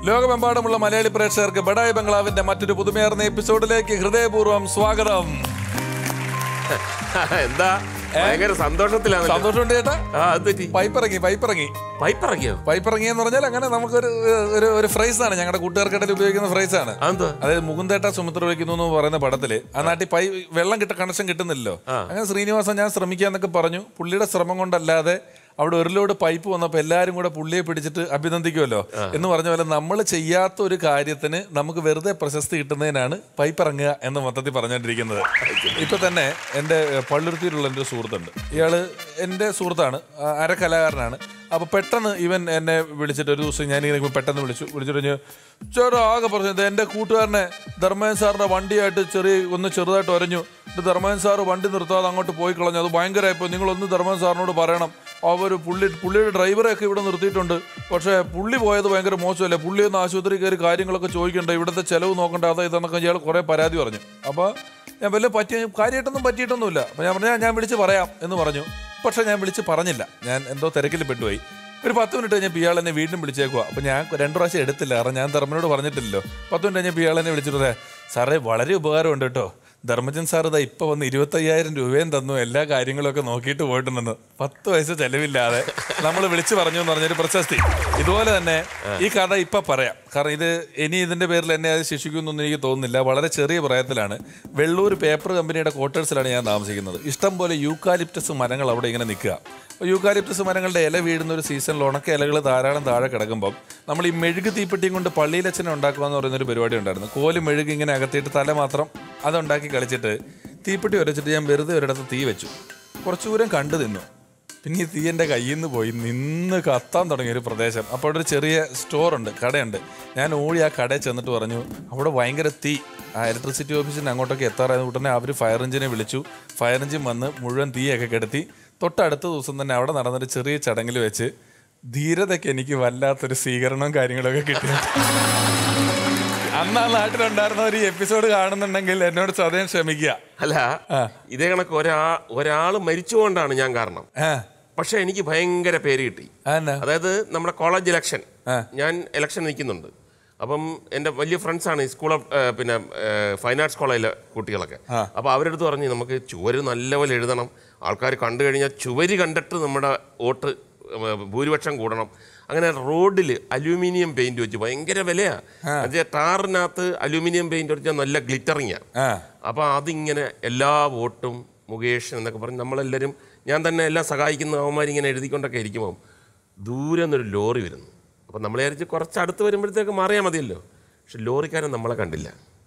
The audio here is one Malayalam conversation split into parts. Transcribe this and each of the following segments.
ലോകമെമ്പാടുമുള്ള മലയാളി പ്രേക്ഷകർക്ക് ബഡായി ബംഗ്ലാവിന്റെ മറ്റൊരു പുതുമേറുന്ന എപ്പിസോഡിലേക്ക് ഹൃദയപൂർവ്വം സ്വാഗതം എന്താ ഭയങ്കര സന്തോഷത്തിലാണ് സന്തോഷമുണ്ട് ചേട്ടാ ആ അത് തെറ്റി പൈപ്പിറങ്ങി പൈപ്പിറങ്ങി പൈപ്പ് ഇറക്കിയോ പൈപ്പിറങ്ങി എന്ന് പറഞ്ഞാൽ അങ്ങനെ നമുക്കൊരു ഒരു ഒരു ഫ്രൈസ് ആണ് ഞങ്ങളുടെ കൂട്ടുകാർക്കിടയിൽ ഉപയോഗിക്കുന്ന ഫ്രൈസ് ആണ് അതെന്താ അതായത് മുകുന്ദേട്ട സുമിത്ര വയ്ക്കുന്നു എന്ന് പറയുന്ന പടത്തില് ആ നാട്ടിൽ പൈ വെള്ളം കിട്ട കണക്ഷൻ കിട്ടുന്നില്ലല്ലോ അങ്ങനെ ശ്രീനിവാസൻ ഞാൻ ശ്രമിക്കാന്നൊക്കെ പറഞ്ഞു പുള്ളിയുടെ ശ്രമം കൊണ്ടല്ലാതെ അവിടെ ഒരു ലോഡ് പൈപ്പ് വന്നപ്പോൾ എല്ലാവരും കൂടെ പുള്ളിയെ പിടിച്ചിട്ട് അഭിനന്ദിക്കുമല്ലോ എന്ന് പറഞ്ഞ പോലെ നമ്മൾ ചെയ്യാത്ത ഒരു കാര്യത്തിന് നമുക്ക് വെറുതെ പ്രശസ്തി കിട്ടുന്നതിനാണ് പൈപ്പ് ഇറങ്ങുക എന്ന് മൊത്തത്തിൽ പറഞ്ഞുകൊണ്ടിരിക്കുന്നത് ഇപ്പൊ തന്നെ എൻ്റെ പള്ളുരുത്തിയിലുള്ള എൻ്റെ ഒരു സുഹൃത്തുണ്ട് ഇയാള് എൻ്റെ സുഹൃത്താണ് ആ, അരകലാകാരനാണ് അപ്പൊ പെട്ടെന്ന് ഇവൻ എന്നെ വിളിച്ചിട്ട് ഒരു ദിവസം ഞാൻ ഇങ്ങനെ പെട്ടെന്ന് വിളിച്ചു വിളിച്ചിട്ട് പറഞ്ഞു ചേട്ടാ ആകെ പറഞ്ഞത് എൻ്റെ കൂട്ടുകാരനെ ധർമ്മയൻ സാറിന്റെ വണ്ടിയായിട്ട് ചെറിയ ഒന്ന് ചെറുതായിട്ട് ഒരഞ്ഞു എന്നിട്ട് ധർമ്മയൻ സാറ് വണ്ടി നിർത്താതെ അങ്ങോട്ട് പോയി കളഞ്ഞു അത് ഭയങ്കരമായപ്പോൾ നിങ്ങളൊന്ന് ധർമ്മയൻ സാറിനോട് പറയണം അവർ പുള്ളി പുള്ളിയുടെ ഡ്രൈവറെയൊക്കെ ഇവിടെ നിർത്തിയിട്ടുണ്ട് പക്ഷേ പുള്ളി പോയത് ഭയങ്കര മോശമല്ലേ പുള്ളി ഒന്ന് ആശുപത്രി കയറി കാര്യങ്ങളൊക്കെ ചോദിക്കണ്ട ഇവിടുത്തെ ചെലവ് നോക്കണ്ട അതാ ഇതെന്നൊക്കെ ഇയാൾ കുറേ പരാതി പറഞ്ഞു അപ്പോൾ ഞാൻ വലിയ പറ്റിയ കാര്യമായിട്ടൊന്നും പറ്റിയിട്ടൊന്നുമില്ല അപ്പോൾ ഞാൻ പറഞ്ഞു ഞാൻ വിളിച്ച് പറയാം എന്ന് പറഞ്ഞു പക്ഷേ ഞാൻ വിളിച്ച് പറഞ്ഞില്ല ഞാൻ എന്തോ തിരക്കിൽ പെട്ടുപോയി ഒരു പത്ത് മിനിറ്റ് കഴിഞ്ഞപ്പോൾ ഇയാൾ എന്നെ വീണ്ടും വിളിച്ചേക്കുക അപ്പോൾ ഞാൻ രണ്ടു പ്രാവശ്യം എടുത്തില്ല കാരണം ഞാൻ ധർമ്മനോട് പറഞ്ഞിട്ടില്ലല്ലോ പത്ത് മിനിറ്റ് കഴിഞ്ഞപ്പോൾ ഇയാൾ എന്നെ വിളിച്ചിട്ട് പറയാം, സാറേ വളരെ ഉപകാരമുണ്ട് കേട്ടോ ധർമ്മജൻ സാർ ഇതാ ഇപ്പൊ വന്ന് ഇരുപത്തയ്യായിരം രൂപയും തന്നു എല്ലാ കാര്യങ്ങളൊക്കെ നോക്കിയിട്ട് പോയിട്ടുണ്ടെന്ന് പത്ത് വയസ്സ് ചെലവില്ലാതെ നമ്മൾ വിളിച്ചു പറഞ്ഞു എന്ന് പറഞ്ഞൊരു പ്രശസ്തി ഇതുപോലെ തന്നെ ഈ കഥ ഇപ്പൊ പറയാം കാരണം ഇത് ഇനി ഇതിന്റെ പേരിൽ എന്നെ അത് ശിക്ഷിക്കുമെന്നൊന്നും എനിക്ക് തോന്നുന്നില്ല വളരെ ചെറിയ പ്രായത്തിലാണ് വെള്ളൂർ പേപ്പർ കമ്പനിയുടെ ക്വാർട്ടേഴ്സിലാണ് ഞാൻ താമസിക്കുന്നത് ഇഷ്ടം പോലെ യൂക്കാലിപ്റ്റസ് മരങ്ങൾ അവിടെ ഇങ്ങനെ നിൽക്കുക അപ്പോൾ യൂക്കാലിപ്റ്റസ് മരങ്ങളുടെ ഇല വീഴുന്ന ഒരു സീസണിൽ ഉണക്ക ഇലകൾ ധാരാളം താഴെ കിടക്കുമ്പം നമ്മൾ ഈ മെഴുക് തീപ്പെട്ടിയും കൊണ്ട് പള്ളിയിലച്ഛനെ ഉണ്ടാക്കുക എന്ന് പറയുന്ന ഒരു പരിപാടി ഉണ്ടായിരുന്നു കോല് മെഴുക് ഇങ്ങനെ അകത്തിയിട്ട് തല മാത്രം അതുണ്ടാക്കി കളിച്ചിട്ട് തീപ്പെട്ടി ഉരച്ചിട്ട് ഞാൻ വെറുതെ ഒരിടത്ത് തീ വെച്ചു കുറച്ചു ദൂരം കണ്ടു നിന്നു പിന്നെ ഈ തീ എൻ്റെ കയ്യിൽ നിന്ന് പോയി നിന്ന് കത്താൻ തുടങ്ങിയ ഒരു പ്രദേശം അപ്പോൾ അവിടെ ഒരു ചെറിയ സ്റ്റോറുണ്ട് കടയുണ്ട് ഞാൻ ഓടി ആ കടയിൽ ചെന്നിട്ട് പറഞ്ഞു അവിടെ ഭയങ്കര തീ ആ ഇലക്ട്രിസിറ്റി ഓഫീസിന് അങ്ങോട്ടൊക്കെ എത്താറായത് ഉടനെ അവർ ഫയർ എഞ്ചിനെ വിളിച്ചു ഫയർ എഞ്ചിൻ വന്ന് മുഴുവൻ തീയൊക്കെ കെടുത്തി തൊട്ടടുത്ത ദിവസം തന്നെ അവിടെ നടന്നൊരു ചെറിയ ചടങ്ങിൽ വെച്ച് ധീരതയ്ക്ക് എനിക്ക് വല്ലാത്തൊരു സ്വീകരണവും കാര്യങ്ങളൊക്കെ കിട്ടി അന്ന് ആ നാട്ടിലുണ്ടായിരുന്ന ഒരു എപ്പിസോഡ് കാണുന്നുണ്ടെങ്കിൽ എന്നോട് സദയം ക്ഷമിക്കുക അല്ല ഇതേ കണക്ക് ഒരാ ഒരാൾ മരിച്ചുകൊണ്ടാണ് ഞാൻ കാരണം ആ പക്ഷെ എനിക്ക് ഭയങ്കര പേര് കിട്ടി അതെന്നാ അതായത് നമ്മുടെ കോളേജ് ഇലക്ഷൻ ആ. ഞാൻ ഇലക്ഷൻ നിൽക്കുന്നുണ്ട് അപ്പം എൻ്റെ വലിയ ഫ്രണ്ട്സാണ് ഈ സ്കൂൾ ഓഫ് ഏഹ്, പിന്നെ ഏഹ്, ഫൈൻ ആർട്സ് കോളേജിലെ കുട്ടികളൊക്കെ അപ്പോൾ അവരുടെ അടുത്ത് പറഞ്ഞ് നമുക്ക് ചുവര് നല്ലപോലെ എഴുതണം ആൾക്കാർ കണ്ടു കഴിഞ്ഞാൽ ചുവര് കണ്ടിട്ട് നമ്മുടെ വോട്ട് ഏഹ്, ഭൂരിപക്ഷം കൂടണം അങ്ങനെ റോഡിൽ അലൂമിനിയം പെയിന്റ് വെച്ച് ഭയങ്കര വിലയാണ് എന്നുവെച്ചാൽ ടാറിനകത്ത് അലൂമിനിയം പെയിന്റ് വെച്ചാൽ നല്ല ഗ്ലിറ്ററിങ്ങാണ് ആ അപ്പോൾ അതിങ്ങനെ എല്ലാ വോട്ടും മുകേഷ് എന്നൊക്കെ പറഞ്ഞ് നമ്മളെല്ലാവരും ഞാൻ തന്നെ എല്ലാം സഹായിക്കുന്ന അവന്മാരിങ്ങനെ എഴുതിക്കൊണ്ടൊക്കെ ഇരിക്കുമ്പോൾ ദൂരെ നിന്നൊരു ലോറി വരുന്നു അപ്പോൾ നമ്മൾ വിചാരിച്ച് കുറച്ച് അടുത്ത് വരുമ്പോഴത്തേക്ക് മാറിയാൽ മതിയല്ലോ പക്ഷെ ലോറിക്കാരൻ നമ്മളെ കണ്ടില്ല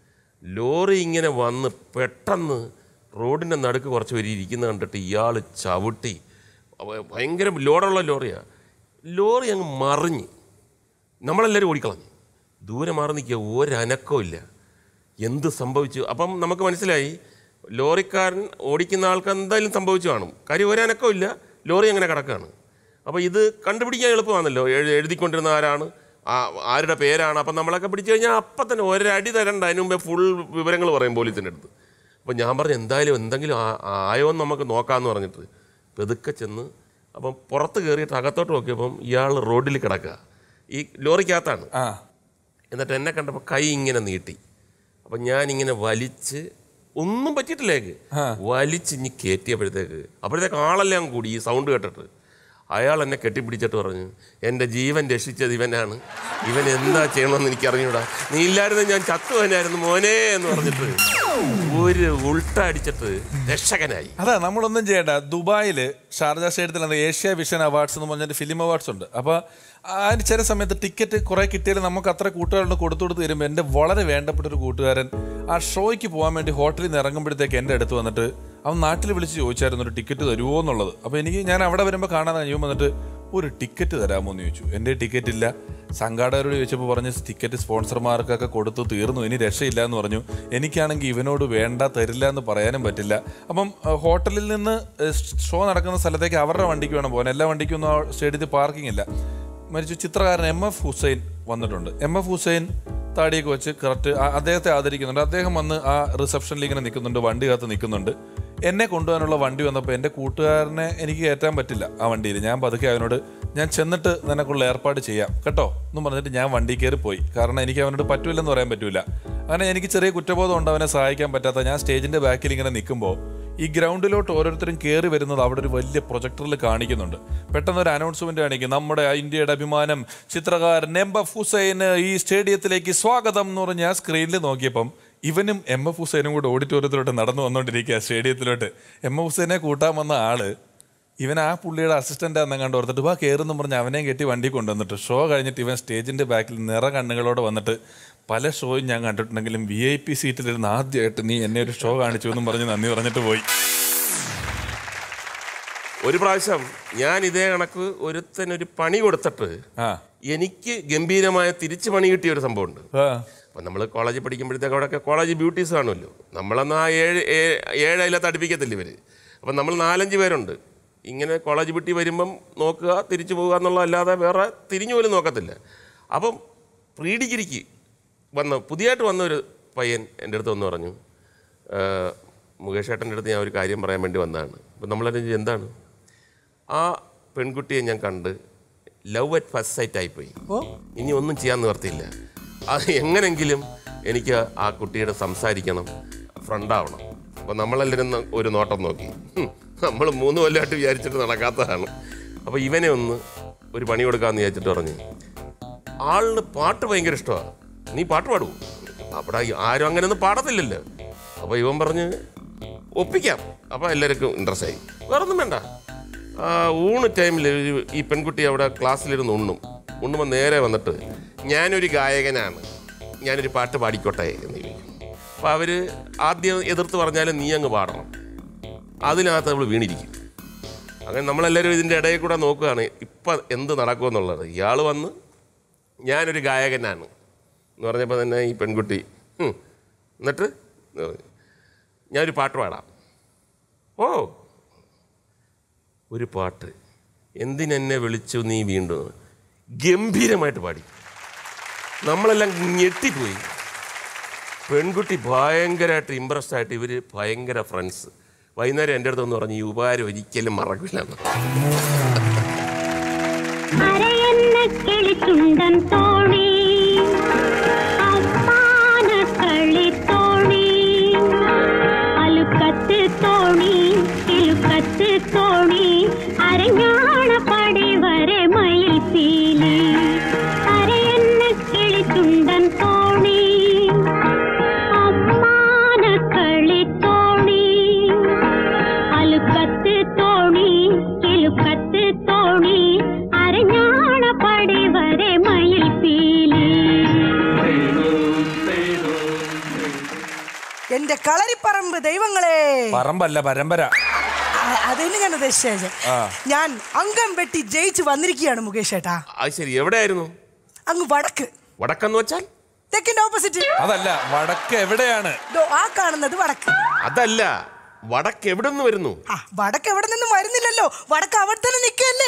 ലോറി ഇങ്ങനെ വന്ന് പെട്ടെന്ന് റോഡിൻ്റെ നടുക്ക് കുറച്ച് പേര് ഇരിക്കുന്നത് കണ്ടിട്ട് ഇയാൾ ചവിട്ടി അവ- ഭയങ്കര ലോഡുള്ള ലോറിയാണ് ലോറി അങ്ങ് മറിഞ്ഞ് നമ്മളെല്ലാവരും ഓടിക്കളഞ്ഞു ദൂരെ മാറി നിൽക്കുക ഒരനക്കവും ഇല്ല എന്ത് സംഭവിച്ചു അപ്പം നമുക്ക് മനസ്സിലായി ലോറിക്കാരൻ ഓടിക്കുന്ന ആൾക്ക് എന്തായാലും സംഭവിച്ചു കാണും കാര്യം ഒരനക്കവും ഇല്ല ലോറി അങ്ങനെ കിടക്കുകയാണ് അപ്പോൾ ഇത് കണ്ടുപിടിക്കാൻ എളുപ്പമാണല്ലോ എഴു- എഴുതിക്കൊണ്ടിരുന്ന ആരാണ് ആ ആരുടെ പേരാണ് അപ്പം നമ്മളൊക്കെ പിടിച്ചു കഴിഞ്ഞാൽ അപ്പം തന്നെ ഒരടി തരണ്ട അതിന് മുമ്പേ ഫുൾ വിവരങ്ങൾ പറയും പോലീസിൻ്റെ അടുത്ത് അപ്പം ഞാൻ പറഞ്ഞു എന്തായാലും എന്തെങ്കിലും ആ- ആയോ എന്ന് നമുക്ക് നോക്കാമെന്ന് പറഞ്ഞിട്ട് പെതുക്കെ ചെന്ന് അപ്പം പുറത്ത് കയറിയിട്ട് അകത്തോട്ട് നോക്കിയപ്പം ഇയാൾ റോഡിൽ കിടക്കുക ഈ ലോറിക്കകത്താണ് ആ എന്നിട്ട് എന്നെ കണ്ടപ്പോൾ കൈ ഇങ്ങനെ നീട്ടി അപ്പം ഞാനിങ്ങനെ വലിച്ച് ഒന്നും പറ്റിയിട്ടില്ലേക്ക് വലിച്ച് ഇനി കയറ്റിയപ്പോഴത്തേക്ക് അപ്പോഴത്തേക്ക് ആളെല്ലാം കൂടി ഈ സൗണ്ട് കേട്ടിട്ട് അയാൾ എന്നെ കെട്ടിപ്പിടിച്ചിട്ട് പറഞ്ഞു എൻ്റെ ജീവൻ രക്ഷിച്ചത് ഇവനാണ് ഇവൻ എന്താ ചെയ്യണമെന്ന് എനിക്ക് അറിഞ്ഞൂടാ നീ ഇല്ലായിരുന്നു ഞാൻ ചത്തു തന്നെയായിരുന്നു മോനെ എന്ന് പറഞ്ഞിട്ട് ഒരു ഉൾട്ട അടിച്ചിട്ട് രക്ഷകനായി അതാ നമ്മളൊന്നും ചെയ്യണ്ട ദുബായിൽ ഷാർജ സ്റ്റേഡിയത്തിൽ ഏഷ്യ വിഷൻ അവാർഡ്സ് എന്ന് പറഞ്ഞൊരു ഫിലിം അവാർഡ്സ് ഉണ്ട് അപ്പോൾ അതിന് ചില സമയത്ത് ടിക്കറ്റ് കുറേ കിട്ടിയാലും നമുക്ക് അത്ര കൂട്ടുകാരുടെ കൊടുത്തു കൊടുത്ത് തരുമ്പോൾ എൻ്റെ വളരെ വേണ്ടപ്പെട്ട ഒരു കൂട്ടുകാരൻ ആ ഷോയ്ക്ക് പോകാൻ വേണ്ടി ഹോട്ടലിൽ നിന്ന് ഇറങ്ങുമ്പോഴത്തേക്ക് എൻ്റെ അടുത്ത് വന്നിട്ട് അവൻ നാട്ടിൽ വിളിച്ച് ചോദിച്ചായിരുന്നു ഒരു ടിക്കറ്റ് തരുമോ എന്നുള്ളത് അപ്പോൾ എനിക്ക് ഞാൻ അവിടെ വരുമ്പോൾ കാണാൻ കഴിയും വന്നിട്ട് ഒരു ടിക്കറ്റ് തരാമോ എന്ന് ചോദിച്ചു എൻ്റെ ടിക്കറ്റ് ഇല്ല സംഘാടകരോട് ചോദിച്ചപ്പോൾ പറഞ്ഞ് ടിക്കറ്റ് സ്പോൺസർമാർക്കൊക്കെ കൊടുത്തു തീർന്നു ഇനി രക്ഷയില്ല എന്ന് പറഞ്ഞു എനിക്കാണെങ്കിൽ ഇവനോട് വേണ്ട തരില്ല എന്ന് പറയാനും പറ്റില്ല അപ്പം അഹ്, ഹോട്ടലിൽ നിന്ന് ഏഹ്, ഷോ നടക്കുന്ന സ്ഥലത്തേക്ക് അവരുടെ വണ്ടിക്ക് വേണം പോകാൻ എല്ലാ വണ്ടിക്കൊന്നും ആ സ്റ്റേഡിയത്തിൽ പാർക്കിംഗ് ഇല്ല മരിച്ചു ചിത്രകാരൻ എം എഫ് ഹുസൈൻ വന്നിട്ടുണ്ട് എം എഫ് ഹുസൈൻ താടിയൊക്കെ വെച്ച് കറക്റ്റ് അദ്ദേഹത്തെ ആദരിക്കുന്നുണ്ട് അദ്ദേഹം വന്ന് ആ റിസപ്ഷനിൽ ഇങ്ങനെ നിൽക്കുന്നുണ്ട് വണ്ടി കാത്ത് നിൽക്കുന്നുണ്ട് എന്നെ കൊണ്ടുപോകാനുള്ള വണ്ടി വന്നപ്പോൾ എൻ്റെ കൂട്ടുകാരനെ എനിക്ക് കയറ്റാൻ പറ്റില്ല ആ വണ്ടിയിൽ ഞാൻ പതുക്കെ അവനോട് ഞാൻ ചെന്നിട്ട് നിനക്കുള്ള ഏർപ്പാട് ചെയ്യാം കേട്ടോ എന്നും പറഞ്ഞിട്ട് ഞാൻ വണ്ടി കയറി പോയി കാരണം എനിക്ക് അവനോട് പറ്റൂലെന്ന് പറയാൻ പറ്റൂല അങ്ങനെ എനിക്ക് ചെറിയ കുറ്റബോധം ഉണ്ട് അവനെ സഹായിക്കാൻ പറ്റാത്ത ഞാൻ സ്റ്റേജിന്റെ ബാക്കിൽ ഇങ്ങനെ നിൽക്കുമ്പോൾ ഈ ഗ്രൗണ്ടിലോട്ട് ഓരോരുത്തരും കയറി വരുന്നത് അവിടെ ഒരു വലിയ പ്രൊജക്ടറിൽ കാണിക്കുന്നുണ്ട് പെട്ടെന്ന് ഒരു അനൗൺസ്മെന്റ് കാണിക്കും നമ്മുടെ ഇന്ത്യയുടെ അഭിമാനം ചിത്രകാരൻ എം എഫ് ഹുസൈന് ഈ സ്റ്റേഡിയത്തിലേക്ക് സ്വാഗതം എന്ന് പറഞ്ഞ് ഞാൻ സ്ക്രീനിൽ നോക്കിയപ്പം ഇവനും എം എഫ് ഹുസൈനും കൂടെ ഓഡിറ്റോറിയത്തിലോട്ട് നടന്നു വന്നുകൊണ്ടിരിക്കുക സ്റ്റേഡിയത്തിലോട്ട് എം എഫ് ഹുസൈനെ കൂട്ടാൻ വന്ന ആള് ഇവൻ ആ പുള്ളിയുടെ അസിസ്റ്റന്റ് ആണെന്ന് കണ്ട് ഓർത്തിട്ട് വാ കയറുന്നു പറഞ്ഞ് അവനെയും കെട്ടി വണ്ടി കൊണ്ടുവന്നിട്ട് ഷോ കഴിഞ്ഞിട്ട് ഇവൻ സ്റ്റേജിന്റെ ബാക്കിൽ നിറ കണ്ണുകളോടെ വന്നിട്ട് പല ഷോയും ഞാൻ കണ്ടിട്ടുണ്ടെങ്കിലും വി ഐ പി സീറ്റിലിരുന്ന് ആദ്യമായിട്ട് നീ എന്നെ ഒരു ഷോ കാണിച്ചു എന്നും പറഞ്ഞ് നന്ദി പറഞ്ഞിട്ട് പോയി ഒരു പ്രാവശ്യം ഞാൻ ഇതേ കണക്ക് ഒരുത്തനൊരു പണി കൊടുത്തിട്ട് ആ എനിക്ക് ഗംഭീരമായ തിരിച്ചു പണി കിട്ടിയ ഒരു സംഭവമുണ്ട് ആ അപ്പം നമ്മൾ കോളേജിൽ പഠിക്കുമ്പോഴത്തേക്ക് അവിടെയൊക്കെ കോളേജ് ബ്യൂട്ടീസ് കാണുമല്ലോ നമ്മളന്ന് ആ ഏഴ് ഏ- ഏഴ് അതിലത്ത് അടുപ്പിക്കത്തില്ല ഇവർ അപ്പം നമ്മൾ നാലഞ്ച് പേരുണ്ട് ഇങ്ങനെ കോളേജ് വിട്ടി വരുമ്പം നോക്കുക തിരിച്ചു പോകുക എന്നുള്ളതല്ലാതെ വേറെ തിരിഞ്ഞു പോലും നോക്കത്തില്ല അപ്പം പ്രീ ഡിഗ്രിക്ക് വന്ന പുതിയതായിട്ട് വന്ന ഒരു പയ്യൻ എൻ്റെ അടുത്ത് വന്ന് പറഞ്ഞു "ആ, മുകേഷ് ഏട്ടൻ്റെ അടുത്ത് ഞാൻ ഒരു കാര്യം പറയാൻ വേണ്ടി വന്നതാണ് അപ്പം നമ്മളതിന് ചോദിച്ചു, എന്താണ് ആ പെൺകുട്ടിയെ ഞാൻ കണ്ട് ലവ് അറ്റ് ഫസ്റ്റ് സൈറ്റ് ആയിപ്പോയി ഇനി ഒന്നും ചെയ്യാൻ നിവർത്തിയില്ല അത് എങ്ങനെങ്കിലും എനിക്ക് ആ കുട്ടിയുടെ സംസാരിക്കണം ഫ്രണ്ടാവണം അപ്പോൾ നമ്മളെല്ലാവരും ന- ഒരു നോട്ടം നോക്കി നമ്മൾ മൂന്ന് കൊല്ലമായിട്ട് വിചാരിച്ചിട്ട് നടക്കാത്തതാണ് അപ്പോൾ ഇവനെ ഒന്ന് ഒരു പണി കൊടുക്കാമെന്ന് വിചാരിച്ചിട്ട് പറഞ്ഞു ആളിന് പാട്ട് ഭയങ്കര ഇഷ്ടമാണ് നീ പാട്ട് പാടുവോ അവിടെ ആരും അങ്ങനെ ഒന്നും പാടത്തില്ലല്ലോ അപ്പോൾ ഇവൻ പറഞ്ഞ് ഒപ്പിക്കാം അപ്പോൾ എല്ലാവർക്കും ഇൻട്രസ്റ്റ് ആയി വേറെ ഒന്നും വേണ്ട ആ, ഊണ് ടൈമിൽ ഈ പെൺകുട്ടി അവിടെ ക്ലാസ്സിലിരുന്ന് ഉണ്ണും ഉണ്ണുമ്പോൾ നേരെ വന്നിട്ട് ഞാനൊരു ഗായകനാണ് ഞാനൊരു പാട്ട് പാടിക്കോട്ടെ എന്ന് ചോദിക്കും അപ്പോൾ അവർ ആദ്യം എതിർത്ത് പറഞ്ഞാലും നീ അങ്ങ് പാടണം അതിനകത്ത് നമ്മൾ വീണിരിക്കും അങ്ങനെ നമ്മളെല്ലാവരും ഇതിൻ്റെ ഇടയിൽ കൂടെ നോക്കുകയാണ് ഇപ്പം എന്ത് നടക്കുമെന്നുള്ളത് ഇയാൾ വന്ന് ഞാനൊരു ഗായകനാണ് എന്ന് പറഞ്ഞപ്പോൾ തന്നെ ഈ പെൺകുട്ടി "ഹും, എന്നിട്ട് എന്ന് പറഞ്ഞു. ഞാനൊരു പാട്ട് പാടാം ഓ ഒരു പാട്ട് എന്തിനെന്നെ വിളിച്ചു നീ വീണ്ടും ഗംഭീരമായിട്ട് പാടി നമ്മളെല്ലാം ഞെട്ടിപ്പോയി പെൺകുട്ടി ഭയങ്കരമായിട്ട് ഇമ്പ്രസ്ഡ് ആയിട്ട് ഇവർ ഭയങ്കര ഫ്രണ്ട്സ് വൈകുന്നേരം എൻ്റെ അടുത്ത് ഒന്ന് പറഞ്ഞു ഈ ഉപകാരം ഒരിക്കലും മറക്കില്ല എന്ന് അരയെന്ന കിളിച്ചുണ്ടൻ തോണി അമ്മാന കളി തോണി അലുക്കത്ത് തോണി കിലുക്കത്ത് തോണി അരഞ്ഞാണ പടി വരെ മയിൽ പീലി അരയെന്ന കിളിച്ചുണ്ടൻ തോണി അമ്മാന കളി തോണി അലുക്കത്ത് തോണി കിലുക്കത്ത് തോണി അരഞ്ഞാണ പടി വരെ മയിൽ പീലി എന്റെ കളരിപ്പറമ്പ് ദൈവങ്ങളെ പറമ്പല്ല പരമ്പര അ- അതിന് ഞാൻ ഉദ്ദേശിച്ചത് ഞാൻ അംഗം വെട്ടി ജയിച്ച് വന്നിരിക്കുകയാണ് മുകേഷ് ഏട്ടാ അത് ശരി എവിടെയായിരുന്നു അങ്ങ് വടക്ക് വടക്കെന്ന് വെച്ചാൽ തെക്കിന്റെ ഓപ്പോസിറ്റ് അതല്ല വടക്ക് എവിടെയാണ് ദോ, ആ കാണുന്നത് വടക്ക് അതല്ല വടക്ക് എവിടെ നിന്ന് വരുന്നു ആ വടക്ക് എവിടെ നിന്നും വരുന്നില്ലല്ലോ വടക്ക് അവിടെ തന്നെ നിൽക്കല്ലേ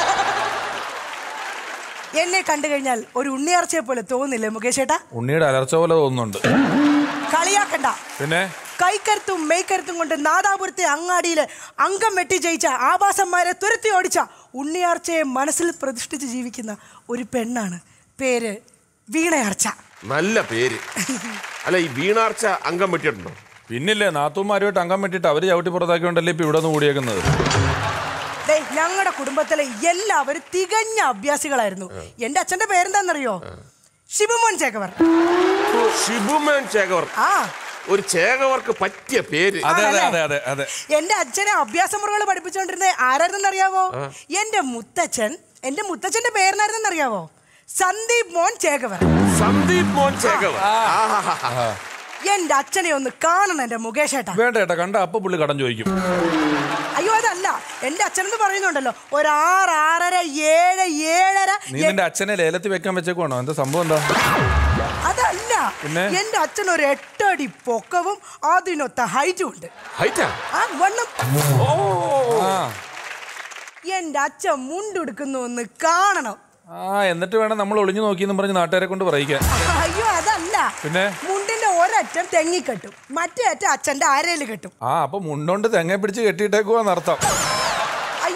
എന്നെ കണ്ടു കഴിഞ്ഞാൽ ഒരു ഉണ്ണിയാർച്ചയെ പോലെ തോന്നില്ലേ മുകേഷ് ഏട്ടാ ഉണ്ണിയുടെ അലർച്ച പോലെ തോന്നുന്നുണ്ട് കളിയാക്കണ്ട പിന്നെ കൈക്കരുത്തും മെയ്ക്കരുത്തും കൊണ്ട് നാദാപുരത്തെ അങ്ങാടിയില് അംഗം വെട്ടി ജയിച്ച ആഭാസന്മാരെ തുരത്തി ഓടിച്ച ഉണ്ണിയാർച്ചയെ മനസ്സിൽ പ്രതിഷ്ഠിച്ച് ജീവിക്കുന്ന ഒരു പെണ്ണാണ് പേര് വീണയാർച്ച നല്ല പേര് അല്ല ഈ വീണാർച്ച അംഗം വെട്ടിയിട്ടുണ്ടോ പിന്നില്ലേ നാത്തൂമാരുമായിട്ട് അംഗം വെട്ടിട്ട് അവര് ചവിട്ടി പുറത്താക്കിയോണ്ടല്ലേ ഇപ്പൊ ഇവിടെ നിന്ന് കൂടിയേക്കുന്നത് ദേ ഞങ്ങളുടെ കുടുംബത്തിലെ എല്ലാവരും തികഞ്ഞ അഭ്യാസികളായിരുന്നു എന്റെ അച്ഛന്റെ പേരെന്താണെന്നറിയോ ശിവമോൻ ചേക്കവർ ഷിബുമേൻ ചേകവർ ആ ഒരു ചേകവർക്ക് പറ്റിയ പേര് അതെ അതെ ആണല്ലേ? അതെ അതെ അതെ എന്റെ അച്ഛനെ അഭ്യാസ മുറകൾ പഠിപ്പിച്ചുകൊണ്ടിരുന്നത് ആരായിരുന്നെന്നറിയാവോ എന്റെ മുത്തച്ഛൻ എന്റെ മുത്തച്ഛന്റെ പേരെന്നായിരുന്നെന്നറിയാവോ സന്ദീപ് മോൻ ചേകവർ സന്ദീപ് മോൻ ചേകവർ എന്റെ അച്ഛനെ ഒന്ന് കാണണം എന്റെ മുകേഷ് ഏട്ടാ വേണ്ട ഏട്ടാ കണ്ട അപ്പൊ പുള്ളി കടം ചോദിക്കും അയ്യോ അതല്ല എന്റെ അച്ഛനെന്ന് പറയുന്നുണ്ടല്ലോ ഒരു ആറ് ആറര ഏഴ് ഏഴര നീ നിന്റെ അച്ഛനെ ലേലത്തിൽ വെക്കാൻ വെച്ചേക്കുവാണോ എന്താ സംഭവം എന്താ അതല്ല പിന്നെ? എന്റെ അച്ഛൻ ഒരു എട്ടടി പൊക്കവും അതിനൊത്ത ഹൈറ്റും ഉണ്ട് ഹൈറ്റാ ആ വണ്ണം ആ എന്റെ അച്ഛൻ മുണ്ടെടുക്കുന്നു ഒന്ന് കാണണം ആ എന്നിട്ട് വേണം നമ്മൾ ഒളിഞ്ഞു നോക്കിയെന്നും പറഞ്ഞ് നാട്ടുകാരെ കൊണ്ട് പറയിക്കാൻ അയ്യോ അതല്ല പിന്നെ? മുണ്ടിന്റെ ഒരറ്റം തെങ്ങി കെട്ടും മറ്റേ അറ്റം അച്ഛന്റെ അരയിൽ കെട്ടും ആ അപ്പൊ മുണ്ടോണ്ട് തെങ്ങ പിടിച്ച് കെട്ടിയിട്ടേക്കുവാന്ന് അർത്ഥം അയ്യോ അതല്ല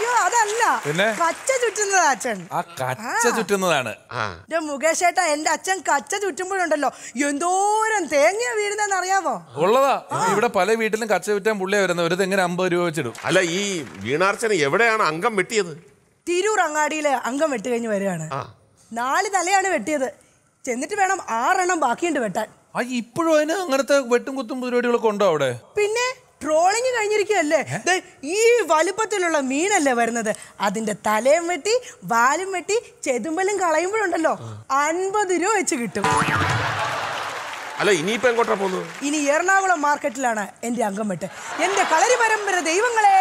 അല്ല പിന്നെ? കച്ച ചുറ്റുന്നതാ അച്ഛൻ ആ കച്ച ചുറ്റുന്നതാണ് ആ എന്റെ മുകേഷ് ഏട്ടാ എന്റെ അച്ഛൻ കച്ച ചുറ്റുമ്പോഴുണ്ടല്ലോ എന്തോരം തേങ്ങ വീഴുന്നെന്ന് അറിയാമോ ഉള്ളതാ ഇവിടെ പല വീട്ടിലും കച്ച വിറ്റാൻ പുള്ളിയാ വരുന്നത് ഒരു തെങ്ങിന് അമ്പത് രൂപ വെച്ചിടും അല്ല ഈ വീണാർച്ചന എവിടെയാണ് അംഗം വെട്ടിയത് തിരൂർ അങ്ങാടിയില് അംഗം വെട്ട് കഴിഞ്ഞ് വരികയാണ് ആ നാല് തലയാണ് വെട്ടിയത് ചെന്നിട്ട് വേണം ആറെണ്ണം ബാക്കിയുണ്ട് വെട്ടാൻ ആ ഇപ്പോഴും അതിന് അങ്ങനത്തെ വെട്ടും കുത്തും പരിപാടികളൊക്കെ ഉണ്ടോ അവിടെ പിന്നെ ട്രോളിങ് കഴിഞ്ഞിരിക്കുകയല്ലേ ദേ, ഈ വലുപ്പത്തിലുള്ള മീനല്ലേ വരുന്നത് അതിന്റെ തലയും വെട്ടി വാലും വെട്ടി ചെതുമ്പലും കളയുമ്പോഴുണ്ടല്ലോ അൻപത് രൂപ വെച്ച് കിട്ടും അല്ല ഇനിയിപ്പോ എങ്ങോട്ടാ പോകുന്നത് ഇനി എറണാകുളം മാർക്കറ്റിലാണ് എന്റെ അംഗം വെട്ട് എന്റെ കളരി പരമ്പര ദൈവങ്ങളെ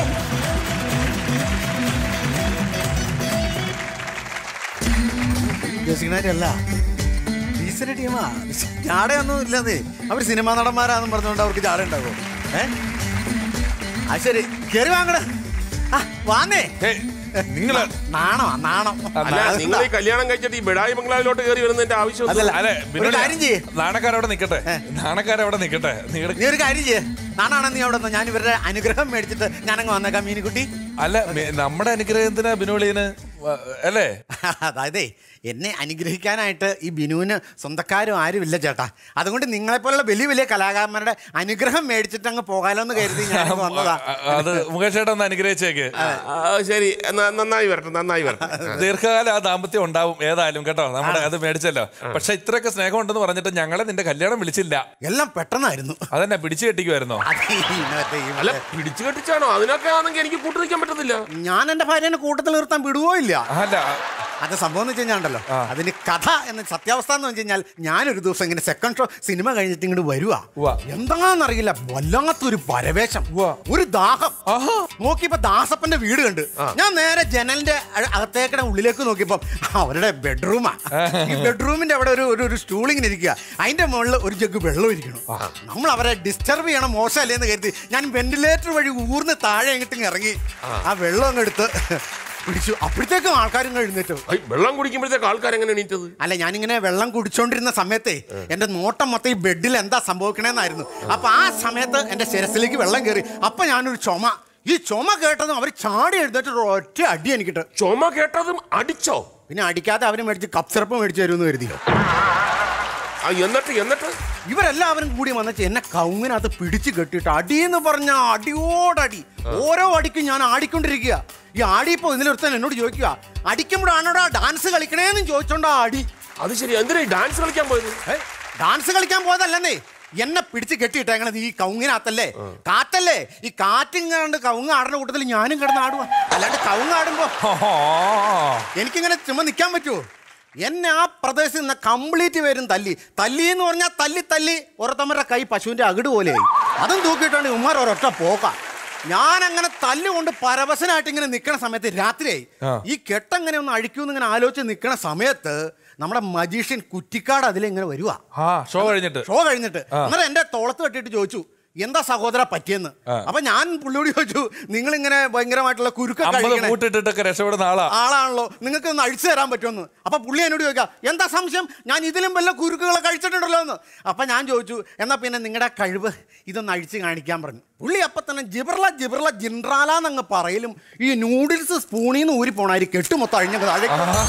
ഉദ്ദേശിക്കണല്ല ഡീസന്റ് ടീമാ ജാടയൊന്നും ഇല്ലെന്നേ അവർ സിനിമാ നടന്മാരാന്നും പറഞ്ഞുകൊണ്ട് അവർക്ക് ജാട ഉണ്ടാവോ ഏ ആ ശരി കേറി വാങ്ങട ആ വാന്നേ ഏയ്, നിങ്ങള് നാണോ നാണം അല്ല നിങ്ങൾ ഈ കല്യാണം കഴിച്ചിട്ട് ഈ ബെഡായി ബംഗ്ലാവിലോട്ട് കയറി വരുന്നതിന്റെ ആവശ്യം അതല്ല അല്ലെ ഒരു കാര്യം ചെയ്യേ നാണക്കാരവിടെ നിക്കട്ടെ നാണക്കാരവിടെ നിക്കട്ടെ നിങ്ങളുടെ നീ ഒരു കാര്യം ചെയ്യേ നാണാണ് നീ അവിടെ നിന്ന് ഞാൻ ഇവരുടെ അനുഗ്രഹം മേടിച്ചിട്ട് ഞാനങ്ങ് വന്നേക്കാം മീനുകുട്ടി അല്ല മെ- നമ്മുടെ അനുഗ്രഹത്തിന് ബിനോളിന് അല്ലേ അതായതേ എന്നെ അനുഗ്രഹിക്കാനായിട്ട് ഈ ബിനുവിന് സ്വന്തക്കാരും ആരുമില്ല ചേട്ടാ അതുകൊണ്ട് നിങ്ങളെപ്പോലുള്ള വലിയ വലിയ കലാകാരന്മാരുടെ അനുഗ്രഹം മേടിച്ചിട്ട് അങ്ങ് പോകാലോ എന്ന് കരുതി ഞാൻ വന്നതാ അ- അത് മുകേഷ് ചേട്ടാ ഒന്ന് അനുഗ്രഹിച്ചേക്ക് ആ, ശരി എന്നാ നന്നായി വരട്ടെ നന്നായി വരട്ടെ ദീർഘകാല ആ ദാമ്പത്യം ഉണ്ടാവും ഏതായാലും കേട്ടോ നമ്മുടെ അത് മേടിച്ചല്ലോ പക്ഷെ ഇത്രയൊക്കെ സ്നേഹം ഉണ്ടെന്ന് പറഞ്ഞിട്ട് ഞങ്ങളെ നിന്റെ കല്യാണം വിളിച്ചില്ല എല്ലാം പെട്ടെന്നായിരുന്നു അതെന്നെ പിടിച്ചു കെട്ടിക്കുമായിരുന്നോ അത് ഈ മറ്റേ ഈ അല്ല പിടിച്ചു കെട്ടിച്ചാണോ അതിനൊക്കെ ആണെങ്കിൽ എനിക്ക് കൂട്ടു നിൽക്കാൻ പറ്റത്തില്ല ഞാൻ എന്റെ ഭാര്യനെ കൂട്ടത്തിൽ നിർത്താൻ വിടുവോ ഇല്ല അല്ല അത് സംഭവം എന്ന് വെച്ച് കഴിഞ്ഞാൽ ഉണ്ടല്ലോ അതിന് കഥ എന്ന സത്യാവസ്ഥ എന്ന് വെച്ച് കഴിഞ്ഞാൽ ഞാനൊരു ദിവസം ഇങ്ങനെ സെക്കൻഡ് ഷോ സിനിമ കഴിഞ്ഞിട്ട് ഇങ്ങോട്ട് വരുവാ ഉവ്വ. എന്താണെന്നറിയില്ല വല്ലാത്തൊരു പരവേശം ഉവ്വ. ഒരു ദാഹം ആഹാ. നോക്കിയപ്പോ ദാസപ്പന്റെ വീട് കണ്ട് ഞാൻ നേരെ ജനലിന്റെ അ- അകത്തേക്കടെ ഉള്ളിലേക്ക് നോക്കിയപ്പോ അവരുടെ ബെഡ്റൂമാ ഈ ബെഡ്റൂമിന്റെ അവിടെ ഒരു ഒരു- ഒരു സ്റ്റൂളിങ്ങനെ ഇരിക്കുക അതിന്റെ മുകളിൽ ഒരു ജഗ് വെള്ളം ഇരിക്കണം നമ്മൾ അവരെ ഡിസ്റ്റർബ് ചെയ്യണം മോശമല്ലേ എന്ന് കരുതി ഞാൻ വെന്റിലേറ്റർ വഴി ഊർന്ന് താഴെ അങ്ങോട്ട് ഇങ്ങ് ഇറങ്ങി ആ വെള്ളം അങ്ങ് എടുത്ത് പിടിച്ചു അപ്പോഴത്തേക്കും ആൾക്കാരും എഴുന്നേറ്റു ഐ, വെള്ളം കുടിക്കുമ്പോഴത്തേക്ക് ആൾക്കാർ എങ്ങനെ എണീറ്റത് അല്ല ഞാനിങ്ങനെ വെള്ളം കുടിച്ചോണ്ടിരുന്ന സമയത്തെ എന്റെ നോട്ടം മൊത്തം ഈ ബെഡിൽ എന്താ സംഭവിക്കണേന്നായിരുന്നു അപ്പൊ ആ സമയത്ത് എന്റെ ശിരസിലേക്ക് വെള്ളം കയറി അപ്പൊ ഞാനൊരു ചുമ ഈ ചുമ കേട്ടതും അവർ ചാടി എഴുന്നേറ്റ് ഒരു ഒറ്റ അടി എനിക്കിട്ട് ചുമ കേട്ടതും അടിച്ചോ പിന്നെ അടിക്കാതെ അവര് മേടിച്ച് കപ്പ് സിറപ്പ് മേടിച്ചു തരുമെന്ന് കരുതി ആ എന്നിട്ട് എന്നിട്ട് ഇവരെല്ലാവരും കൂടി വന്നിട്ട് എന്നെ കൗങ്ങിനകത്ത് പിടിച്ചു കെട്ടിയിട്ട് അടിയെന്ന് പറഞ്ഞ അടിയോടടി ഓരോ അടിക്കും ഞാൻ ആടിക്കൊണ്ടിരിക്കുക ഈ ആടിയപ്പോ ഇതിലൊരുത്തൻ എന്നോട് ചോദിക്കുക അടിക്കുമ്പോഴാണോടാ ഡാൻസ് കളിക്കണേന്ന് ചോദിച്ചോണ്ടാ അടി അത് ശരി എന്തിനാ ഈ ഡാൻസ് കളിക്കാൻ പോയത് ഏ, ഡാൻസ് കളിക്കാൻ പോയതല്ലെന്നേ എന്നെ പിടിച്ച് കെട്ടിയിട്ടേക്കണത് ഈ കൗങ്ങിനകത്തല്ലേ കാറ്റല്ലേ ഈ കാറ്റിങ്ങാണ്ട് കവുങ്ങ് ആടുന്ന കൂട്ടത്തിൽ ഞാനും കിടന്ന് ആടുക അല്ലാണ്ട് കവുങ്ങ് ആടുമ്പോ എനിക്കിങ്ങനെ ചുമ നിൽക്കാൻ പറ്റുമോ എന്നെ ആ പ്രദേശത്ത് നിന്ന് കംപ്ലീറ്റ് പേരും തല്ലി തല്ലി എന്ന് പറഞ്ഞാൽ തല്ലി തല്ലി ഓരോത്തമ്മരുടെ കൈ പശുവിന്റെ അകിട് പോലെയായി അതും തൂക്കിയിട്ടാണ് ഉമ്മാർ ഒരൊറ്റ പോക്ക ഞാൻ അങ്ങനെ തല്ലുകൊണ്ട് പരവശനായിട്ട് ഇങ്ങനെ നിൽക്കണ സമയത്ത് രാത്രിയായി ആ. ഈ കെട്ടെങ്ങനെ ഒന്ന് അഴിക്കൂന്ന് ഇങ്ങനെ ആലോചിച്ച് നിൽക്കണ സമയത്ത് നമ്മുടെ മജീഷ്യൻ കുറ്റിക്കാട് അതിലിങ്ങനെ വരുവാ ആ ഷോ കഴിഞ്ഞിട്ട് ഷോ കഴിഞ്ഞിട്ട് അന്നേരം എന്റെ തോളത്ത് കെട്ടിയിട്ട് ചോദിച്ചു എന്താ സഹോദര പറ്റിയെന്ന് ആ. അപ്പൊ ഞാൻ പുള്ളിയോട് ചോദിച്ചു നിങ്ങൾ ഇങ്ങനെ ഭയങ്കരമായിട്ടുള്ള കുരുക്ക അമ്പത് കഴിക്കണേ കൂട്ടിട്ടിട്ടൊക്കെ രക്ഷപ്പെടുന്ന ആളാ ആളാണല്ലോ നിങ്ങൾക്ക് ഒന്ന് അഴിച്ചു തരാൻ പറ്റുമെന്ന് അപ്പൊ പുള്ളി എന്നോട് ചോദിക്കാം എന്താ സംശയം ഞാൻ ഇതിലും വല്ല കുരുക്കുകളെ കഴിച്ചിട്ടുണ്ടല്ലോ എന്ന് അപ്പൊ ഞാൻ ചോദിച്ചു എന്നാ പിന്നെ നിങ്ങളുടെ കഴിവ് ഇതൊന്ന് അഴിച്ച് കാണിക്കാൻ പറഞ്ഞു പുള്ളി അപ്പൊ തന്നെ ജിബർല ജിബർല ജിൻട്രാല എന്നങ്ങ് പറയലും ഈ നൂഡിൽസ് സ്പൂണിൽ നിന്ന് ഊരി പോണായി കെട്ടു മൊത്തം അഴിഞ്ഞങ്ങ് താഴെ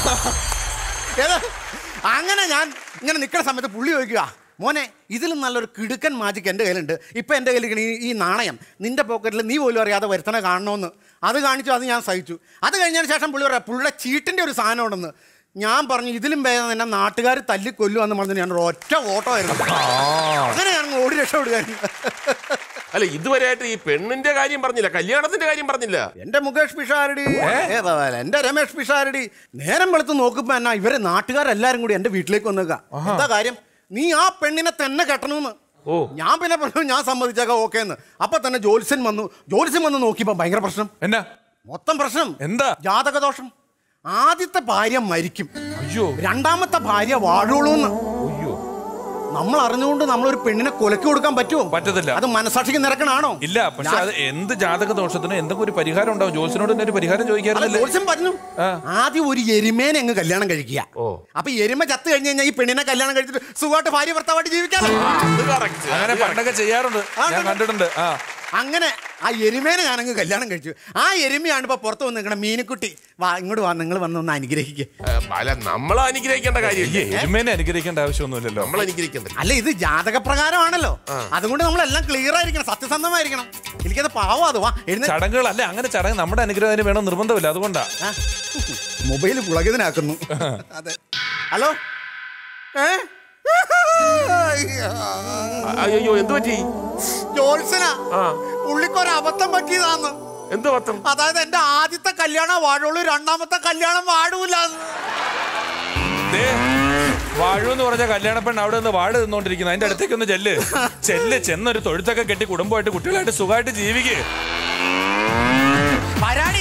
ഏത്? അങ്ങനെ ഞാൻ ഇങ്ങനെ നിൽക്കുന്ന സമയത്ത് പുള്ളി ചോദിക്കുക മോനെ ഇതിലും നല്ലൊരു കിടുക്കൻ മാജിക് എൻ്റെ കയ്യിലുണ്ട് ഇപ്പം എൻ്റെ കയ്യിൽ ഇരിക്കണ ഈ ഈ നാണയം നിന്റെ പോക്കറ്റിൽ നീ പോലും അറിയാതെ വരുത്തണ കാണണമെന്ന് അത് കാണിച്ചു അത് ഞാൻ സഹിച്ചു അത് കഴിഞ്ഞതിന് ശേഷം പുള്ളി പറയാം പുള്ളിയുടെ ചീട്ടിൻ്റെ ഒരു സാധനം ഉണ്ടെന്ന് ഞാൻ പറഞ്ഞു ഇതിലും വേഗം എന്നെ നാട്ടുകാർ തല്ലി കൊല്ലുമെന്ന് പറഞ്ഞ് ഞാൻ ഒരു ഒറ്റ ഓട്ടമായിരുന്നു അങ്ങനെ ഞാൻ അങ്ങ് ഓടി രക്ഷപ്പെടുകയായിരുന്നു അല്ല ഇതുവരെയായിട്ട് ഈ പെണ്ണിന്റെ കാര്യം പറഞ്ഞില്ല കല്യാണത്തിന്റെ കാര്യം പറഞ്ഞില്ല എന്റെ മുകേഷ് പിഷാരടി ഏതാ വേല? എന്റെ രമേഷ് പിഷാരടി നേരം വെളുത്ത് നോക്കുമ്പോ എന്നാ ഇവരെ നാട്ടുകാരെല്ലാരും കൂടി എന്റെ വീട്ടിലേക്ക് വന്നേക്ക എന്താ കാര്യം നീ ആ പെണ്ണിനെ തന്നെ കെട്ടണമെന്ന് ഓ. ഞാൻ പിന്നെ പറഞ്ഞു ഞാൻ സമ്മതിച്ചേക്കാം ഓക്കെ എന്ന് അപ്പൊ തന്നെ ജോത്സ്യൻ വന്നു ജോത്സ്യൻ വന്ന് നോക്കിയപ്പോ ഭയങ്കര പ്രശ്നം എന്നാ മൊത്തം പ്രശ്നം എന്താ ജാതകദോഷം ആദ്യത്തെ ഭാര്യ മരിക്കും അയ്യോ രണ്ടാമത്തെ ഭാര്യ വാഴുള്ളൂ എന്ന് അയ്യോ നമ്മൾ അറിഞ്ഞുകൊണ്ട് നമ്മൾ ഒരു പെണ്ണിനെ കൊലക്കി കൊടുക്കാൻ പറ്റുമോ പറ്റത്തില്ല. അത് മനസാക്ഷിക്ക് നിരക്കണാണോ ഇല്ല പക്ഷെ അത് എന്ത് ജാതക ദോഷത്തിനും എന്തൊക്കെ ഒരു പരിഹാരം ഉണ്ടാവും ജോത്സ്യനോട് തന്നെ ഒരു പരിഹാരം അല്ല, ചോദിക്കാറില്ലേ ജോത്സ്യൻ പറഞ്ഞു ആ. ആദ്യം ഒരു എരുമേനെ അങ്ങ് കല്യാണം കഴിക്കുക ഓ. അപ്പൊ എരുമ ചത്ത് കഴിഞ്ഞ് കഴിഞ്ഞാൽ ഈ പെണ്ണിനെ കല്യാണം കഴിച്ചിട്ട് സുഖമായിട്ട് ഭാര്യ ഭർത്താവായിട്ട് ജീവിക്കാലോ അത് correct. അങ്ങനെ പണ്ടൊക്കെ ചെയ്യാറുണ്ട് ആ, ഞാൻ ഉണ്ട്. കണ്ടിട്ടുണ്ട് ആ അങ്ങനെ ആ എരുമേനെ ഞാനങ്ങ് കല്യാണം കഴിച്ചു ആ എരുമയാണ് ഇപ്പൊ പുറത്ത് വന്ന് നിൽക്കണ മീനുക്കുട്ടി വാ ഇങ്ങോട്ട് വാ നിങ്ങൾ വന്ന് ഒന്ന് അനുഗ്രഹിക്കുക ഏ, അല്ല നമ്മൾ അനുഗ്രഹിക്കേണ്ട കാര്യമില്ലേ എരുമേനെ അനുഗ്രഹിക്കേണ്ട ആവശ്യമൊന്നുമില്ലല്ലോ നമ്മൾ അനുഗ്രഹിക്കണ്ടേ അല്ല ഇത് ജാതക പ്രകാരമാണല്ലോ അതുകൊണ്ട് നമ്മളെല്ലാം ക്ലിയർ ആയിരിക്കണം സത്യസന്ധമായിരിക്കണം എനിക്കത് പാവം അത് വാ എഴുന്ന ചടങ്ങുകൾ അല്ല അങ്ങനെ ചടങ്ങ് നമ്മുടെ അനുഗ്രഹത്തിന് വേണം നിർബന്ധമില്ല അതുകൊണ്ടാ മൊബൈൽ പുളകിതനാക്കുന്നു അതെ ഹലോ ഏ അയ്യോ എന്ത് പറ്റി ജോത്സന ആ പുള്ളിക്കൊരു അബദ്ധം പറ്റിയതാന്ന് എന്ത് പത്തം അതായത് എന്റെ ആദ്യത്തെ കല്യാണം വാഴുള്ളൂ രണ്ടാമത്തെ കല്യാണം വാഴൂല ദേ, വാഴു എന്ന് പറഞ്ഞ കല്യാണ പെണ്ണ് അവിടെ നിന്ന് വാഴ നിന്നോണ്ടിരിക്കുന്നു അതിന്റെ അടുത്തേക്ക് ഒന്ന് ചെല്ല് ചെല്ല് ചെന്നൊരു തൊഴുത്തൊക്കെ കെട്ടി കുടുംബമായിട്ട് കുട്ടികളായിട്ട് സുഖമായിട്ട് ജീവിക്ക് വരാടി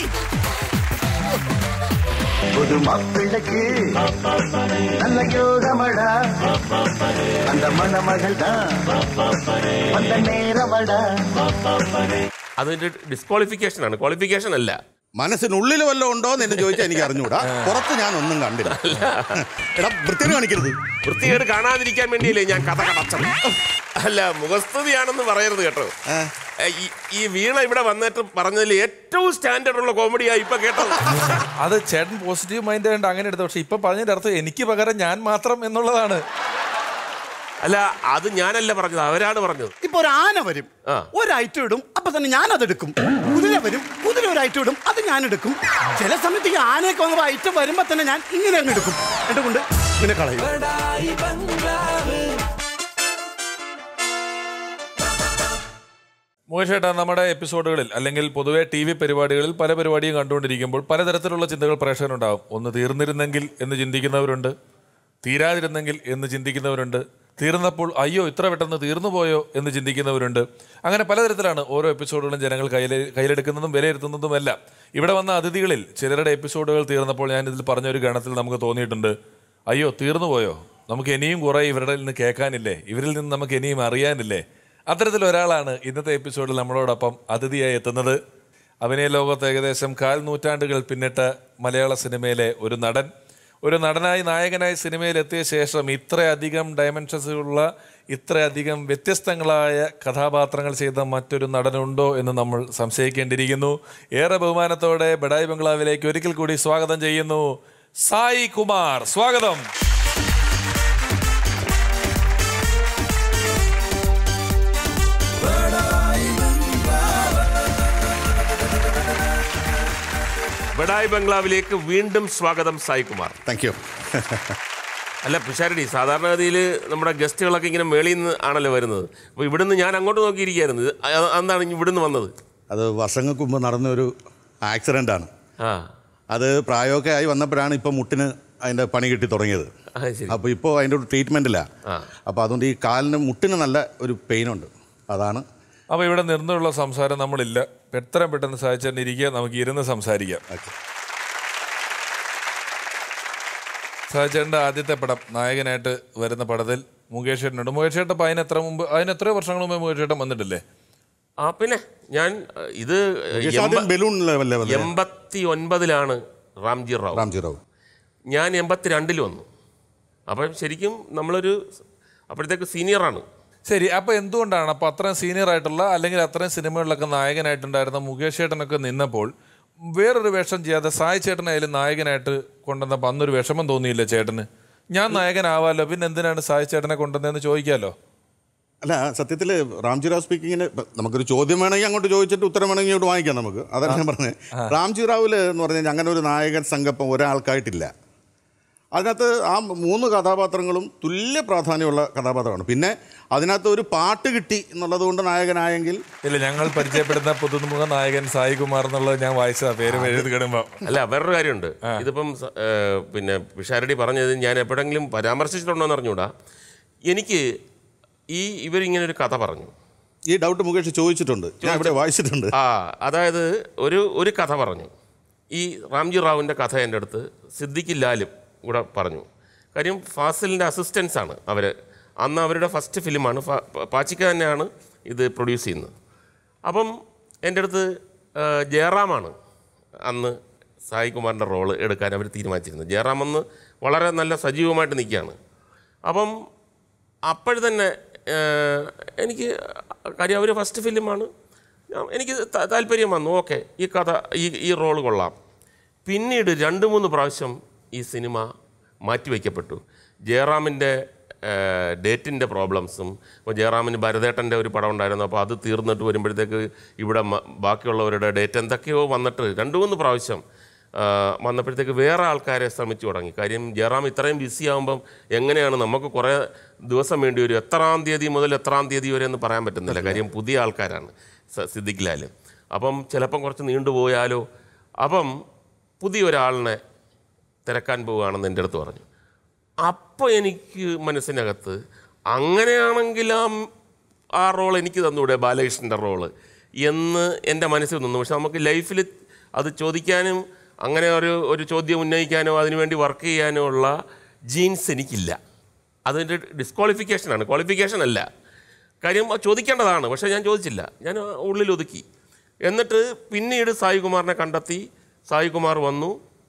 புது மாப்பிள்ளைக்கு நல்ல யோகமடா அந்த மணமகள் தான் அந்த நேரமடா അതിന്റെ ഡിസ്ക്വാളിഫിക്കേഷൻ ആണ് ക്വാളിഫിക്കേഷൻ അല്ല മനസ്സിനുള്ളിൽ വല്ലതും ഉണ്ടോ എന്ന് എന്നെ ചോദിച്ചാൽ എനിക്ക് അറിഞ്ഞൂടാ പുറത്ത് ഞാൻ ഒന്നും കണ്ടില്ല എടാ വൃത്തിയിൽ കാണിക്കരുത് വൃത്തികേട് കാണാതിരിക്കാൻ വേണ്ടിയല്ലേ ഞാൻ കഥ കടച്ചത് അല്ല മുഖസ്തുതിയാണെന്ന് പറയരുത് കേട്ടോ ഏ, ഈ- ഈ വീണ ഇവിടെ വന്നിട്ട് പറഞ്ഞതിൽ ഏറ്റവും സ്റ്റാൻഡേർഡ് ഉള്ള കോമഡിയാ ഇപ്പൊ കേട്ടത് അത് ചേട്ടൻ പോസിറ്റീവ് മൈൻഡ് ആയതുകൊണ്ട് അങ്ങനെ എടുത്തു പക്ഷെ ഇപ്പൊ പറഞ്ഞതിന്റെ അർത്ഥം എനിക്ക് പകരം ഞാൻ മാത്രം എന്നുള്ളതാണ് അല്ല അത് ഞാനല്ല പറഞ്ഞത് അവരാണ് പറഞ്ഞത് ഇപ്പൊ ഒരു ആന വരും ആ. ഒരു ഐറ്റം ഇടും അപ്പൊ തന്നെ ഞാൻ അത് എടുക്കും കുതിര വരും കുതിര ഒരു ഐറ്റം ഇടും അത് ഞാൻ എടുക്കും ചില സമയത്ത് ഈ ആനയൊക്കെ വന്നപ്പോ ഐറ്റം വരുമ്പോ തന്നെ ഞാൻ ഇങ്ങനെ അങ്ങ് എടുക്കും എന്നിട്ട് ഇങ്ങനെ കളയും മോശേട്ടാ നമ്മുടെ എപ്പിസോഡുകളിൽ അല്ലെങ്കിൽ പൊതുവെ ടി വി പരിപാടികളിൽ പല പരിപാടിയും കണ്ടുകൊണ്ടിരിക്കുമ്പോൾ പലതരത്തിലുള്ള ചിന്തകൾ പ്രേക്ഷകരുണ്ടാവും ഒന്ന് തീർന്നിരുന്നെങ്കിൽ എന്ന് ചിന്തിക്കുന്നവരുണ്ട് തീരാതിരുന്നെങ്കിൽ എന്ന് ചിന്തിക്കുന്നവരുണ്ട് തീർന്നപ്പോൾ അയ്യോ ഇത്ര പെട്ടെന്ന് തീർന്നു പോയോ എന്ന് ചിന്തിക്കുന്നവരുണ്ട് അങ്ങനെ പലതരത്തിലാണ് ഓരോ എപ്പിസോഡുകളും ജനങ്ങൾ കയ്യിൽ കയ്യിലെടുക്കുന്നതും വിലയിരുത്തുന്നതുമെല്ലാം ഇവിടെ വന്ന അതിഥികളിൽ ചിലരുടെ എപ്പിസോഡുകൾ തീർന്നപ്പോൾ ഞാൻ ഇതിൽ പറഞ്ഞ ഒരു ഗണത്തിൽ നമുക്ക് തോന്നിയിട്ടുണ്ട് അയ്യോ തീർന്നു പോയോ നമുക്ക് ഇനിയും കുറേ ഇവരുടെ നിന്ന് കേൾക്കാനില്ലേ ഇവരിൽ നിന്ന് നമുക്ക് ഇനിയും അറിയാനില്ലേ അത്തരത്തിൽ ഒരാളാണ് ഇന്നത്തെ എപ്പിസോഡിൽ നമ്മളോടൊപ്പം അതിഥിയായി എത്തുന്നത് അഭിനയ ലോകത്ത് ഏകദേശം കാൽ നൂറ്റാണ്ടുകൾ പിന്നിട്ട മലയാള സിനിമയിലെ ഒരു നടൻ ഒരു നടനായി നായകനായി സിനിമയിൽ എത്തിയ ശേഷം ഇത്രയധികം ഡയമെൻഷൻസുള്ള ഇത്രയധികം വ്യത്യസ്തങ്ങളായ കഥാപാത്രങ്ങൾ ചെയ്ത മറ്റൊരു നടനുണ്ടോ എന്ന് നമ്മൾ സംശയിക്കേണ്ടിയിരിക്കുന്നു ഏറെ ബഹുമാനത്തോടെ ബഡായി ബംഗ്ലാവിലേക്ക് ഒരിക്കൽ കൂടി സ്വാഗതം ചെയ്യുന്നു സായി കുമാർ സ്വാഗതം ബഡായി ബംഗ്ലാവിലേക്ക് വീണ്ടും സ്വാഗതം സായി കുമാർ താങ്ക് യു അല്ല പിഷാരടി സാധാരണഗതിയിൽ നമ്മുടെ ഗസ്റ്റുകളൊക്കെ ഇങ്ങനെ മേളിൽ നിന്ന് ആണല്ലോ വരുന്നത് അപ്പോൾ ഇവിടുന്ന് ഞാൻ അങ്ങോട്ട് നോക്കിയിരിക്കുകയായിരുന്നു ഇത് അ- അതെന്താണ് ഇനി ഇവിടുന്ന് വന്നത് അത് വർഷങ്ങൾക്ക് മുമ്പ് നടന്ന ഒരു ആക്സിഡൻ്റ് ആണ് ആ അത് പ്രായമൊക്കെ ആയി വന്നപ്പോഴാണ് ഇപ്പോൾ മുട്ടിന് അതിൻ്റെ പണി കിട്ടി തുടങ്ങിയത് അത് ശരി അപ്പോൾ ഇപ്പോൾ അതിൻ്റെ ഒരു ട്രീറ്റ്മെൻറ്റില്ല ആ. അപ്പോൾ അതുകൊണ്ട് ഈ കാലിന് മുട്ടിന് നല്ല ഒരു പെയിനുണ്ട് അതാണ് അപ്പൊ ഇവിടെ നിന്നുള്ള സംസാരം നമ്മളില്ല എത്രയും പെട്ടെന്ന് സാധിച്ചു ഇരിക്കുക നമുക്ക് ഇരുന്ന് സംസാരിക്കാം ഓക്കെ സാധിച്ചേട്ടൻ്റെ ആദ്യത്തെ പടം നായകനായിട്ട് വരുന്ന പടത്തിൽ മുകേഷ് ചേട്ടനുണ്ട് മുകേഷ് ചേട്ടൻ അതിന് എത്ര മുമ്പ് അതിന് എത്രയോ വർഷങ്ങൾ മുമ്പ് മുകേഷ് ചേട്ടൻ വന്നിട്ടില്ലേ ആ പിന്നെ ഞാൻ അഹ്, ഇത് ആദ്യം ബലൂൺ ലെവലിലെ എൺപത്തി ഒൻപതിലാണ് റാംജി റാവു റാംജി റാവു ഞാൻ എൺപത്തി രണ്ടിൽ വന്നു അപ്പം ശരിക്കും നമ്മളൊരു അപ്പോഴത്തേക്ക് സീനിയറാണ് ശരി അപ്പൊ എന്തുകൊണ്ടാണ് അപ്പൊ അത്രയും സീനിയർ ആയിട്ടുള്ള അല്ലെങ്കിൽ അത്രയും സിനിമകളിലൊക്കെ നായകനായിട്ടുണ്ടായിരുന്ന മുകേഷ് ചേട്ടനൊക്കെ നിന്നപ്പോൾ വേറൊരു വേഷം ചെയ്യാതെ സായി ചേട്ടനായാലും നായകനായിട്ട് കൊണ്ടുവന്നപ്പോൾ അന്നൊരു വിഷമം തോന്നിയില്ല ചേട്ടന് ഞാൻ നായകനാവാലോ പിന്നെ എന്തിനാണ് സായി ചേട്ടനെ കൊണ്ടുവന്നതെന്ന് ചോദിക്കാലോ അല്ല സത്യത്തിൽ റാംജി റാവു സ്പീക്കിങ്ങിന് ഇപ്പം നമുക്കൊരു ചോദ്യം വേണമെങ്കിൽ അങ്ങോട്ട് ചോദിച്ചിട്ട് ഉത്തരം വേണമെങ്കിൽ ഇങ്ങോട്ട് വാങ്ങിക്കാം നമുക്ക് അതാണ് ഞാൻ പറഞ്ഞത് റാംജി റാവുല് എന്ന് പറഞ്ഞു കഴിഞ്ഞാൽ അങ്ങനെ ഒരു നായകൻ സങ്കല്പം ഒരാൾക്കായിട്ടില്ല അതിനകത്ത് ആ മൂന്ന് കഥാപാത്രങ്ങളും തുല്യ പ്രാധാന്യമുള്ള കഥാപാത്രമാണ് പിന്നെ അതിനകത്ത് ഒരു പാട്ട് കിട്ടി എന്നുള്ളത് കൊണ്ട് നായകനായെങ്കിൽ ഇല്ല ഞങ്ങൾ പരിചയപ്പെടുന്ന പുതുമുഖ നായകൻ സായി കുമാർ എന്നുള്ളത് ഞാൻ വായിച്ചതാ പേര് എഴുതി കിടുമ്പോ അല്ല വേറൊരു കാര്യമുണ്ട് ഇതിപ്പം സ- ഏഹ്, പിന്നെ പിഷാരടി പറഞ്ഞത് ഞാൻ എപ്പോഴെങ്കിലും പരാമർശിച്ചിട്ടുണ്ടോ എന്ന് അറിഞ്ഞൂടാ എനിക്ക് ഈ ഇവരിങ്ങനെ ഒരു കഥ പറഞ്ഞു ഈ ഡൗട്ട് മുകേഷ് ചോദിച്ചിട്ടുണ്ട് ഞാൻ ഇവിടെ വായിച്ചിട്ടുണ്ട് ആ അതായത് ഒരു ഒരു കഥ പറഞ്ഞു ഈ റാംജി റാവുവിൻ്റെ കഥ എൻ്റെ അടുത്ത് സിദ്ദിഖ് ലാലും കൂടെ പറഞ്ഞു കാര്യം ഫാസിലിൻ്റെ അസിസ്റ്റൻസ് ആണ് അവർ അന്ന് അവരുടെ ഫസ്റ്റ് ഫിലിമാണ് ഫ- പ- പാച്ചിക്ക തന്നെയാണ് ഇത് പ്രൊഡ്യൂസ് ചെയ്യുന്നത് അപ്പം എൻ്റെ അടുത്ത് ആ, ജയറാമാണ് അന്ന് സായി കുമാറിൻ്റെ റോള് എടുക്കാൻ അവർ തീരുമാനിച്ചിരുന്നത് ജയറാം അന്ന് വളരെ നല്ല സജീവമായിട്ട് നിൽക്കുകയാണ് അപ്പം അപ്പോഴ് തന്നെ ഏഹ്, എനിക്ക് കാര്യം അവർ ഫസ്റ്റ് ഫിലിമാണ് ഞാൻ- എനിക്ക് ത- താല്പര്യം വന്നു ഓക്കെ ഈ കഥ ഈ ഈ റോള് കൊള്ളാം പിന്നീട് രണ്ട് മൂന്ന് പ്രാവശ്യം ഈ സിനിമ മാറ്റിവെക്കപ്പെട്ടു ജയറാമിൻ്റെ ഡേറ്റിൻ്റെ പ്രോബ്ലംസും ഇപ്പോൾ ജയറാമിന് ഭരതേട്ടൻ്റെ ഒരു പടം ഉണ്ടായിരുന്നു അപ്പോൾ അത് തീർന്നിട്ട് വരുമ്പോഴത്തേക്ക് ഇവിടെ മ- ബാക്കിയുള്ളവരുടെ ഡേറ്റ് എന്തൊക്കെയോ വന്നിട്ട് രണ്ട് മൂന്ന് പ്രാവശ്യം ആ, വന്നപ്പോഴത്തേക്ക് വേറെ ആൾക്കാരെ ശ്രമിച്ചു തുടങ്ങി കാര്യം ജയറാം ഇത്രയും ബിസി ആകുമ്പം എങ്ങനെയാണ് നമുക്ക് കുറേ ദിവസം വേണ്ടി വരും എത്രാം തീയതി മുതൽ എത്രാം തീയതി വരെ എന്ന് പറയാൻ പറ്റുന്നില്ല കാര്യം പുതിയ ആൾക്കാരാണ് സ- സിദ്ദിഖ് ലാൽ അപ്പം ചിലപ്പം കുറച്ച് നീണ്ടുപോയാലോ അപ്പം പുതിയൊരാളിനെ തിരക്കാൻ പോവുകയാണെന്ന് എൻ്റെ അടുത്ത് പറഞ്ഞു അപ്പോൾ എനിക്ക് മനസ്സിനകത്ത് അങ്ങനെയാണെങ്കിൽ ആ ആ റോൾ എനിക്ക് തന്നൂടെ ബാലകൃഷ്ണൻ്റെ റോള് എന്ന് എൻ്റെ മനസ്സിൽ നിന്നു പക്ഷെ നമുക്ക് ലൈഫിൽ അത് ചോദിക്കാനും അങ്ങനെ ഒരു ഒരു ചോദ്യം ഉന്നയിക്കാനോ അതിനുവേണ്ടി വർക്ക് ചെയ്യാനോ ഉള്ള ജീൻസ് എനിക്കില്ല അതിൻ്റെ ഡിസ്ക്വാളിഫിക്കേഷനാണ് ക്വാളിഫിക്കേഷൻ അല്ല കാര്യം അത് ചോദിക്കേണ്ടതാണ് പക്ഷേ ഞാൻ ചോദിച്ചില്ല ഞാൻ ഉള്ളിൽ ഒതുക്കി എന്നിട്ട് പിന്നീട് സായികുമാറിനെ കണ്ടെത്തി സായികുമാർ വന്നു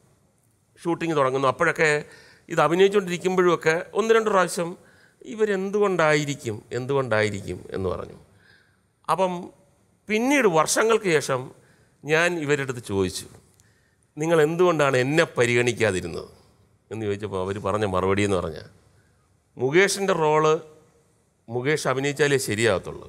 ഷൂട്ടിംഗ് തുടങ്ങുന്നു അപ്പോഴൊക്കെ ഇത് അഭിനയിച്ചുകൊണ്ടിരിക്കുമ്പോഴുമൊക്കെ ഒന്ന് രണ്ട് പ്രാവശ്യം ഇവരെന്തുകൊണ്ടായിരിക്കും എന്തുകൊണ്ടായിരിക്കും എന്ന് പറഞ്ഞു അപ്പം പിന്നീട് വർഷങ്ങൾക്ക് ശേഷം ഞാൻ ഇവരുടെ അടുത്ത് ചോദിച്ചു നിങ്ങൾ എന്തുകൊണ്ടാണ് എന്നെ പരിഗണിക്കാതിരുന്നത് എന്ന് ചോദിച്ചപ്പോൾ അവർ പറഞ്ഞ മറുപടി എന്ന് പറഞ്ഞാൽ മുകേഷിൻ്റെ റോള് മുകേഷ് അഭിനയിച്ചാലേ ശരിയാകത്തുള്ളൂ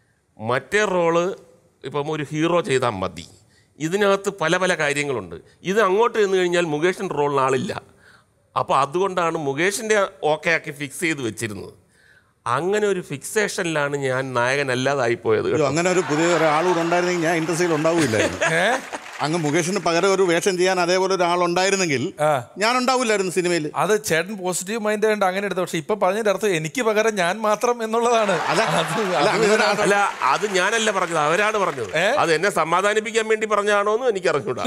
മറ്റേ റോള് ഇപ്പം ഒരു ഹീറോ ചെയ്താൽ മതി ഇതിനകത്ത് പല പല കാര്യങ്ങളുണ്ട് ഇത് അങ്ങോട്ട് ചെന്ന് കഴിഞ്ഞാൽ മുകേഷിൻ്റെ റോളിന് ആളില്ല അപ്പോൾ അതുകൊണ്ടാണ് മുകേഷിൻ്റെ ഓക്കെ ആക്കി ഫിക്സ് ചെയ്ത് വെച്ചിരുന്നത് അങ്ങനെ ഒരു ഫിക്സേഷനിലാണ് ഞാൻ നായകനല്ലാതായി പോയത് അയ്യോ, അങ്ങനെ ഒരു പുതിയ ഒരാളൂടെ ഉണ്ടായിരുന്നെങ്കിൽ ഞാൻ ഇൻഡസ്ട്രിയിൽ ഉണ്ടാവില്ലായിരുന്നു അങ്ങ് മുകേഷിന് പകരം ഒരു വേഷം ചെയ്യാൻ അതേപോലെ ഒരാൾ ഉണ്ടായിരുന്നെങ്കിൽ ആ. ഞാൻ ഉണ്ടാവില്ലായിരുന്നു സിനിമയിൽ അത് ചേട്ടൻ പോസിറ്റീവ് മൈൻഡ് ആയതുകൊണ്ട് അങ്ങനെ എടുത്തു പക്ഷെ ഇപ്പൊ പറഞ്ഞതിന്റെ അർത്ഥം എനിക്ക് പകരം ഞാൻ മാത്രം എന്നുള്ളതാണ് അല്ല, അത് അല്ല, അത് അങ്ങനെ ഒരാൾ- അല്ല അത് ഞാനല്ല പറഞ്ഞത് അവരാണ് പറഞ്ഞത് ഏ? അത് എന്നെ സമാധാനിപ്പിക്കാൻ വേണ്ടി പറഞ്ഞാണോ എന്ന് എനിക്ക് അറിഞ്ഞൂടാ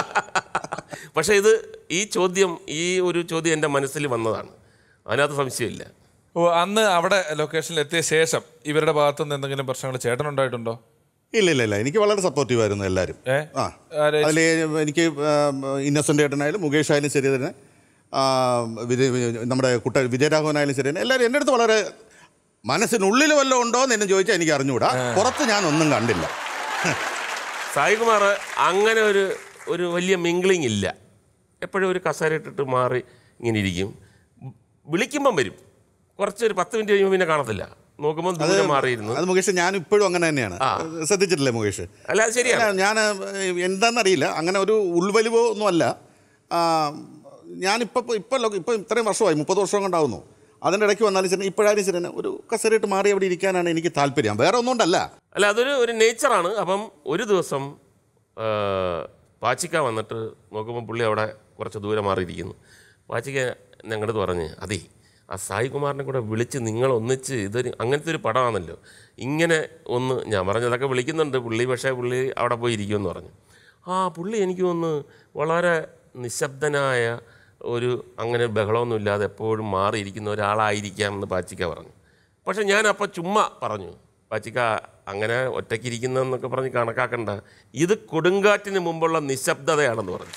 പക്ഷെ ഇത് ഈ ചോദ്യം ഈ ഒരു ചോദ്യം എൻ്റെ മനസ്സിൽ വന്നതാണ് അതിനകത്ത് സംശയമില്ല ഓ അന്ന് അവിടെ ലൊക്കേഷനിൽ എത്തിയ ശേഷം ഇവരുടെ ഭാഗത്തു നിന്ന് എന്തെങ്കിലും പ്രശ്നങ്ങൾ ചേട്ടൻ ഉണ്ടായിട്ടുണ്ടോ ഇല്ല ഇല്ല ഇല്ല എനിക്ക് വളരെ സപ്പോർട്ടീവ് ആയിരുന്നു എല്ലാവരും ഏ? ആ ആരെ? അതിൽ എനിക്ക് ഇന്നസെൻ്റ് ഏട്ടനായാലും മുകേഷ് ആയാലും ശരി തന്നെ ആ, വിജയ് വിജയ്- നമ്മുടെ കുട്ട വിജയരാഘവനായാലും ശരി തന്നെ എല്ലാവരും എൻ്റെ അടുത്ത് വളരെ മനസ്സിനുള്ളിൽ വല്ലതും ഉണ്ടോ എന്ന് എന്നെ ചോദിച്ചാൽ എനിക്ക് അറിഞ്ഞുകൂടാ പുറത്ത് ഞാൻ ഒന്നും കണ്ടില്ല സായികുമാർ അങ്ങനെ ഒരു ഒരു വലിയ മിംഗ്ലിംഗ് ഇല്ല എപ്പോഴും ഒരു കസേര ഇട്ടിട്ട് മാറി ഇങ്ങനെ ഇരിക്കും വിളിക്കുമ്പം വരും കുറച്ചൊരു പത്ത് മിനിറ്റ് കഴിയുമ്പോൾ പിന്നെ കാണത്തില്ല നോക്കുമ്പോൾ ദൂരെ മാറിയിരുന്നു അത് മുകേഷ് ഞാൻ ഇപ്പോഴും അങ്ങനെ തന്നെയാണ് ശ്രദ്ധിച്ചിട്ടില്ലേ മുകേഷ് അല്ല അത് ശരിയാണ് അല്ല, ഞാൻ എന്താണെന്നറിയില്ല അങ്ങനെ ഒരു ഉൾവലിവോ ഒന്നുമല്ല ആ, ഞാനിപ്പോൾ ഇപ്പോൾ ഇപ്പോൾ ഇത്രയും വർഷമായി മുപ്പത് വർഷം കൊണ്ടാവുന്നു അതിൻ്റെ ഇടയ്ക്ക് വന്നാലും ശരി ഇപ്പോഴായാലും ശരി തന്നെ ഒരു കസേരയിട്ട് മാറി അവിടെ ഇരിക്കാനാണ് എനിക്ക് താല്പര്യം വേറെ ഒന്നും കൊണ്ടല്ല അല്ല അതൊരു ഒരു നേച്ചറാണ് അപ്പം ഒരു ദിവസം ആ, പാച്ചിക്ക വന്നിട്ട് നോക്കുമ്പോൾ പുള്ളി അവിടെ കുറച്ച് ദൂരെ മാറിയിരിക്കുന്നു പാച്ചിക്ക ഞങ്ങളുടെ അടുത്ത് പറഞ്ഞ് അതേ ആ സായികുമാറിനെ കൂടെ വിളിച്ച് നിങ്ങൾ ഒന്നിച്ച് ഇതൊരു അങ്ങനത്തെ ഒരു പടമാണല്ലോ ഇങ്ങനെ ഒന്ന് ഞാൻ പറഞ്ഞു അതൊക്കെ വിളിക്കുന്നുണ്ട് പുള്ളി പക്ഷേ പുള്ളി അവിടെ പോയി ഇരിക്കുമെന്ന് പറഞ്ഞു ആ പുള്ളി എനിക്ക് തോന്നുന്നു വളരെ നിശബ്ദനായ ഒരു അങ്ങനെ ബഹളമൊന്നുമില്ലാതെ എപ്പോഴും മാറിയിരിക്കുന്ന ഒരാളായിരിക്കാം എന്ന് പാച്ചിക്ക പറഞ്ഞു പക്ഷെ ഞാൻ അപ്പോൾ ചുമ്മാ പറഞ്ഞു പാച്ചിക്ക അങ്ങനെ ഒറ്റയ്ക്കിരിക്കുന്നതെന്നൊക്കെ പറഞ്ഞ് കണക്കാക്കണ്ട ഇത് കൊടുങ്കാറ്റിന് മുമ്പുള്ള നിശബ്ദതയാണെന്ന് പറഞ്ഞു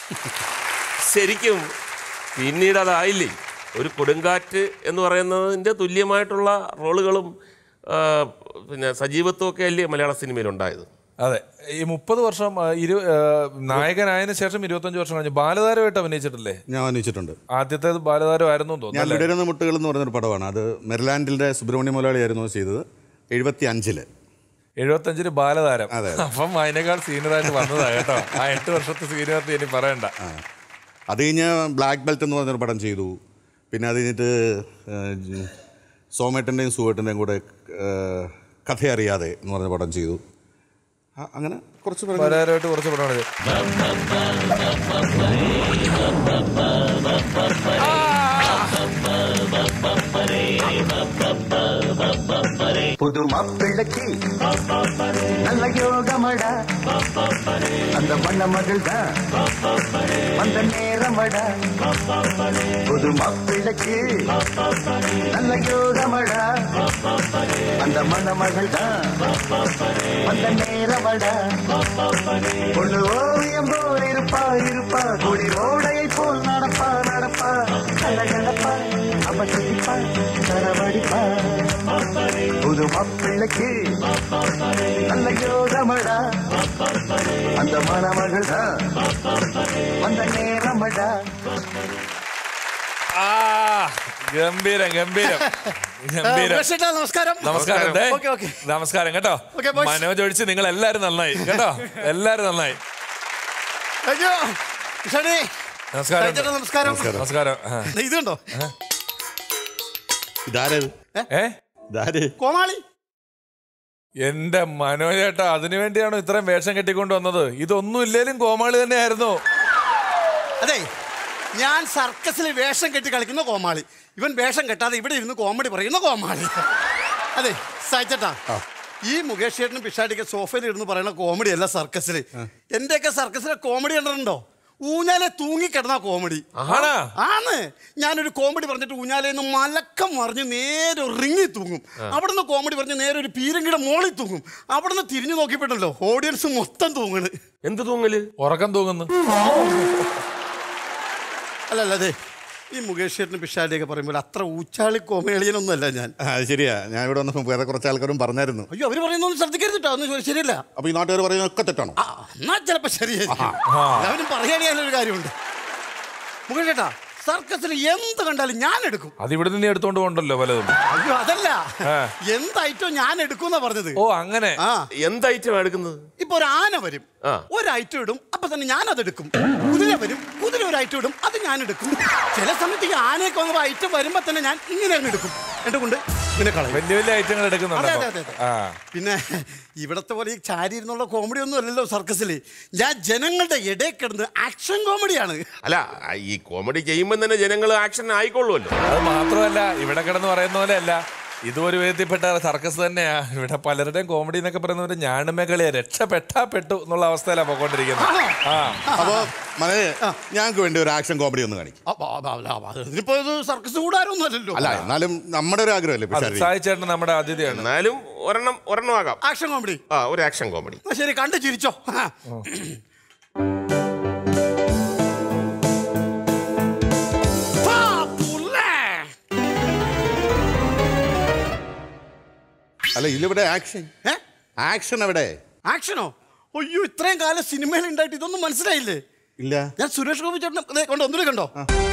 ശരിക്കും പിന്നീട് അതായില്ലേ ഒരു കൊടുങ്കാറ്റ് എന്ന് പറയുന്നതിൻ്റെ തുല്യമായിട്ടുള്ള റോളുകളും ആ, പിന്നെ സജീവത്വമൊക്കെ അല്ലേ മലയാള സിനിമയിൽ ഉണ്ടായത് അതെ ഈ മുപ്പത് വർഷം ആ, ഇരു ആ, നായകനായതിനു ശേഷം ഇരുപത്തഞ്ച് വർഷം കഴിഞ്ഞു ബാലതാരമായിട്ട് അഭിനയിച്ചിട്ടില്ലേ ഞാൻ അന്വേഷിച്ചിട്ടുണ്ട് ആദ്യത്തേത് ബാലതാരമായിരുന്നു എന്ന് ഞാൻ തോന്നുന്നു അല്ലേ? വിടരുന്ന മുട്ടുകൾ എന്ന് പറഞ്ഞൊരു പടമാണ് അത് മെർലാൻഡിൻ്റെ സുബ്രഹ്മണ്യ മുതലാളിയായിരുന്നു അത് ചെയ്തത് എഴുപത്തി അഞ്ചില് എഴുപത്തഞ്ചിന് ബാലതാരം അതെ. അപ്പം അതിനേക്കാൾ സീനിയറായിട്ട് വന്നതാ കേട്ടോ ആ എട്ട് വർഷത്തെ സീനിയറിറ്റി ഇനി പറയണ്ട അത് കഴിഞ്ഞ് ബ്ലാക്ക് ബെൽറ്റ് എന്ന് പറഞ്ഞൊരു പടം ചെയ്തു പിന്നെ അത് കഴിഞ്ഞിട്ട് ഏഹ്, ജ്- സോമേട്ടൻ്റെയും സുവേട്ടൻ്റെയും കൂടെ ഏഹ്, കഥ അറിയാതെ എന്ന് പറഞ്ഞ പടം ചെയ്തു ആ, അങ്ങനെ കുറച്ച് പടങ്ങൾ ബാലതാരമായിട്ട് കുറച്ച് പടമാണ് புது மாப்பிள்ளைக்கு நல்ல யோகமடா அந்த வண்ண மகள் தான் வந்த நேரமடா புது மாப்பிள்ளைக்கு நல்ல யோகமடா அந்த மணமகள் தான் வந்த நேரமடா பொண்ணு ஓவியம் போல் இருப்பா இருப்பா குடி ஓடையை போல் நடப்பா நடப்பா கல கலப்பா அவ சிரிப்பா சரவடிப்பா புது மாப்பிள்ளைக்கு நல்ல நல்ல யோகமடா அந்த மணமகள் தான் வந்த நேரமடா ആ ഗംഭീരം ഗംഭീരം ഗംഭീരം ചേട്ടാ നമസ്കാരം നമസ്കാരം ദേ. ഓക്കെ ഓക്കെ നമസ്കാരം കേട്ടോ Okay, boys. മനോജ് ഒഴിച്ച് നിങ്ങൾ എല്ലാരും നന്നായി കേട്ടോ എല്ലാരും നന്നായി അയ്യോ ഷണി നമസ്കാരം ചേട്ടാ നമസ്കാരം നമസ്കാരം ആ. ദേ ഇതുണ്ടോ ഇതാരത് ഏ ഇതാര് കോമാളി എന്റെ മനോജേട്ടാ അതിനു വേണ്ടിയാണോ ഇത്രയും വേഷം കെട്ടിക്കൊണ്ട് വന്നത് ഇതൊന്നും ഇല്ലേലും കോമാളി തന്നെയായിരുന്നു അതെ ഞാൻ സർക്കസിൽ വേഷം കെട്ടി കളിക്കുന്ന കോമാളി ഇവൻ വേഷം കെട്ടാതെ ഇവിടെ ഇരുന്ന് കോമഡി പറയുന്ന കോമാളി അതെ സായിച്ചേട്ടാ ഈ മുകേഷ് ചേട്ടനും പിഷാടിക്ക് സോഫയിൽ ഇരുന്ന് പറയുന്ന കോമഡി അല്ല സർക്കസിൽ എന്റെയൊക്കെ സർക്കസിലെ കോമഡി കണ്ടിട്ടുണ്ടോ ഊഞ്ഞാലെ തൂങ്ങിക്കിടന്ന കോമഡി ആണാ ആണ് ഞാനൊരു കോമഡി പറഞ്ഞിട്ട് ഊഞ്ഞാലേന്ന് മലക്കം മറിഞ്ഞ് നേരെ റിങ്ങി തൂങ്ങും അവിടുന്ന് കോമഡി പറഞ്ഞ് നേരെ ഒരു പീരങ്കിയുടെ മോളിൽ തൂങ്ങും അവിടുന്ന് തിരിഞ്ഞു നോക്കിയപ്പോഴല്ലോ ഓഡിയൻസ് മൊത്തം തൂങ്ങണ് എന്ത് തൂങ്ങല് ഉറക്കം തൂങ്ങുന്നു അല്ല അല്ല അതെ ഈ മുകേഷ് ചേട്ടനും പിഷാടിയൊക്കെ പറയുമ്പോൾ അത്ര ഊച്ചാളി കോമേളിയനൊന്നും അല്ല ഞാൻ ആ അത് ശരിയാ ഞാൻ ഇവിടെ വന്നപ്പോൾ വേറെ കുറച്ച് ആൾക്കാരും പറഞ്ഞായിരുന്നു അയ്യോ അവര് പറയുന്നൊന്നും ശ്രദ്ധിക്കരുത് കേട്ടോ ഒന്നും ശരിയല്ല അപ്പൊ ഈ നാട്ടുകാർ പറയുന്നതൊക്കെ തെറ്റാണോ ആ, എന്നാ ചിലപ്പോ ശരിയായിരിക്കും അവനും പറയുകയാണെങ്കിൽ കാര്യം കാര്യമുണ്ട് മുകേഷ് ചേട്ടാ സർക്കസിൽ എന്ത് കണ്ടാലും ഞാൻ എടുക്കും അത് ഇവിടെ നിന്ന് എടുത്തോണ്ട് പോകണ്ടല്ലോ പലതും അയ്യോ അതല്ല ആ. എന്ത് ഐറ്റം ഞാൻ എടുക്കും പറഞ്ഞത് ഓ അങ്ങനെ ആ എന്ത് ഐറ്റം എടുക്കുന്നത് ഇപ്പൊ ഒരു ആന വരും ആ. ഒരു ഐറ്റം ഇടും അപ്പൊ തന്നെ ഞാൻ അത് എടുക്കും കുതിര വരും കുതിര ഒരു ഐറ്റം ഇടും അത് ഞാൻ എടുക്കും ചില സമയത്ത് ഈ ആനയൊക്കെ വന്നപ്പോ ഐറ്റം വരുമ്പോ തന്നെ ഞാൻ ഇങ്ങനെ അങ്ങ് എടുക്കും എന്റെ കൊണ്ട് ഇങ്ങനെ കളയും വലിയ വലിയ ഐറ്റങ്ങൾ എടുക്കുന്നുണ്ട് അതെ, അതെ, അപ്പൊ. അതെ, ആ പിന്നെ ഇവിടത്തെ പോലെ ഈ ചാരി ഇരുന്നുള്ള കോമഡി ഒന്നും അല്ലല്ലോ സർക്കസിൽ ഞാൻ ജനങ്ങളുടെ ഇടയിൽ കിടന്ന് ആക്ഷൻ കോമഡിയാണ് അല്ല ഈ കോമഡി ചെയ്യുമ്പോൾ തന്നെ ജനങ്ങൾ ആക്ഷൻ ആയിക്കൊള്ളുമല്ലോ അത് മാത്രമല്ല ഇവിടെ കിടന്ന് പറയുന്ന പോലെ അല്ല ഇതും ഒരു വിധത്തിൽപ്പെട്ട സർക്കസ് തന്നെയാ ഇവിടെ പലരുടെയും കോമഡി എന്നൊക്കെ പറയുന്നവര് ഞാണുമേക്കളിയെ രക്ഷപ്പെട്ടാ പെട്ടു എന്നുള്ള അവസ്ഥയിലാണ് പോയിക്കൊണ്ടിരിക്കുന്നത് ആ അപ്പൊ മനേ ഞങ്ങൾക്ക് വേണ്ടി ഒരു ആക്ഷൻ കോമഡി ഒന്ന് കാണിക്കും അപ്പൊ, അപ്പൊ, അപ്പൊ, അപ്പൊ, ഇതിപ്പോ ഇത് സർക്കസ് കൂടാരൊന്നും അല്ലല്ലോ അല്ല എന്നാലും നമ്മുടെ ഒരു ആഗ്രഹമല്ലേ അത് പിഷാരി സായിച്ചേട്ടൻ നമ്മുടെ അതിഥിയാണ് എന്നാലും ഒരെണ്ണം ഒരെണ്ണം ആകാം ആക്ഷൻ കോമഡി ആ ഒരു ആക്ഷൻ കോമഡി ആ, ശരി കണ്ടു ചിരിച്ചോ ആ. പാ, പുള്ളേ. അല്ല ഇതിലിവിടെ ആക്ഷൻ ഏ? ആക്ഷൻ എവിടെ ആക്ഷനോ അയ്യോ ഇത്രയും കാലം സിനിമയിൽ ഉണ്ടായിട്ട് ഇതൊന്നും മനസ്സിലായില്ലേ ഇല്ല ഞാൻ സുരേഷ് ഗോപി ചേട്ടൻ ദേ, കണ്ടോ ഒന്നുകൂടി കണ്ടോ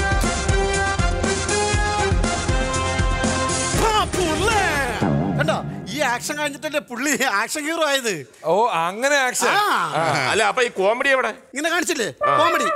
പാ, പുള്ളേ. കണ്ടോ ഈ ആക്ഷൻ കഴിഞ്ഞിട്ടല്ലേ പുള്ളി ആക്ഷൻ ഹീറോ ആയത് ഓ അങ്ങനെ ആക്ഷൻ ആ. അല്ല അപ്പൊ ഈ കോമഡി എവിടെ ഇങ്ങനെ കാണിച്ചില്ലേ കോമഡി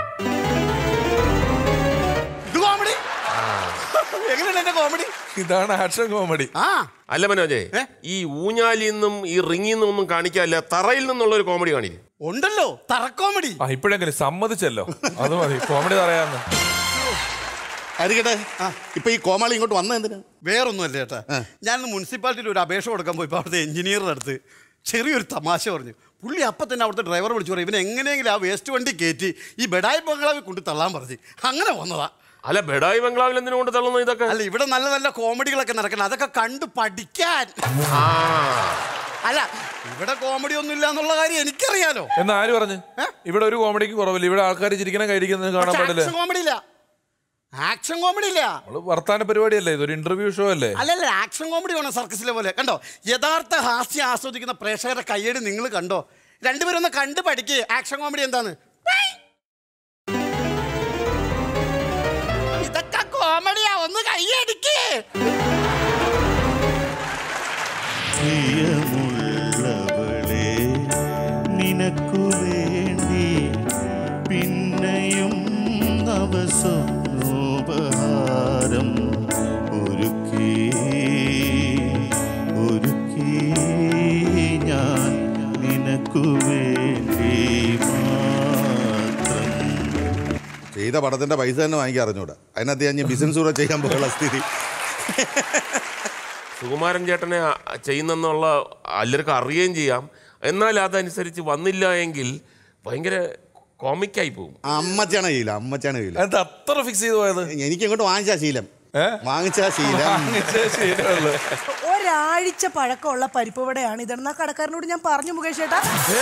ഇത് കോമഡി എങ്ങനെയുണ്ട് എന്റെ കോമഡി ഇതാണ് ആക്ഷൻ കോമഡി ആ അല്ല മനോജേ ഏ? ഈ ഊഞ്ഞാലിൽ നിന്നും ഈ റിങ്ങിൽ നിന്നും ഒന്നും കാണിക്കാല്ല തറയിൽ നിന്നുള്ള ഒരു കോമഡി കാണിക്കും ഉണ്ടല്ലോ തറക്കോമഡി ആ ഇപ്പോഴെങ്കിലും സമ്മതിച്ചല്ലോ അത് മതി കോമഡി പറയാന്ന് ആയിരിക്കട്ടെ ഇപ്പൊ ഈ കോമാളി ഇങ്ങോട്ട് വന്ന എന്തിനാ വേറൊന്നുമല്ല ചേട്ടാ ഞാൻ മുനിസിപ്പാലിറ്റിയിൽ ഒരു അപേക്ഷ കൊടുക്കാൻ പോയി അവിടുത്തെ എഞ്ചിനീയറുടെ അടുത്ത് ചെറിയൊരു തമാശ പറഞ്ഞു പുള്ളി അപ്പം തന്നെ അവിടുത്തെ ഡ്രൈവർ വിളിച്ചു പറയും ഇവനെ എങ്ങനെയെങ്കിലും ആ വേസ്റ്റ് വണ്ടി കയറ്റി ഈ ബെഡായി ബംഗ്ലാവിൽ കൊണ്ട് തള്ളാൻ പറഞ്ഞു അങ്ങനെ വന്നതാ അല്ല ബെഡായി ബംഗ്ലാവിൽ എന്തിനു കൊണ്ട് തള്ളുന്നു ഇതൊക്കെ അല്ല ഇവിടെ നല്ല നല്ല കോമഡികളൊക്കെ നടക്കണം അതൊക്കെ കണ്ടു പഠിക്കാൻ ആ അല്ല ഇവിടെ കോമഡി ഒന്നും ഇല്ല എന്നുള്ള കാര്യം എനിക്കറിയാലോ എന്ന് ആര് പറഞ്ഞു ഇവിടെ ഒരു കോമഡിക്ക് കുറവില്ല ഇവിടെ ആൾക്കാർ ചിരിക്കണം കഴിക്കുന്നത് കാണാൻ പാടില്ല ആക്ഷൻ കോമഡി ഇല്ല ആക്ഷൻ കോമഡി ഇല്ല നമ്മള് വർത്താന പരിപാടിയല്ലേ ഇതൊരു ഇന്റർവ്യൂ ഷോ അല്ലേ അല്ലല്ല ആക്ഷൻ കോമഡി വേണം സർക്കസിലെ പോലെ കണ്ടോ യഥാർത്ഥ ഹാസ്യം ആസ്വദിക്കുന്ന പ്രേക്ഷകരുടെ കയ്യടി നിങ്ങൾ കണ്ടോ രണ്ടുപേരും ഒന്ന് കണ്ട് പഠിക്ക് ആക്ഷൻ കോമഡി എന്താണ് ഇതൊക്കെ കോമഡിയാ ഒന്ന് കയ്യടിക്ക് പ്രിയമുള്ളവളെ നിനക്കു വേണ്ടി പിന്നെയും അവസോപഹാരം ഒരുക്കി ഒരുക്കി ഞാൻ നിനക്കു വേണ്ടി മാത്രം ചെയ്ത പടത്തിന്റെ പൈസ തന്നെ വാങ്ങിക്കാൻ അറിഞ്ഞൂടാ അതിനകത്ത് ഞാൻ ബിസിനസ് കൂടെ ചെയ്യാൻ പോലുള്ള സ്ഥിതി സുകുമാരൻ ചേട്ടനെ ആ- ചെയ്യുന്നെന്നുള്ള എല്ലാവർക്കും അറിയുകയും ചെയ്യാം എന്നാൽ അതനുസരിച്ച് വന്നില്ല എങ്കിൽ ഭയങ്കര കോമിക്കായി പോകും ആ അമ്മച്ചാണ് ചെയ്യില്ല അമ്മച്ചാണ് ചെയ്യില്ല അത് അത്ര ഫിക്സ് ചെയ്ത് പോയത് എനിക്ക് ഇങ്ങോട്ട് വാങ്ങിച്ച ശീലം ഏ? വാങ്ങിച്ച ശീലം ശരിയുള്ളൂ ഒരാഴ്ച പഴക്കമുള്ള പരിപ്പ് വടയാണ് ഇതെന്നാ കടക്കാരനോട് ഞാൻ പറഞ്ഞു മുകേഷ് ചേട്ടാ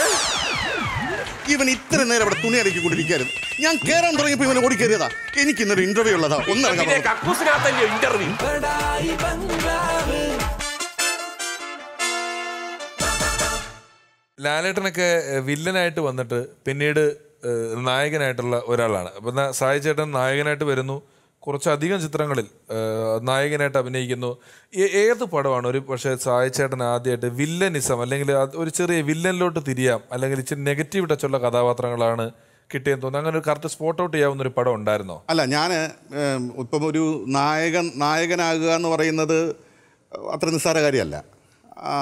ഇവൻ ഇത്ര നേരം അവിടെ തുണി ഇറക്കിക്കൊണ്ടിരിക്കായിരുന്നു ഞാൻ കയറാൻ തുടങ്ങിയപ്പോ ഇവനെ ഓടി കയറിയതാ എനിക്ക് ഇന്നൊരു ഇന്റർവ്യൂ ഉള്ളതാ ഒന്നിറങ്ങാൻ പിന്നെ കക്കൂസിനകത്തല്ലേ ഇന്റർവ്യൂ ലാലേട്ടനൊക്കെ ഏഹ്, വില്ലനായിട്ട് വന്നിട്ട് പിന്നീട് ഏഹ്, നായകനായിട്ടുള്ള ഒരാളാണ് അപ്പം എന്നാ സായി ചേട്ടൻ നായകനായിട്ട് വരുന്നു കുറച്ചധികം ചിത്രങ്ങളിൽ ഏഹ്, നായകനായിട്ട് അഭിനയിക്കുന്നു ഏ- ഏത് പടമാണ് ഒരു പക്ഷേ സായി ചേട്ടൻ ആദ്യമായിട്ട് വില്ലനിസം അല്ലെങ്കിൽ അത് ഒരു ചെറിയ വില്ലനിലോട്ട് തിരിയാം അല്ലെങ്കിൽ ഇച്ചിരി നെഗറ്റീവ് ടച്ചുള്ള കഥാപാത്രങ്ങളാണ് കിട്ടിയെന്ന് തോന്നുന്നു അങ്ങനെ ഒരു കറക്റ്റ് സ്പോട്ട് ഔട്ട് ചെയ്യാവുന്ന ഒരു പടം ഉണ്ടായിരുന്നോ അല്ല ഞാൻ ഇപ്പം ഒരു നായകൻ നായകനാകുക എന്ന് പറയുന്നത് അത്ര നിസ്സാര കാര്യമല്ല ആ,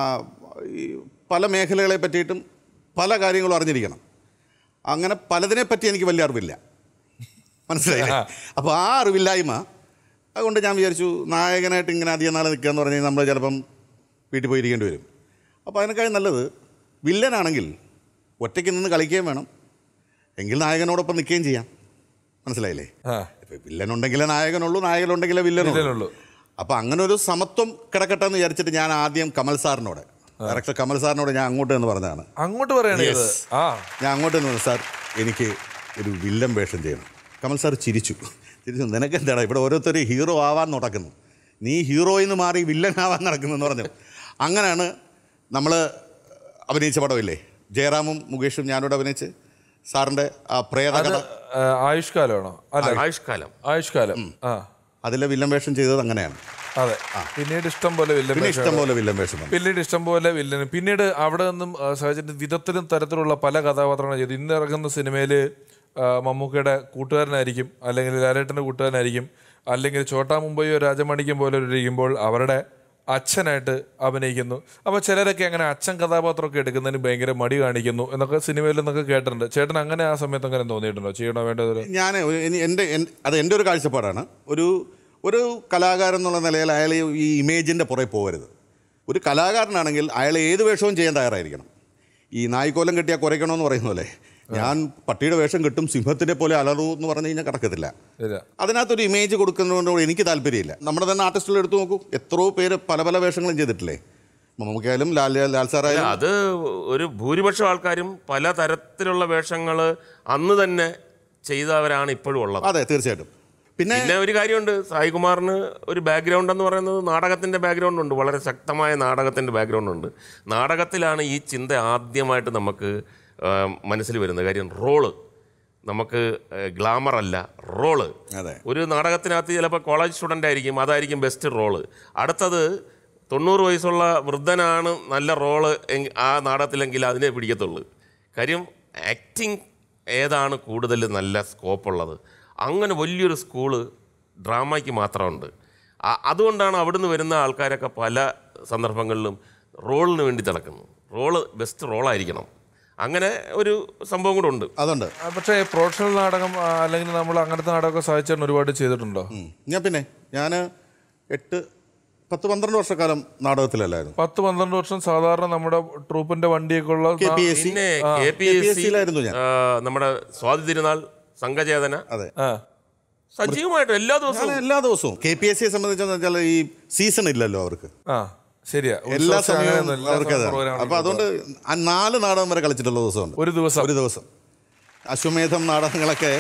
ഈ പല മേഖലകളെ പറ്റിയിട്ടും പല കാര്യങ്ങളും അറിഞ്ഞിരിക്കണം അങ്ങനെ പലതിനെ പറ്റി എനിക്ക് വലിയ അറിവില്ല മനസ്സിലായില്ലേ അപ്പോൾ ആ അറിവില്ലായ്മ അതുകൊണ്ട് ഞാൻ വിചാരിച്ചു നായകനായിട്ട് ഇങ്ങനെ അധികം നാൾ നിൽക്കുക എന്ന് പറഞ്ഞാൽ നമ്മൾ ചിലപ്പം വീട്ടിൽ പോയിരിക്കേണ്ടി വരും അപ്പോൾ അതിനേക്കാളും നല്ലത് വില്ലനാണെങ്കിൽ ഒറ്റയ്ക്ക് നിന്ന് കളിക്കുകയും വേണം എങ്കിൽ നായകനോടൊപ്പം നിൽക്കുകയും ചെയ്യാം മനസ്സിലായില്ലേ ആ ഇപ്പൊ വില്ലനുണ്ടെങ്കിലേ നായകനുള്ളൂ നായകനുണ്ടെങ്കിലേ വില്ലനുള്ളൂ വില്ലനുള്ളൂ. അപ്പൊ അങ്ങനെ ഒരു സമത്വം കിടക്കട്ടെ എന്ന് വിചാരിച്ചിട്ട് ഞാൻ ആദ്യം കമൽ സാറിനോട് ഡയറക്ടർ കമൽ സാറിനോട് ഞാൻ അങ്ങോട്ട് എന്ന് പറഞ്ഞതാണ് അങ്ങോട്ട് പറയണേ ഇത് ആ ഞാൻ അങ്ങോട്ട് എന്ന് പറഞ്ഞു സാർ എനിക്ക് ഒരു വില്ലൻ വേഷം ചെയ്യണം കമൽ സാർ ചിരിച്ചു ചിരിച്ചു നിനക്ക് എന്താണ് ഇവിടെ ഓരോരുത്തർ ഹീറോ ആവാൻ നടക്കുന്നു നീ ഹീറോയിൽ നിന്ന് മാറി വില്ലൻ ആവാൻ നടക്കുന്നു എന്ന് പറഞ്ഞു അങ്ങനെയാണ് നമ്മൾ അഭിനയിച്ച പടമില്ലേ ജയറാമും മുകേഷും ഞാനോട് അഭിനയിച്ച് സാറിൻ്റെ ആ പ്രേതകഥ ആ, ആയുഷ്കാലമാണോ അല്ല ആയുഷ്കാലം ആയുഷ്കാലം ആ അതിലെ വില്ലൻ വേഷം ചെയ്തത് അങ്ങനെയാണ് അതെ പിന്നീട് ഇഷ്ടം പോലെ വില്ലൻ പിന്നെ വേഷം ഇഷ്ടം പോലെ വില്ലൻ വേഷം വന്നു. പിന്നീട് ഇഷ്ടം പോലെ വില്ലന് പിന്നീട് അവിടെ നിന്നും ആ, സാഹചര്യത്തിൽ വിധത്തിലും തരത്തിലുള്ള പല കഥാപാത്രങ്ങൾ ചെയ്തു ഇന്ന് ഇറങ്ങുന്ന സിനിമയിൽ മമ്മൂക്കയുടെ കൂട്ടുകാരനായിരിക്കും അല്ലെങ്കിൽ ലാലേട്ടൻ്റെ കൂട്ടുകാരനായിരിക്കും അല്ലെങ്കിൽ ചോട്ടാ മുംബൈയോ രാജമണിക്കും പോലെ ഇരിക്കുമ്പോൾ അവരുടെ അച്ഛനായിട്ട് അഭിനയിക്കുന്നു അപ്പോൾ ചിലരൊക്കെ അങ്ങനെ അച്ഛൻ കഥാപാത്രമൊക്കെ എടുക്കുന്നതിന് ഭയങ്കര മടി കാണിക്കുന്നു എന്നൊക്കെ സിനിമയിൽ നിന്നൊക്കെ കേട്ടിട്ടുണ്ട് ചേട്ടൻ അങ്ങനെ ആ സമയത്ത് അങ്ങനെ തോന്നിയിട്ടുണ്ടോ ചെയ്യണോ വേണ്ടത് ഞാൻ ഒരു- ഇനി എൻ്റെ എൻ- അത് എൻ്റെ ഒരു കാഴ്ചപ്പാടാണ് ഒരു ഒരു കലാകാരൻ എന്നുള്ള നിലയിൽ അയാൾ ഈ ഇമേജിൻ്റെ പുറകെ പോകരുത് ഒരു കലാകാരനാണെങ്കിൽ അയാൾ ഏത് വേഷവും ചെയ്യാൻ തയ്യാറായിരിക്കണം ഈ നായ്ക്കോലം കെട്ടിയാൽ കുറയ്ക്കണമെന്ന് പറയുന്ന പോലെ ഞാൻ പട്ടിയുടെ വേഷം കിട്ടും സിംഹത്തിനെ പോലെ അലറൂ എന്ന് പറഞ്ഞു കഴിഞ്ഞാൽ കിടക്കത്തില്ല ഇല്ല അതിനകത്തൊരു ഇമേജ് കൊടുക്കുന്നതുകൊണ്ട് എനിക്ക് താല്പര്യമില്ല നമ്മുടെ തന്നെ ആർട്ടിസ്റ്റുകൾ എടുത്തു നോക്കൂ എത്രയോ പേര് പല പല വേഷങ്ങളും ചെയ്തിട്ടില്ലേ മമ്മൂക്കായാലും ലാൽ ലാൽ അല്ല, സാറായാലും അത് ഒരു ഭൂരിപക്ഷം ആൾക്കാരും പല തരത്തിലുള്ള വേഷങ്ങൾ അന്ന് തന്നെ ചെയ്തവരാണ് ഇപ്പോഴും ഉള്ളത് അതെ തീർച്ചയായിട്ടും പിന്നെ പിന്നെ ഒരു കാര്യമുണ്ട് സായികുമാറിന് ഒരു ബാക്ക്ഗ്രൗണ്ട് എന്ന് പറയുന്നത് നാടകത്തിൻ്റെ ബാക്ക്ഗ്രൗണ്ട് ഉണ്ട് വളരെ ശക്തമായ നാടകത്തിൻ്റെ ബാക്ക്ഗ്രൗണ്ട് ഉണ്ട് നാടകത്തിലാണ് ഈ ചിന്ത ആദ്യമായിട്ട് നമുക്ക് ആ, മനസ്സിൽ വരുന്നത് കാര്യം റോള് നമുക്ക് ഗ്ലാമർ അല്ല റോള് അതെ. ഒരു നാടകത്തിനകത്ത് ചിലപ്പോൾ കോളേജ് സ്റ്റുഡൻ്റ് ആയിരിക്കും അതായിരിക്കും ബെസ്റ്റ് റോള് അടുത്തത് തൊണ്ണൂറ് വയസ്സുള്ള വൃദ്ധനാണ് നല്ല റോള് എങ്കി- ആ നാടകത്തിലെങ്കിൽ അതിനെ പിടിക്കത്തുള്ളൂ കാര്യം ആക്ടിങ് ഏതാണ് കൂടുതൽ നല്ല സ്കോപ്പുള്ളത് അങ്ങനെ വലിയൊരു സ്കൂള് ഡ്രാമയ്ക്ക് മാത്രമുണ്ട് ആ- അതുകൊണ്ടാണ് അവിടുന്ന് വരുന്ന ആൾക്കാരൊക്കെ പല സന്ദർഭങ്ങളിലും റോളിന് വേണ്ടി തിളക്കുന്നു റോള് ബെസ്റ്റ് റോളായിരിക്കണം അങ്ങനെ ഒരു സംഭവം കൂടെ ഉണ്ട് അതുണ്ട് ആ, പക്ഷേ പ്രൊഫഷണൽ നാടകം ആ, അല്ലെങ്കിൽ നമ്മൾ അങ്ങനത്തെ നാടകമൊക്കെ സാധിച്ചാൽ ഒരുപാട് ചെയ്തിട്ടുണ്ടോ ഉം. ഞാൻ പിന്നെ ഞാൻ എട്ട് പത്ത് പന്ത്രണ്ട് വർഷക്കാലം നാടകത്തിലല്ലായിരുന്നു പത്ത് പന്ത്രണ്ട് വർഷം സാധാരണ നമ്മുടെ ട്രൂപ്പിന്റെ വണ്ടിയൊക്കെ ഉള്ള കെ പി എസ് സി പിന്നെ ആ, കെ പി എസ് സി KPSC-ലായിരുന്നു ഞാൻ. നമ്മുടെ സ്വാതി തിരുനാൾ സംഘചേതന അതെ ആ സജീവമായിട്ട് എല്ലാ ഞാൻ ദിവസവും എല്ലാ ദിവസവും കെ പി എസ് സിയെ സംബന്ധിച്ചെന്ന് വെച്ചാൽ ഈ സീസൺ ഇല്ലല്ലോ അവർക്ക് ആ ശരിയാ എല്ലാ ഉത്സവ സമയവും സമയമൊന്നും എല്ലാ അവർക്ക് സമയവും അതാണ് പ്രോഗ്രാമുകളും അപ്പൊ അതുകൊണ്ട് ആ നാല് നാടകം വരെ കളിച്ചിട്ടുള്ള ദിവസമുണ്ട് ഒരു ദിവസം ഒരു ദിവസം അശ്വമേധം നാടകങ്ങളൊക്കെ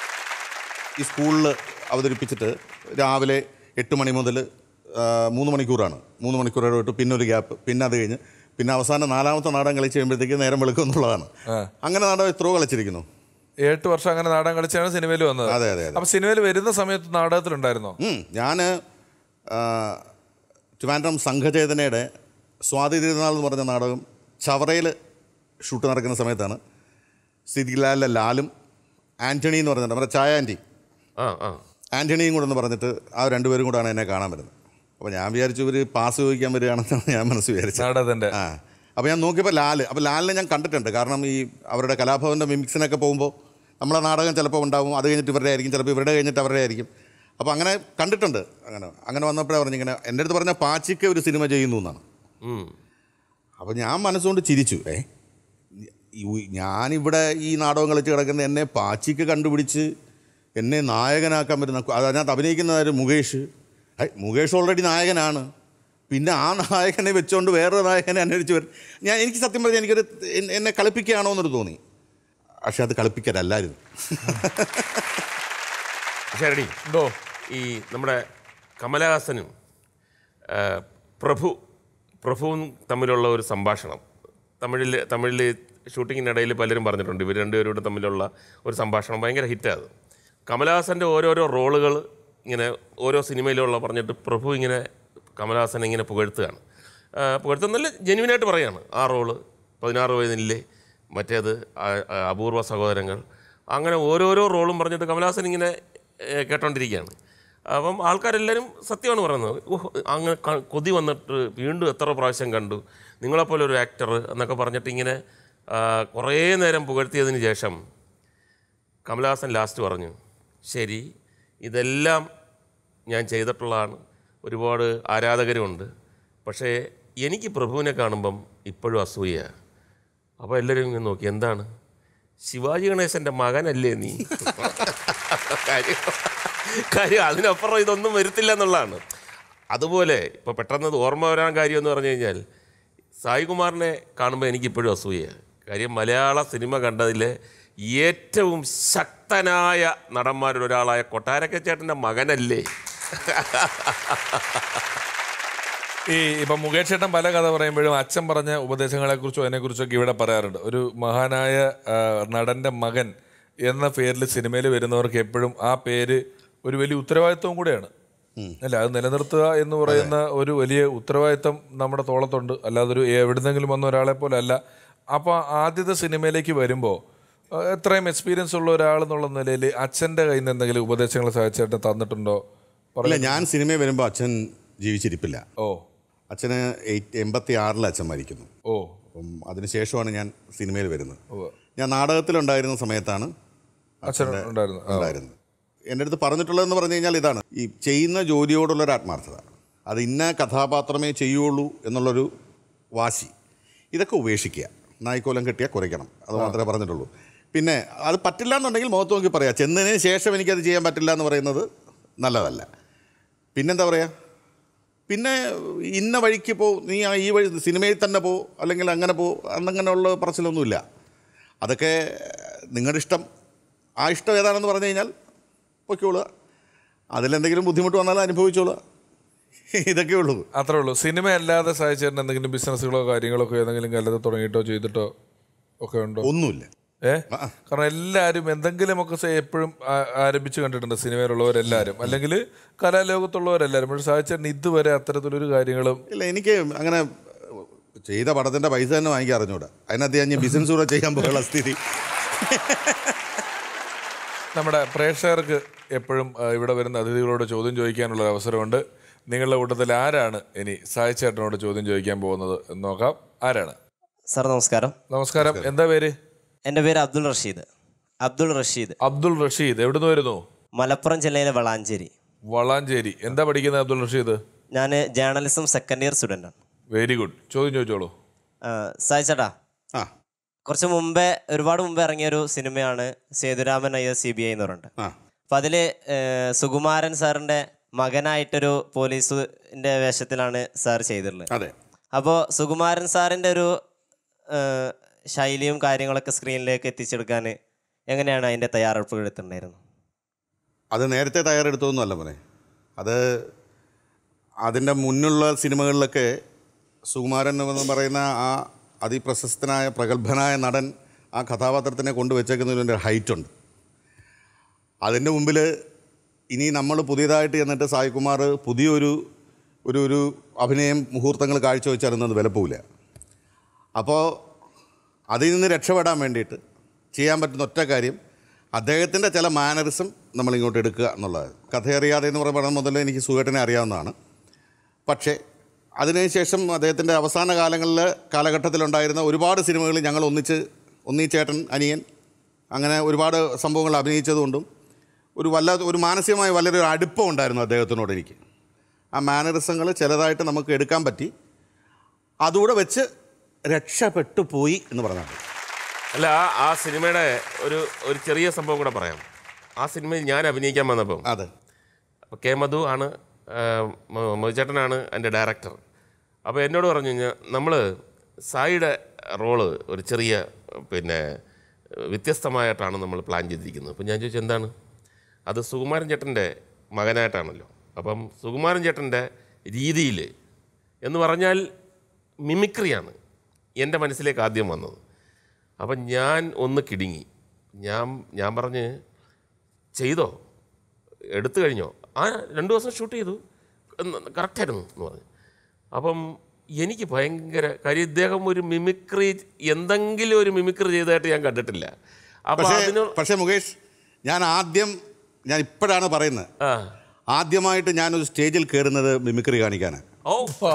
ഈ സ്കൂളിൽ അവതരിപ്പിച്ചിട്ട് രാവിലെ എട്ട് മണി മുതൽ മൂന്ന് മണിക്കൂറാണ് മൂന്ന് മണിക്കൂർ ഇടവിട്ട് പിന്നെ ഒരു ഗ്യാപ്പ് പിന്നെ അത് കഴിഞ്ഞ് പിന്നെ അവസാനം നാലാമത്തെ നാടകം കളിച്ച് കഴിയുമ്പോഴത്തേക്ക് നേരം വെളുക്കും എന്നുള്ളതാണ് അങ്ങനെ നാടകം എത്രയോ കളിച്ചിരിക്കുന്നു എട്ട് വർഷം അങ്ങനെ നാടകം കളിച്ചാണ് സിനിമയിൽ വന്നത് അതെ, അതെ, അതെ. അപ്പൊ സിനിമയിൽ വരുന്ന സമയത്ത് നാടകത്തിലുണ്ടായിരുന്നോ ഞാൻ ട്രിവാൻഡ്രം സംഘചേതനയുടെ സ്വാതി തിരുനാൾ എന്ന് പറഞ്ഞ നാടകം ചവറയിൽ ഷൂട്ട് നടക്കുന്ന സമയത്താണ് സിദ്ദിഖ്ലാലിലെ ലാലും ആൻ്റണി എന്ന് പറഞ്ഞിട്ട് നമ്മുടെ ചായ ആൻറ്റി ആ ആ ആൻ്റണിയും കൂടെ എന്ന് പറഞ്ഞിട്ട് ആ രണ്ടുപേരും കൂടാണ് എന്നെ കാണാൻ വരുന്നത് അപ്പോൾ ഞാൻ വിചാരിച്ചു ഇവർ പാസ് ചോദിക്കാൻ വരികയാണെന്നാണ് ഞാൻ മനസ്സ് വിചാരിച്ചത് നാടകത്തിന്റെ ആ അപ്പോൾ ഞാൻ നോക്കിയപ്പോൾ ലാല് അപ്പോൾ ലാലിനെ ഞാൻ കണ്ടിട്ടുണ്ട് കാരണം ഈ അവരുടെ കലാഭവൻ്റെ മിമിക്സിനൊക്കെ പോകുമ്പോൾ നമ്മളെ നാടകം ചിലപ്പോൾ ഉണ്ടാവും അത് കഴിഞ്ഞിട്ട് ഇവരുടെ ആയിരിക്കും ചിലപ്പോൾ ഇവരുടെ കഴിഞ്ഞിട്ട് അവരുടെ ആയിരിക്കും അപ്പോൾ അങ്ങനെ കണ്ടിട്ടുണ്ട് അങ്ങനെ അങ്ങനെ വന്നപ്പോഴേ പറഞ്ഞു ഇങ്ങനെ എൻ്റെ അടുത്ത് പറഞ്ഞ പാച്ചിക്ക് ഒരു സിനിമ ചെയ്യുന്നു എന്നാണ് ഉം. അപ്പോൾ ഞാൻ മനസ്സുകൊണ്ട് ചിരിച്ചു ഏ ഈ- ഞാനിവിടെ ഈ നാടകം കളിച്ച് കിടക്കുന്ന എന്നെ പാച്ചിക്ക് കണ്ടുപിടിച്ച് എന്നെ നായകനാക്കാൻ പറ്റുന്ന അതിനകത്ത് അഭിനയിക്കുന്നതാര് മുകേഷ് ഐ മുകേഷ് ഓൾറെഡി നായകനാണ് പിന്നെ ആ നായകനെ വെച്ചുകൊണ്ട് വേറൊരു നായകനെ അന്വേഷിച്ച് വരും ഞാൻ എനിക്ക് സത്യം പറഞ്ഞാൽ എനിക്കൊരു എൻ- എന്നെ കളിപ്പിക്കുകയാണോ എന്നൊരു തോന്നി പക്ഷെ അത് കളിപ്പിക്കലല്ലായിരുന്നു ശരടി എന്തോ ഈ നമ്മുടെ കമലഹാസനും ആ, പ്രഭു പ്രഭുവും തമ്മിലുള്ള ഒരു സംഭാഷണം തമിഴിൽ തമിഴിൽ ഷൂട്ടിങ്ങിനിടയിൽ പലരും പറഞ്ഞിട്ടുണ്ട് ഇവർ രണ്ടുപേരും കൂടെ തമ്മിലുള്ള ഒരു സംഭാഷണം ഭയങ്കര ഹിറ്റാണ് കമലഹാസൻ്റെ ഓരോരോ റോളുകൾ ഇങ്ങനെ ഓരോ സിനിമയിലുള്ള പറഞ്ഞിട്ട് പ്രഭു ഇങ്ങനെ കമലഹാസനെ ഇങ്ങനെ പുകഴ്ത്തുകയാണ് ആ, പുകഴ്ത്തുന്നല്ല ജെന്യൂനായിട്ട് പറയാണ് ആ റോള് പതിനാറ് വയതിനില്ലേ മറ്റേത് ആ- ആ അപൂർവ സഹോദരങ്ങൾ അങ്ങനെ ഓരോരോ റോളും പറഞ്ഞിട്ട് കമലഹാസൻ ഇങ്ങനെ ഏ, കേട്ടോണ്ടിരിക്കുകയാണ് അപ്പം ആൾക്കാരെല്ലാവരും സത്യമാണ് പറയുന്നത് ഓഹ് അങ്ങനെ ക- കൊതി വന്നിട്ട് വീണ്ടും എത്ര പ്രാവശ്യം കണ്ടു നിങ്ങളെപ്പോലെ ഒരു ആക്ടർ എന്നൊക്കെ പറഞ്ഞിട്ട് ഇങ്ങനെ ആ, കുറേ നേരം പുകഴ്ത്തിയതിന് ശേഷം കമലഹാസൻ ലാസ്റ്റ് പറഞ്ഞു ശരി ഇതെല്ലാം ഞാൻ ചെയ്തിട്ടുള്ളതാണ് ഒരുപാട് ആരാധകരുമുണ്ട് പക്ഷേ എനിക്ക് പ്രഭുവിനെ കാണുമ്പം ഇപ്പോഴും അസൂയ അപ്പോൾ എല്ലാവരും ഇങ്ങനെ നോക്കി എന്താണ് ശിവാജി ഗണേശൻ്റെ മകനല്ലേ നീ കാര്യം കാര്യം അതിനപ്പുറം ഇതൊന്നും വരുത്തില്ല എന്നുള്ളതാണ് അതുപോലെ ഇപ്പോൾ പെട്ടെന്ന് ഇത് ഓർമ്മ വരാൻ കാര്യം എന്ന് പറഞ്ഞു കഴിഞ്ഞാൽ സായികുമാറിനെ കാണുമ്പോൾ എനിക്കിപ്പോഴും അസൂയ കാര്യം മലയാള സിനിമ കണ്ടതിലെ ഏറ്റവും ശക്തനായ നടന്മാരിൽ ഒരാളായ കൊട്ടാരക്ക ചേട്ടൻ്റെ മകനല്ലേ ഈ ഇപ്പം മുകേഷ് ചേട്ടൻ പല കഥ പറയുമ്പോഴും അച്ഛൻ പറഞ്ഞ ഉപദേശങ്ങളെ കുറിച്ചും അതിനെ കുറിച്ചൊക്കെ ഇവിടെ പറയാറുണ്ട് ഒരു മഹാനായ ആ, നടന്റെ മകൻ എന്ന പേരിൽ സിനിമയിൽ വരുന്നവർക്ക് എപ്പോഴും ആ പേര് ഒരു വലിയ ഉത്തരവാദിത്വം കൂടെയാണ് അല്ല അത് നിലനിർത്തുക എന്ന് പറയുന്ന ഒരു വലിയ ഉത്തരവാദിത്വം നമ്മുടെ തോളത്തുണ്ട് അല്ലാതെ ഒരു എവിടുന്നെങ്കിലും വന്ന ഒരാളെ പോലെ അല്ല അപ്പോൾ ആദ്യത്തെ സിനിമയിലേക്ക് വരുമ്പോൾ എത്രയും എക്സ്പീരിയൻസ് ഉള്ള ഒരാൾ എന്നുള്ള നിലയിൽ അച്ഛൻ്റെ കയ്യിൽ നിന്ന് എന്തെങ്കിലും ഉപദേശങ്ങൾ സഹായിച്ചേട്ടൻ തന്നിട്ടുണ്ടോ ഇല്ല ഞാൻ സിനിമയിൽ വരുമ്പോൾ അച്ഛൻ ജീവിച്ചിരിപ്പില്ല ഓ അച്ഛന് എയ്റ്റ് എൺപത്തി ആറിൽ അച്ഛൻ മരിക്കുന്നു ഓ അപ്പം അതിനുശേഷമാണ് ഞാൻ സിനിമയിൽ വരുന്നത് ഉവ്വ്. ഞാൻ നാടകത്തിലുണ്ടായിരുന്ന സമയത്താണ് അച്ഛൻ ഉണ്ടായിരുന്നു ആ. ഉണ്ടായിരുന്നത് എൻ്റെ അടുത്ത് പറഞ്ഞിട്ടുള്ളതെന്ന് പറഞ്ഞു കഴിഞ്ഞാൽ ഇതാണ് ഈ ചെയ്യുന്ന ജോലിയോടുള്ള ഒരു ആത്മാർത്ഥത അത് ഇന്ന കഥാപാത്രമേ ചെയ്യുള്ളൂ എന്നുള്ളൊരു വാശി ഇതൊക്കെ ഉപേക്ഷിക്കുക നായ്ക്കോലം കിട്ടിയാൽ കുറയ്ക്കണം അത് മാത്രമേ പറഞ്ഞിട്ടുള്ളൂ പിന്നെ അത് പറ്റില്ല എന്നുണ്ടെങ്കിൽ മുഖത്ത് നോക്കി പറയാം ചെന്നതിന് ശേഷം എനിക്കത് ചെയ്യാൻ പറ്റില്ല എന്ന് പറയുന്നത് നല്ലതല്ല പിന്നെന്താ പറയുക പിന്നെ ഇന്ന വഴിക്ക് പോ നീ ആ ഈ വഴി സിനിമയിൽ തന്നെ പോ അല്ലെങ്കിൽ അങ്ങനെ പോ അന്നങ്ങനെയുള്ള പറച്ചിലൊന്നുമില്ല അതൊക്കെ നിങ്ങളുടെ ഇഷ്ടം ആ ഇഷ്ടം ഏതാണെന്ന് പറഞ്ഞു കഴിഞ്ഞാൽ പൊയ്ക്കോളുക അതിലെന്തെങ്കിലും ബുദ്ധിമുട്ട് വന്നാൽ അനുഭവിച്ചോളുക ഇതൊക്കെ ഉള്ളൂ അത്രേ ഉള്ളൂ സിനിമ അല്ലാതെ സഹായിച്ചേട്ടൻ എന്തെങ്കിലും ബിസിനസ്സുകളോ കാര്യങ്ങളോ ഒക്കെ ഏതെങ്കിലും കാലത്ത് തുടങ്ങിയിട്ടോ ചെയ്തിട്ടോ ഒക്കെ ഉണ്ടോ ഒന്നുമില്ല ഏ കാരണം എല്ലാവരും എന്തെങ്കിലുമൊക്കെ സെ- എപ്പോഴും ആ- ആരംഭിച്ച് കണ്ടിട്ടുണ്ട് സിനിമയിലുള്ളവരെല്ലാവരും അല്ലെങ്കിൽ കലാലോകത്തുള്ളവരെല്ലാവരും പക്ഷെ സഹായിച്ചേട്ടൻ ഇതുവരെ അത്തരത്തിലൊരു കാര്യങ്ങളും ഇല്ല എനിക്ക് അങ്ങനെ ചെയ്ത പടത്തിൻ്റെ പൈസ തന്നെ വാങ്ങിക്കാൻ അറിഞ്ഞൂടാ അതിനകത്ത് ഞാൻ ബിസിനസ് കൂടെ ചെയ്യാൻ പോയുള്ള സ്ഥിതി നമ്മുടെ പ്രേക്ഷകർക്ക് എപ്പോഴും ആ, ഇവിടെ വരുന്ന അതിഥികളോട് ചോദ്യം ചോദിക്കാനുള്ള ഒരു അവസരമുണ്ട് നിങ്ങളുടെ കൂട്ടത്തിൽ ആരാണ് ഇനി സായിച്ചേട്ടനോട് ചോദ്യം ചോദിക്കാൻ പോകുന്നത് എന്ന് നോക്കാം ആരാണ് സാർ നമസ്കാരം നമസ്കാരം എന്താ പേര് എൻ്റെ പേര് അബ്ദുൾ റഷീദ് അബ്ദുൾ റഷീദ് അബ്ദുൾ റഷീദ് എവിടുന്ന് വരുന്നു മലപ്പുറം ജില്ലയിലെ വളാഞ്ചേരി വളാഞ്ചേരി എന്താ പഠിക്കുന്നത് അബ്ദുൾ റഷീദ് ഞാൻ ജേർണലിസം സെക്കൻഡ് ഇയർ സ്റ്റുഡൻ്റാണ് വെരി ഗുഡ് ചോദ്യം ചോദിച്ചോളൂ സായി ചേട്ടാ ആ കുറച്ച് മുമ്പേ ഒരുപാട് മുമ്പേ ഇറങ്ങിയ ഒരു സിനിമയാണ് Sethuraman Iyer C B I എന്ന് പറഞ്ഞിട്ട് ആ അപ്പം അതിൽ സുകുമാരൻ സാറിൻ്റെ മകനായിട്ടൊരു പോലീസിൻ്റെ വേഷത്തിലാണ് സാർ ചെയ്തിട്ടുള്ളത് അതെ അപ്പോൾ സുകുമാരൻ സാറിൻ്റെ ഒരു ഏഹ്, ശൈലിയും കാര്യങ്ങളൊക്കെ സ്ക്രീനിലേക്ക് എത്തിച്ചെടുക്കാൻ എങ്ങനെയാണ് അതിൻ്റെ തയ്യാറെടുപ്പുകൾ എടുത്തിട്ടുണ്ടായിരുന്നത് അത് നേരത്തെ തയ്യാറെടുത്തൊന്നുമല്ല മോനെ അത് അതിൻ്റെ മുന്നുള്ള സിനിമകളിലൊക്കെ സുകുമാരൻ എന്ന് പറയുന്ന ആ അതിപ്രശസ്തനായ പ്രഗത്ഭനായ നടൻ ആ കഥാപാത്രത്തിനെ കൊണ്ടുവച്ചേക്കുന്നതിൻ്റെ ഹൈറ്റുണ്ട് അതിൻ്റെ മുമ്പിൽ ഇനി നമ്മൾ പുതിയതായിട്ട് ചെന്നിട്ട് സായികുമാർ പുതിയൊരു ഒരു ഒരു അഭിനയം മുഹൂർത്തങ്ങൾ കാഴ്ചവെച്ചാലൊന്നും വില പോവില്ല അപ്പോൾ അതിൽ നിന്ന് രക്ഷപ്പെടാൻ വേണ്ടിയിട്ട് ചെയ്യാൻ പറ്റുന്ന ഒറ്റ കാര്യം അദ്ദേഹത്തിൻ്റെ ചില മാനറിസം നമ്മളിങ്ങോട്ട് എടുക്കുക എന്നുള്ളത് കഥയറിയാതെ എന്ന് പറയുമ്പോൾ മുതൽ എനിക്ക് സുഖേട്ടനെ അറിയാവുന്നതാണ് പക്ഷേ അതിനുശേഷം അദ്ദേഹത്തിൻ്റെ അവസാന കാലങ്ങളിൽ കാലഘട്ടത്തിലുണ്ടായിരുന്ന ഒരുപാട് സിനിമകൾ ഞങ്ങൾ ഒന്നിച്ച് ഒന്നിച്ചേട്ടൻ അനിയൻ അങ്ങനെ ഒരുപാട് സംഭവങ്ങൾ അഭിനയിച്ചതുകൊണ്ടും ഒരു വല്ലാത്ത ഒരു മാനസികമായ വലിയൊരു അടുപ്പം ഉണ്ടായിരുന്നു അദ്ദേഹത്തിനോട് എനിക്ക് ആ മാനറിസങ്ങൾ ചിലതായിട്ട് നമുക്ക് എടുക്കാൻ പറ്റി അതുകൂടെ വെച്ച് രക്ഷപ്പെട്ടു പോയി എന്ന് പറഞ്ഞാൽ മതി. അല്ല ആ- ആ സിനിമയുടെ ഒരു ഒരു ചെറിയ സംഭവം കൂടെ പറയാം ആ സിനിമയിൽ ഞാൻ അഭിനയിക്കാൻ വന്നപ്പം അതെ അപ്പോൾ കെ മധു ആണ് മധുചേട്ടനാണ് എൻ്റെ ഡയറക്ടർ അപ്പോൾ എന്നോട് പറഞ്ഞു കഴിഞ്ഞാൽ നമ്മൾ സായിയുടെ റോള് ഒരു ചെറിയ പിന്നെ വ്യത്യസ്തമായിട്ടാണ് നമ്മൾ പ്ലാൻ ചെയ്തിരിക്കുന്നത് അപ്പോൾ ഞാൻ ചോദിച്ചു എന്താണ് അത് സുകുമാരൻ ചേട്ടൻ്റെ മകനായിട്ടാണല്ലോ അപ്പം സുകുമാരൻ ചേട്ടൻ്റെ രീതിയിൽ എന്ന് പറഞ്ഞാൽ മിമിക്രിയാണ് എൻ്റെ മനസ്സിലേക്ക് ആദ്യം വന്നത് അപ്പം ഞാൻ ഒന്ന് കിടുങ്ങി ഞാൻ ഞാൻ പറഞ്ഞ് ചെയ്തോ എടുത്തു കഴിഞ്ഞോ ആ രണ്ട് ദിവസം ഷൂട്ട് ചെയ്തു കറക്റ്റായിരുന്നു എന്ന് പറഞ്ഞു അപ്പം എനിക്ക് ഭയങ്കര കാര്യം ഇദ്ദേഹം ഒരു മിമിക്രി എന്തെങ്കിലും ഒരു മിമിക്രി ചെയ്തതായിട്ട് ഞാൻ കണ്ടിട്ടില്ല അപ്പം പക്ഷേ അതിന് പക്ഷേ മുകേഷ് ഞാൻ ആദ്യം ഞാൻ ഇപ്പോഴാണ് പറയുന്നത് ആ ആദ്യമായിട്ട് ഞാനൊരു സ്റ്റേജിൽ കയറുന്നത് മിമിക്രി കാണിക്കാനാണ് ഓ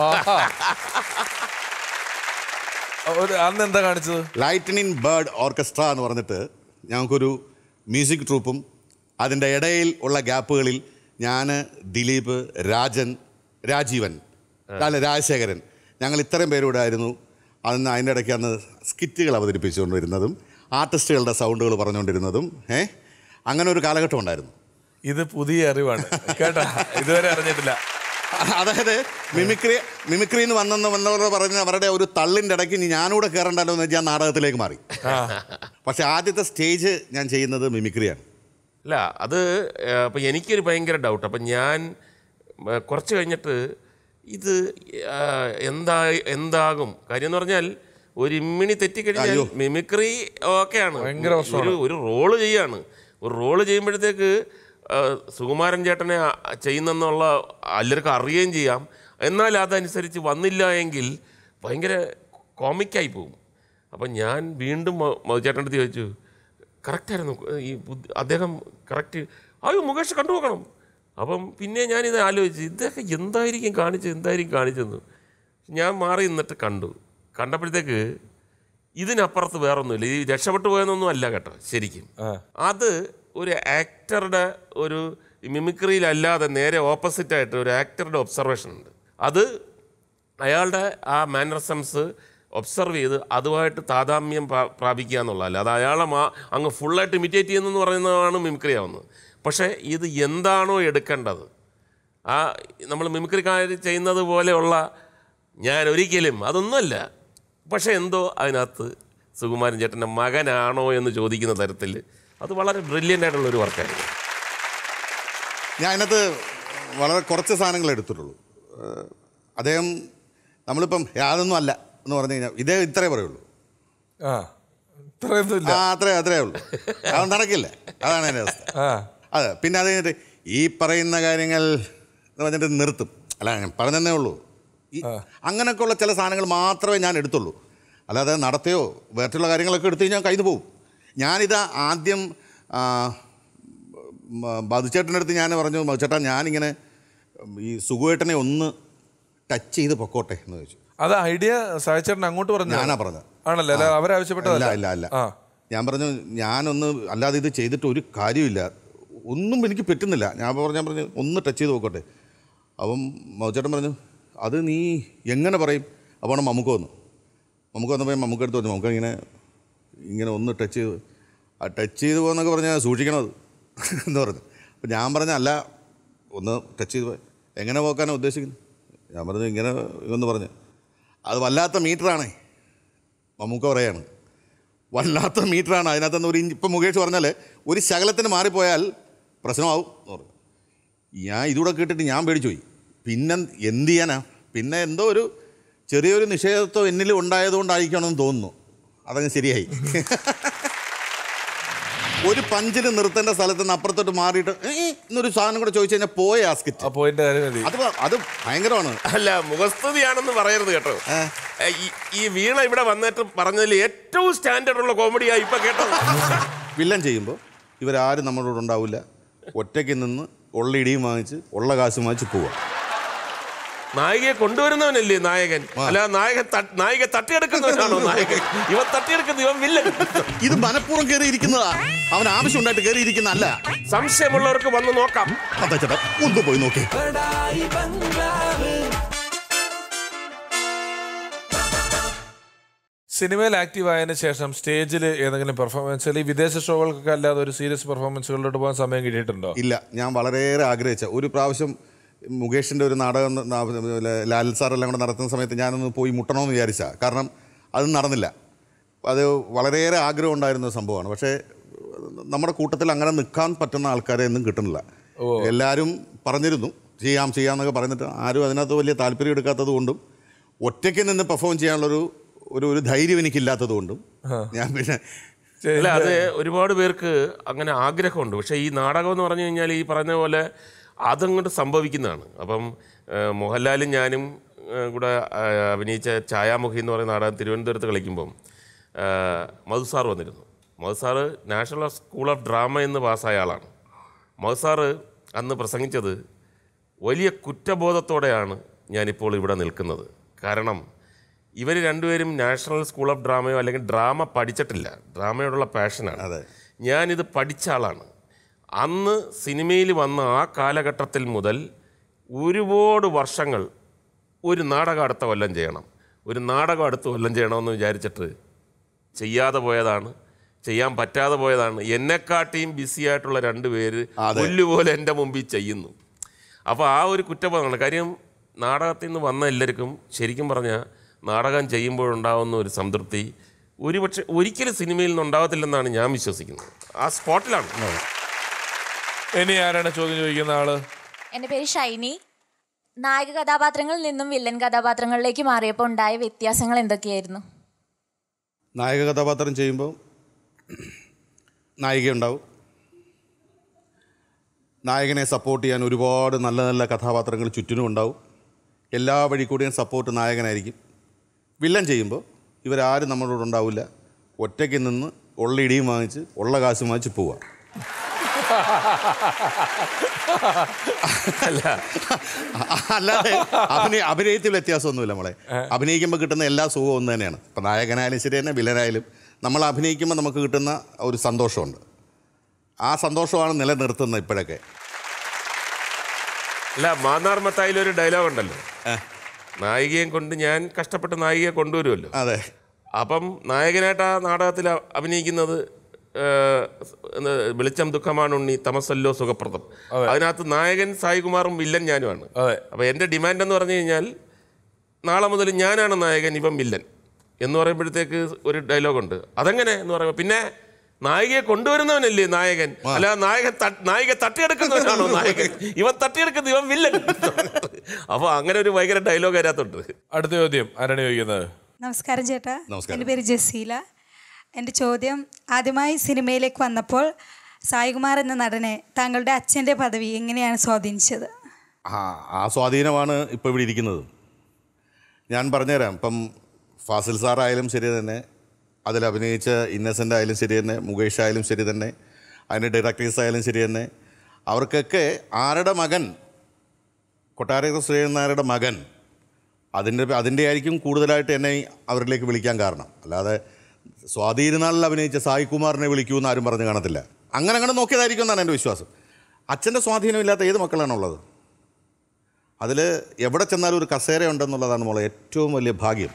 ഒരു അന്ന് എന്താ കാണിച്ചത് ലൈറ്റനിങ് ബേർഡ് ഓർക്കസ്ട്ര എന്ന് പറഞ്ഞിട്ട് ഞങ്ങൾക്കൊരു മ്യൂസിക് ട്രൂപ്പും അതിൻ്റെ ഇടയിൽ ഉള്ള ഗ്യാപ്പുകളിൽ ഞാൻ ദിലീപ് രാജൻ രാജീവൻ അല്ല രാജശേഖരൻ ഞങ്ങൾ ഇത്രയും പേരൂടെ ആയിരുന്നു അന്ന് അതിൻ്റെ ഇടയ്ക്ക് അന്ന് സ്കിറ്റുകൾ അവതരിപ്പിച്ചുകൊണ്ടിരുന്നതും ആർട്ടിസ്റ്റുകളുടെ സൗണ്ടുകൾ പറഞ്ഞുകൊണ്ടിരുന്നതും ഏ അങ്ങനെ ഒരു കാലഘട്ടം ഉണ്ടായിരുന്നു ഇത് പുതിയ അറിവാണ് കേട്ടാ ഇതുവരെ അറിഞ്ഞിട്ടില്ല അതായത് മിമിക്രി മിമിക്രി എന്ന് വന്നെന്ന് വന്നവർ പറഞ്ഞ അവരുടെ ഒരു തള്ളിൻ്റെ ഇടയ്ക്ക് ഇനി ഞാനൂടെ കയറണ്ടല്ലോ എന്ന് വെച്ചാൽ നാടകത്തിലേക്ക് മാറി പക്ഷെ ആദ്യത്തെ സ്റ്റേജ് ഞാൻ ചെയ്യുന്നത് മിമിക്രിയാണ് അല്ല അത് അപ്പം എനിക്കൊരു ഭയങ്കര ഡൗട്ട് അപ്പം ഞാൻ ഉം, കുറച്ച് കഴിഞ്ഞിട്ട് ഇത് ആ, എന്താ എന്താകും കാര്യം എന്ന് പറഞ്ഞാൽ ഒരു ഇമ്മിണി തെറ്റിക്കഴിഞ്ഞാൽ അയ്യോ. മിമിക്രി ഓക്കെയാണ് ഭയങ്കര പ്രശ്നമാണ്. ഒരു ഒരു റോള് ചെയ്യാണ് ഒരു റോള് ചെയ്യുമ്പോഴത്തേക്ക് ആ, സുകുമാരൻ ചേട്ടനെ ആ- ചെയ്യുന്നെന്നുള്ള എല്ലാവർക്കും അറിയുകയും ചെയ്യാം എന്നാൽ അതനുസരിച്ച് വന്നില്ല എങ്കിൽ ഭയങ്കര കോമിക്കായി പോകും അപ്പം ഞാൻ വീണ്ടും മ- മധുചേട്ടൻ്റെ അടുത്ത് ചോദിച്ചു കറക്റ്റായിരുന്നു ഈ ബുദ്ധി അദ്ദേഹം കറക്റ്റ് അയ്യോ മുകേഷ് കണ്ടു നോക്കണം അപ്പം പിന്നെ ഞാനിത് ആലോചിച്ച് ഇതൊക്കെ എന്തായിരിക്കും കാണിച്ചത് എന്തായിരിക്കും കാണിച്ചതെന്ന് ഞാൻ മാറി നിന്നിട്ട് കണ്ടു കണ്ടപ്പോഴത്തേക്ക് ഇതിനപ്പുറത്ത് വേറൊന്നുമില്ല ഈ രക്ഷപ്പെട്ടു പോയെന്നൊന്നും അല്ല കേട്ടോ ശരിക്കും അത് ഒരു ആക്ടറുടെ ഒരു മിമിക്രിയിലല്ലാതെ നേരെ ഓപ്പോസിറ്റായിട്ട് ഒരു ആക്ടറുടെ ഒബ്സർവേഷൻ ഉണ്ട് അത് അയാളുടെ ആ മാനറിസംസ് ഒബ്സർവ് ചെയ്ത് അതുമായിട്ട് താതാമ്യം പ്രാ- പ്രാപിക്കുക എന്നുള്ളതല്ല അത് അയാളെ മാ അങ്ങ് ഫുള്ളായിട്ട് ഇമിറ്റേറ്റ് ചെയ്യുന്നെന്ന് പറയുന്നതാണ് മിമിക്രി ആവുന്നത് പക്ഷേ ഇത് എന്താണോ എടുക്കേണ്ടത് ആ നമ്മൾ മിമിക്രിക്കാർ ചെയ്യുന്നത് പോലെയുള്ള ഞാൻ ഒരിക്കലും അതൊന്നുമല്ല പക്ഷേ എന്തോ അതിനകത്ത് സുകുമാരൻ ചേട്ടൻ്റെ മകനാണോ എന്ന് ചോദിക്കുന്ന തരത്തിൽ അത് വളരെ ബ്രില്യൻ്റ് ആയിട്ടുള്ള ഒരു വർക്കായിരുന്നു ഞാൻ അതിനകത്ത് വളരെ കുറച്ച് സാധനങ്ങൾ എടുത്തിട്ടുള്ളൂ ഏഹ് അദ്ദേഹം നമ്മളിപ്പം യാതൊന്നും അല്ല എന്ന് പറഞ്ഞു കഴിഞ്ഞാൽ ഇതേ ഇത്രേ പറയുള്ളൂ ആ ഇത്രയൊന്നും ഇല്ല ആ അത്രേ അത്രേ ഉള്ളൂ അത് നടക്കില്ല അതാണ് എൻ്റെ അവസ്ഥ ആ അതെ പിന്നെ അത് കഴിഞ്ഞിട്ട് ഈ പറയുന്ന കാര്യങ്ങൾ എന്ന് പറഞ്ഞിട്ട് നിർത്തും അല്ല ഞാൻ പറഞ്ഞതന്നേ ഉള്ളൂ ഈ അങ്ങനെയൊക്കെ ഉള്ള ചില സാധനങ്ങൾ മാത്രമേ ഞാൻ എടുത്തുള്ളൂ അല്ലാതെ നടത്തയോ വേറ്റുള്ള കാര്യങ്ങളൊക്കെ എടുത്ത് കഴിഞ്ഞാൽ കയ്യിൽ പോകും ഞാനിത് ആദ്യം ആ, മ- മധുചേട്ടൻ്റെ അടുത്ത് ഞാൻ പറഞ്ഞു മധുചേട്ടാ ഞാനിങ്ങനെ ഈ സുഖുവേട്ടനെ ഒന്ന് ടച്ച് ചെയ്ത് പൊക്കോട്ടെ എന്ന് ചോദിച്ചു അത് ഐഡിയ സായിച്ചേട്ടൻ അങ്ങോട്ട് പറഞ്ഞു ഞാനാ പറഞ്ഞത് ആണല്ലേ അല്ല അവരാവശ്യപ്പെട്ടതല്ല ഇല്ല ഇല്ല ആ ഞാൻ പറഞ്ഞു ഞാനൊന്ന് അല്ലാതെ ഇത് ചെയ്തിട്ട് ഒരു കാര്യമില്ല ഒന്നും എനിക്ക് പറ്റുന്നില്ല ഞാൻ പറഞ്ഞു ഞാൻ പറഞ്ഞു ഒന്ന് ടച്ച് ചെയ്ത് നോക്കട്ടെ അപ്പം മൗച്ചേട്ടൻ പറഞ്ഞു അത് നീ എങ്ങനെ പറയും അപ്പോൾ മമ്മൂക്ക വന്നു മമ്മൂക്ക വന്നപ്പോൾ മമ്മൂക്ക എടുത്ത് പറഞ്ഞു മമ്മൂക്ക ഇങ്ങനെ ഇങ്ങനെ ഒന്ന് ടച്ച് ചെയ്ത് ആ ടച്ച് ചെയ്ത് പോകുന്നൊക്കെ പറഞ്ഞാൽ സൂക്ഷിക്കണം അത് എന്ന് പറഞ്ഞു അപ്പം ഞാൻ പറഞ്ഞ അല്ല ഒന്ന് ടച്ച് ചെയ്ത് പോയി എങ്ങനെ പോക്കാനാണ് ഉദ്ദേശിക്കുന്നത് ഞാൻ പറഞ്ഞു ഇങ്ങനെ എന്ന് പറഞ്ഞു അത് വല്ലാത്ത മീറ്ററാണേ മമ്മൂക്ക പറയാണ് വല്ലാത്ത മീറ്ററാണ് അതിനകത്തുനിന്ന് ഒരു ഇഞ്ച് ഇപ്പം മുകേഷ് പറഞ്ഞാൽ ഒരു ശകലത്തിന് മാറിപ്പോയാൽ പ്രശ്നമാവും എന്ന് പറഞ്ഞു ഞാൻ ഇതുകൂടെ കേട്ടിട്ട് ഞാൻ പേടിച്ചു പോയി പിന്നെ എന്ത് ചെയ്യാനാ പിന്നെ എന്തോ ഒരു ചെറിയൊരു നിഷേധത്വം എന്നിൽ ഉണ്ടായതുകൊണ്ടായിരിക്കണമെന്ന് തോന്നുന്നു അതങ്ങ് ശരിയായി ഒരു പഞ്ചിന് നിർത്തേണ്ട സ്ഥലത്ത് നിന്ന് അപ്പുറത്തോട്ട് മാറിയിട്ട് "ഏ, ഏ" എന്നൊരു സാധനം കൂടെ ചോദിച്ചു കഴിഞ്ഞാൽ പോയ ആ സ്കിറ്റ് ആ പോയിന്റ് കാര്യം മതി അത് അത് ഭയങ്കരമാണ് അല്ല മുഖസ്തുതിയാണെന്ന് പറയരുത് കേട്ടോ ഏ, ഈ- ഈ വീണ ഇവിടെ വന്നിട്ട് പറഞ്ഞതിൽ ഏറ്റവും സ്റ്റാൻഡേർഡ് ഉള്ള കോമഡിയായി ഇപ്പൊ കേട്ടോ വില്ലൻ ചെയ്യുമ്പോൾ ഇവരാരും നമ്മളോട് ഉണ്ടാവില്ല ഒറ്റയ്ക്ക് നിന്ന് ഉള്ള ഇടിയും വാങ്ങിച്ച് ഉള്ള കാശും വാങ്ങിച്ച് പോവുക നായികയെ കൊണ്ടുവരുന്നവനല്ലേ നായകൻ അല്ല നായകൻ ത- നായിക തട്ടിയെടുക്കുന്നവനാണോ നായകൻ ഇവൻ തട്ടിയെടുക്കുന്ന ഇവൻ വില്ലൻ ഇത് മനഃപൂർവ്വം കയറിയിരിക്കുന്നതാ അവൻ ആവശ്യമുണ്ടായിട്ട് കയറിയിരിക്കുന്ന അല്ല സംശയമുള്ളവർക്ക് വന്ന് നോക്കാം അതാ ചേട്ടാ ഒന്ന് പോയി നോക്കി സിനിമയിൽ ആക്റ്റീവ് ആയതിനു ശേഷം സ്റ്റേജിൽ ഏതെങ്കിലും പെർഫോമൻസുകൾ ഈ വിദേശ ഷോകൾക്കൊക്കെ അല്ലാതെ ഒരു സീരിയസ് പെർഫോമൻസുകളിലോട്ട് പോകാൻ സമയം കിട്ടിയിട്ടുണ്ടോ ഇല്ല ഞാൻ വളരെയേറെ ആഗ്രഹിച്ച ഒരു പ്രാവശ്യം മുകേഷിൻ്റെ ഒരു നാടകം ന- ലാൽ സാറെല്ലാം കൂടെ നടത്തുന്ന സമയത്ത് ഞാനൊന്ന് പോയി മുട്ടണമെന്ന് വിചാരിച്ച കാരണം അത് നടന്നില്ല അത് വളരെയേറെ ആഗ്രഹം ഉണ്ടായിരുന്ന ഒരു സംഭവമാണ് പക്ഷേ നമ്മുടെ കൂട്ടത്തിൽ അങ്ങനെ നിൽക്കാൻ പറ്റുന്ന ആൾക്കാരെ ഒന്നും കിട്ടുന്നില്ല എല്ലാവരും പറഞ്ഞിരുന്നു ചെയ്യാം ചെയ്യാം എന്നൊക്കെ പറഞ്ഞിട്ട് ആരും അതിനകത്ത് വലിയ താല്പര്യം എടുക്കാത്തത് കൊണ്ടും ഒറ്റയ്ക്ക് നിന്ന് പെർഫോം ചെയ്യാനുള്ളൊരു ഒരു ഒരു ധൈര്യം എനിക്കില്ലാത്തത് കൊണ്ടും ഞാൻ പിന്നെ അല്ല അത് ഒരുപാട് പേർക്ക് അങ്ങനെ ആഗ്രഹമുണ്ട് പക്ഷേ ഈ നാടകം എന്ന് പറഞ്ഞു കഴിഞ്ഞാൽ ഈ പറഞ്ഞ പോലെ അതങ്ങോട്ട് സംഭവിക്കുന്നതാണ് അപ്പം ഏഹ്, മോഹൻലാലും ഞാനും ഏഹ്, കൂടെ ഏഹ്, അഭിനയിച്ച ഛായാമുഖി എന്ന് പറയുന്ന നാടകം തിരുവനന്തപുരത്ത് കളിക്കുമ്പം ഏഹ്, മധു സാർ വന്നിരുന്നു Madhu sir National School of Drama എന്ന് പാസ്സായ ആളാണ് മധു സാറ് അന്ന് പ്രസംഗിച്ചത് വലിയ കുറ്റബോധത്തോടെയാണ് ഞാനിപ്പോൾ ഇവിടെ നിൽക്കുന്നത് കാരണം ഇവർ രണ്ടുപേരും നാഷണൽ സ്കൂൾ ഓഫ് ഡ്രാമയോ അല്ലെങ്കിൽ ഡ്രാമ പഠിച്ചിട്ടില്ല ഡ്രാമയോടുള്ള പാഷനാണ് അതെ. ഞാനിത് പഠിച്ച ആളാണ് അന്ന് സിനിമയിൽ വന്ന ആ കാലഘട്ടത്തിൽ മുതൽ ഒരുപാട് വർഷങ്ങൾ ഒരു നാടകം അടുത്ത കൊല്ലം ചെയ്യണം ഒരു നാടകം അടുത്ത കൊല്ലം ചെയ്യണമെന്ന് വിചാരിച്ചിട്ട് ചെയ്യാതെ പോയതാണ് ചെയ്യാൻ പറ്റാതെ പോയതാണ് എന്നെക്കാട്ടിയും ബിസി ആയിട്ടുള്ള രണ്ട് പേര് അതെ. പുല്ലുപോലെ എൻ്റെ മുമ്പിൽ ചെയ്യുന്നു അപ്പോൾ ആ ഒരു കുറ്റബോധമാണ് കാര്യം നാടകത്തിൽ നിന്ന് വന്ന എല്ലാവർക്കും ശരിക്കും പറഞ്ഞാൽ നാടകം ചെയ്യുമ്പോഴുണ്ടാകുന്ന ഒരു സംതൃപ്തി ഒരുപക്ഷെ ഒരിക്കലും സിനിമയിൽ നിന്ന് ഉണ്ടാകത്തില്ലെന്നാണ് ഞാൻ വിശ്വസിക്കുന്നത് ആ സ്പോട്ടിലാണ് ഇനി ആരാണ് ചോദ്യം ചോദിക്കുന്ന ആള് എൻ്റെ പേര് ഷൈനി നായക കഥാപാത്രങ്ങളിൽ നിന്നും വില്ലൻ കഥാപാത്രങ്ങളിലേക്ക് മാറിയപ്പോൾ ഉണ്ടായ വ്യത്യാസങ്ങൾ എന്തൊക്കെയായിരുന്നു നായക കഥാപാത്രം ചെയ്യുമ്പോൾ നായിക ഉണ്ടാവും നായകനെ സപ്പോർട്ട് ചെയ്യാൻ ഒരുപാട് നല്ല നല്ല കഥാപാത്രങ്ങൾ ചുറ്റിനും ഉണ്ടാവും എല്ലാ വഴി കൂടിയും സപ്പോർട്ട് നായകനായിരിക്കും വില്ലൻ ചെയ്യുമ്പോൾ ഇവരാരും നമ്മളോട് ഉണ്ടാവില്ല ഒറ്റയ്ക്ക് നിന്ന് ഉള്ള ഇടിയും വാങ്ങിച്ച് ഉള്ള കാശും വാങ്ങിച്ച് പോവാം അല്ല അല്ലാതെ അഭിനയ അഭിനയത്തിൽ വ്യത്യാസമൊന്നുമില്ല നമ്മളെ അഭിനയിക്കുമ്പോൾ കിട്ടുന്ന എല്ലാ സുഖവും ഒന്ന് തന്നെയാണ് ഇപ്പം നായകനായാലും ശരി തന്നെ വില്ലനായാലും നമ്മൾ അഭിനയിക്കുമ്പോൾ നമുക്ക് കിട്ടുന്ന ഒരു സന്തോഷമുണ്ട് ആ സന്തോഷമാണ് നിലനിർത്തുന്നത് ഇപ്പോഴൊക്കെ അല്ല മാന്നാർ മത്തായിലൊരു ഡയലോഗ് ഉണ്ടല്ലോ നായികയും കൊണ്ട് ഞാൻ കഷ്ടപ്പെട്ട് നായികയെ കൊണ്ടുവരുമല്ലോ അതെ അപ്പം നായകനായിട്ട് ആ നാടകത്തിൽ അ- അഭിനയിക്കുന്നത് ഏഹ്, എന്ത് വെളിച്ചം ദുഃഖമാണ് ഉണ്ണി തമസല്ലോ സുഖപ്രദം അതിനകത്ത് നായകൻ സായികുമാറും വില്ലൻ ഞാനുമാണ് അതെ. അപ്പോൾ എൻ്റെ ഡിമാൻഡ് എന്ന് പറഞ്ഞു കഴിഞ്ഞാൽ നാളെ മുതൽ ഞാനാണ് നായകൻ ഇവൻ വില്ലൻ എന്ന് പറയുമ്പോഴത്തേക്ക് ഒരു ഡയലോഗുണ്ട് അതെങ്ങനെ എന്ന് പറയുമ്പോൾ പിന്നെ നായികയെ കൊണ്ടുവരുന്നവനല്ലേ നായകൻ അല്ല നായകൻ ത- നായിക തട്ടിയെടുക്കുന്നവനാണോ നായകൻ ഇവൻ തട്ടിയെടുക്കുന്ന ഇവൻ വില്ലൻ അപ്പോൾ അങ്ങനെ ഒരു ഭയങ്കര ഡയലോഗ് അതിനകത്തുണ്ട് അടുത്ത ചോദ്യം ആരാണ് ചോദിക്കുന്നത് നമസ്കാരം ചേട്ടാ നമസ്കാരം. എൻ്റെ പേര് ജസീല എൻ്റെ ചോദ്യം ആദ്യമായി സിനിമയിലേക്ക് വന്നപ്പോൾ സായികുമാർ എന്ന നടനെ താങ്കളുടെ അച്ഛൻ്റെ പദവി എങ്ങനെയാണ് സ്വാധീനിച്ചത് ആ ആ സ്വാധീനമാണ് ഇപ്പോൾ ഇവിടെ ഇരിക്കുന്നത് ഞാൻ പറഞ്ഞുതരാം ഇപ്പം ഫാസിൽ സാറായാലും ശരി തന്നെ അതിൽ അഭിനയിച്ച ഇന്നസെൻ്റ് ആയാലും ശരി തന്നെ മുകേഷ് ആയാലും ശരി തന്നെ അതിൻ്റെ ഡയറക്ടേഴ്സ് ആയാലും ശരി തന്നെ അവർക്കൊക്കെ ആരുടെ മകൻ കൊട്ടാരക്കര ശ്രീധരൻ നായരുടെ മകൻ അതിൻ്റെ അതിൻ്റെ ആയിരിക്കും കൂടുതലായിട്ട് എന്നെ അവരിലേക്ക് വിളിക്കാൻ കാരണം അല്ലാതെ സ്വാധീനനാളിൽ അഭിനയിച്ച സായികുമാറിനെ വിളിക്കുമെന്ന് ആരും പറഞ്ഞു കാണത്തില്ല അങ്ങനെ അങ്ങനെ നോക്കിയതായിരിക്കും എന്നാണ് എൻ്റെ വിശ്വാസം അച്ഛൻ്റെ സ്വാധീനമില്ലാത്ത ഏത് മക്കളാണുള്ളത് അതിൽ എവിടെ ചെന്നാലും ഒരു കസേര ഉണ്ടെന്നുള്ളതാണ് മോളെ ഏറ്റവും വലിയ ഭാഗ്യം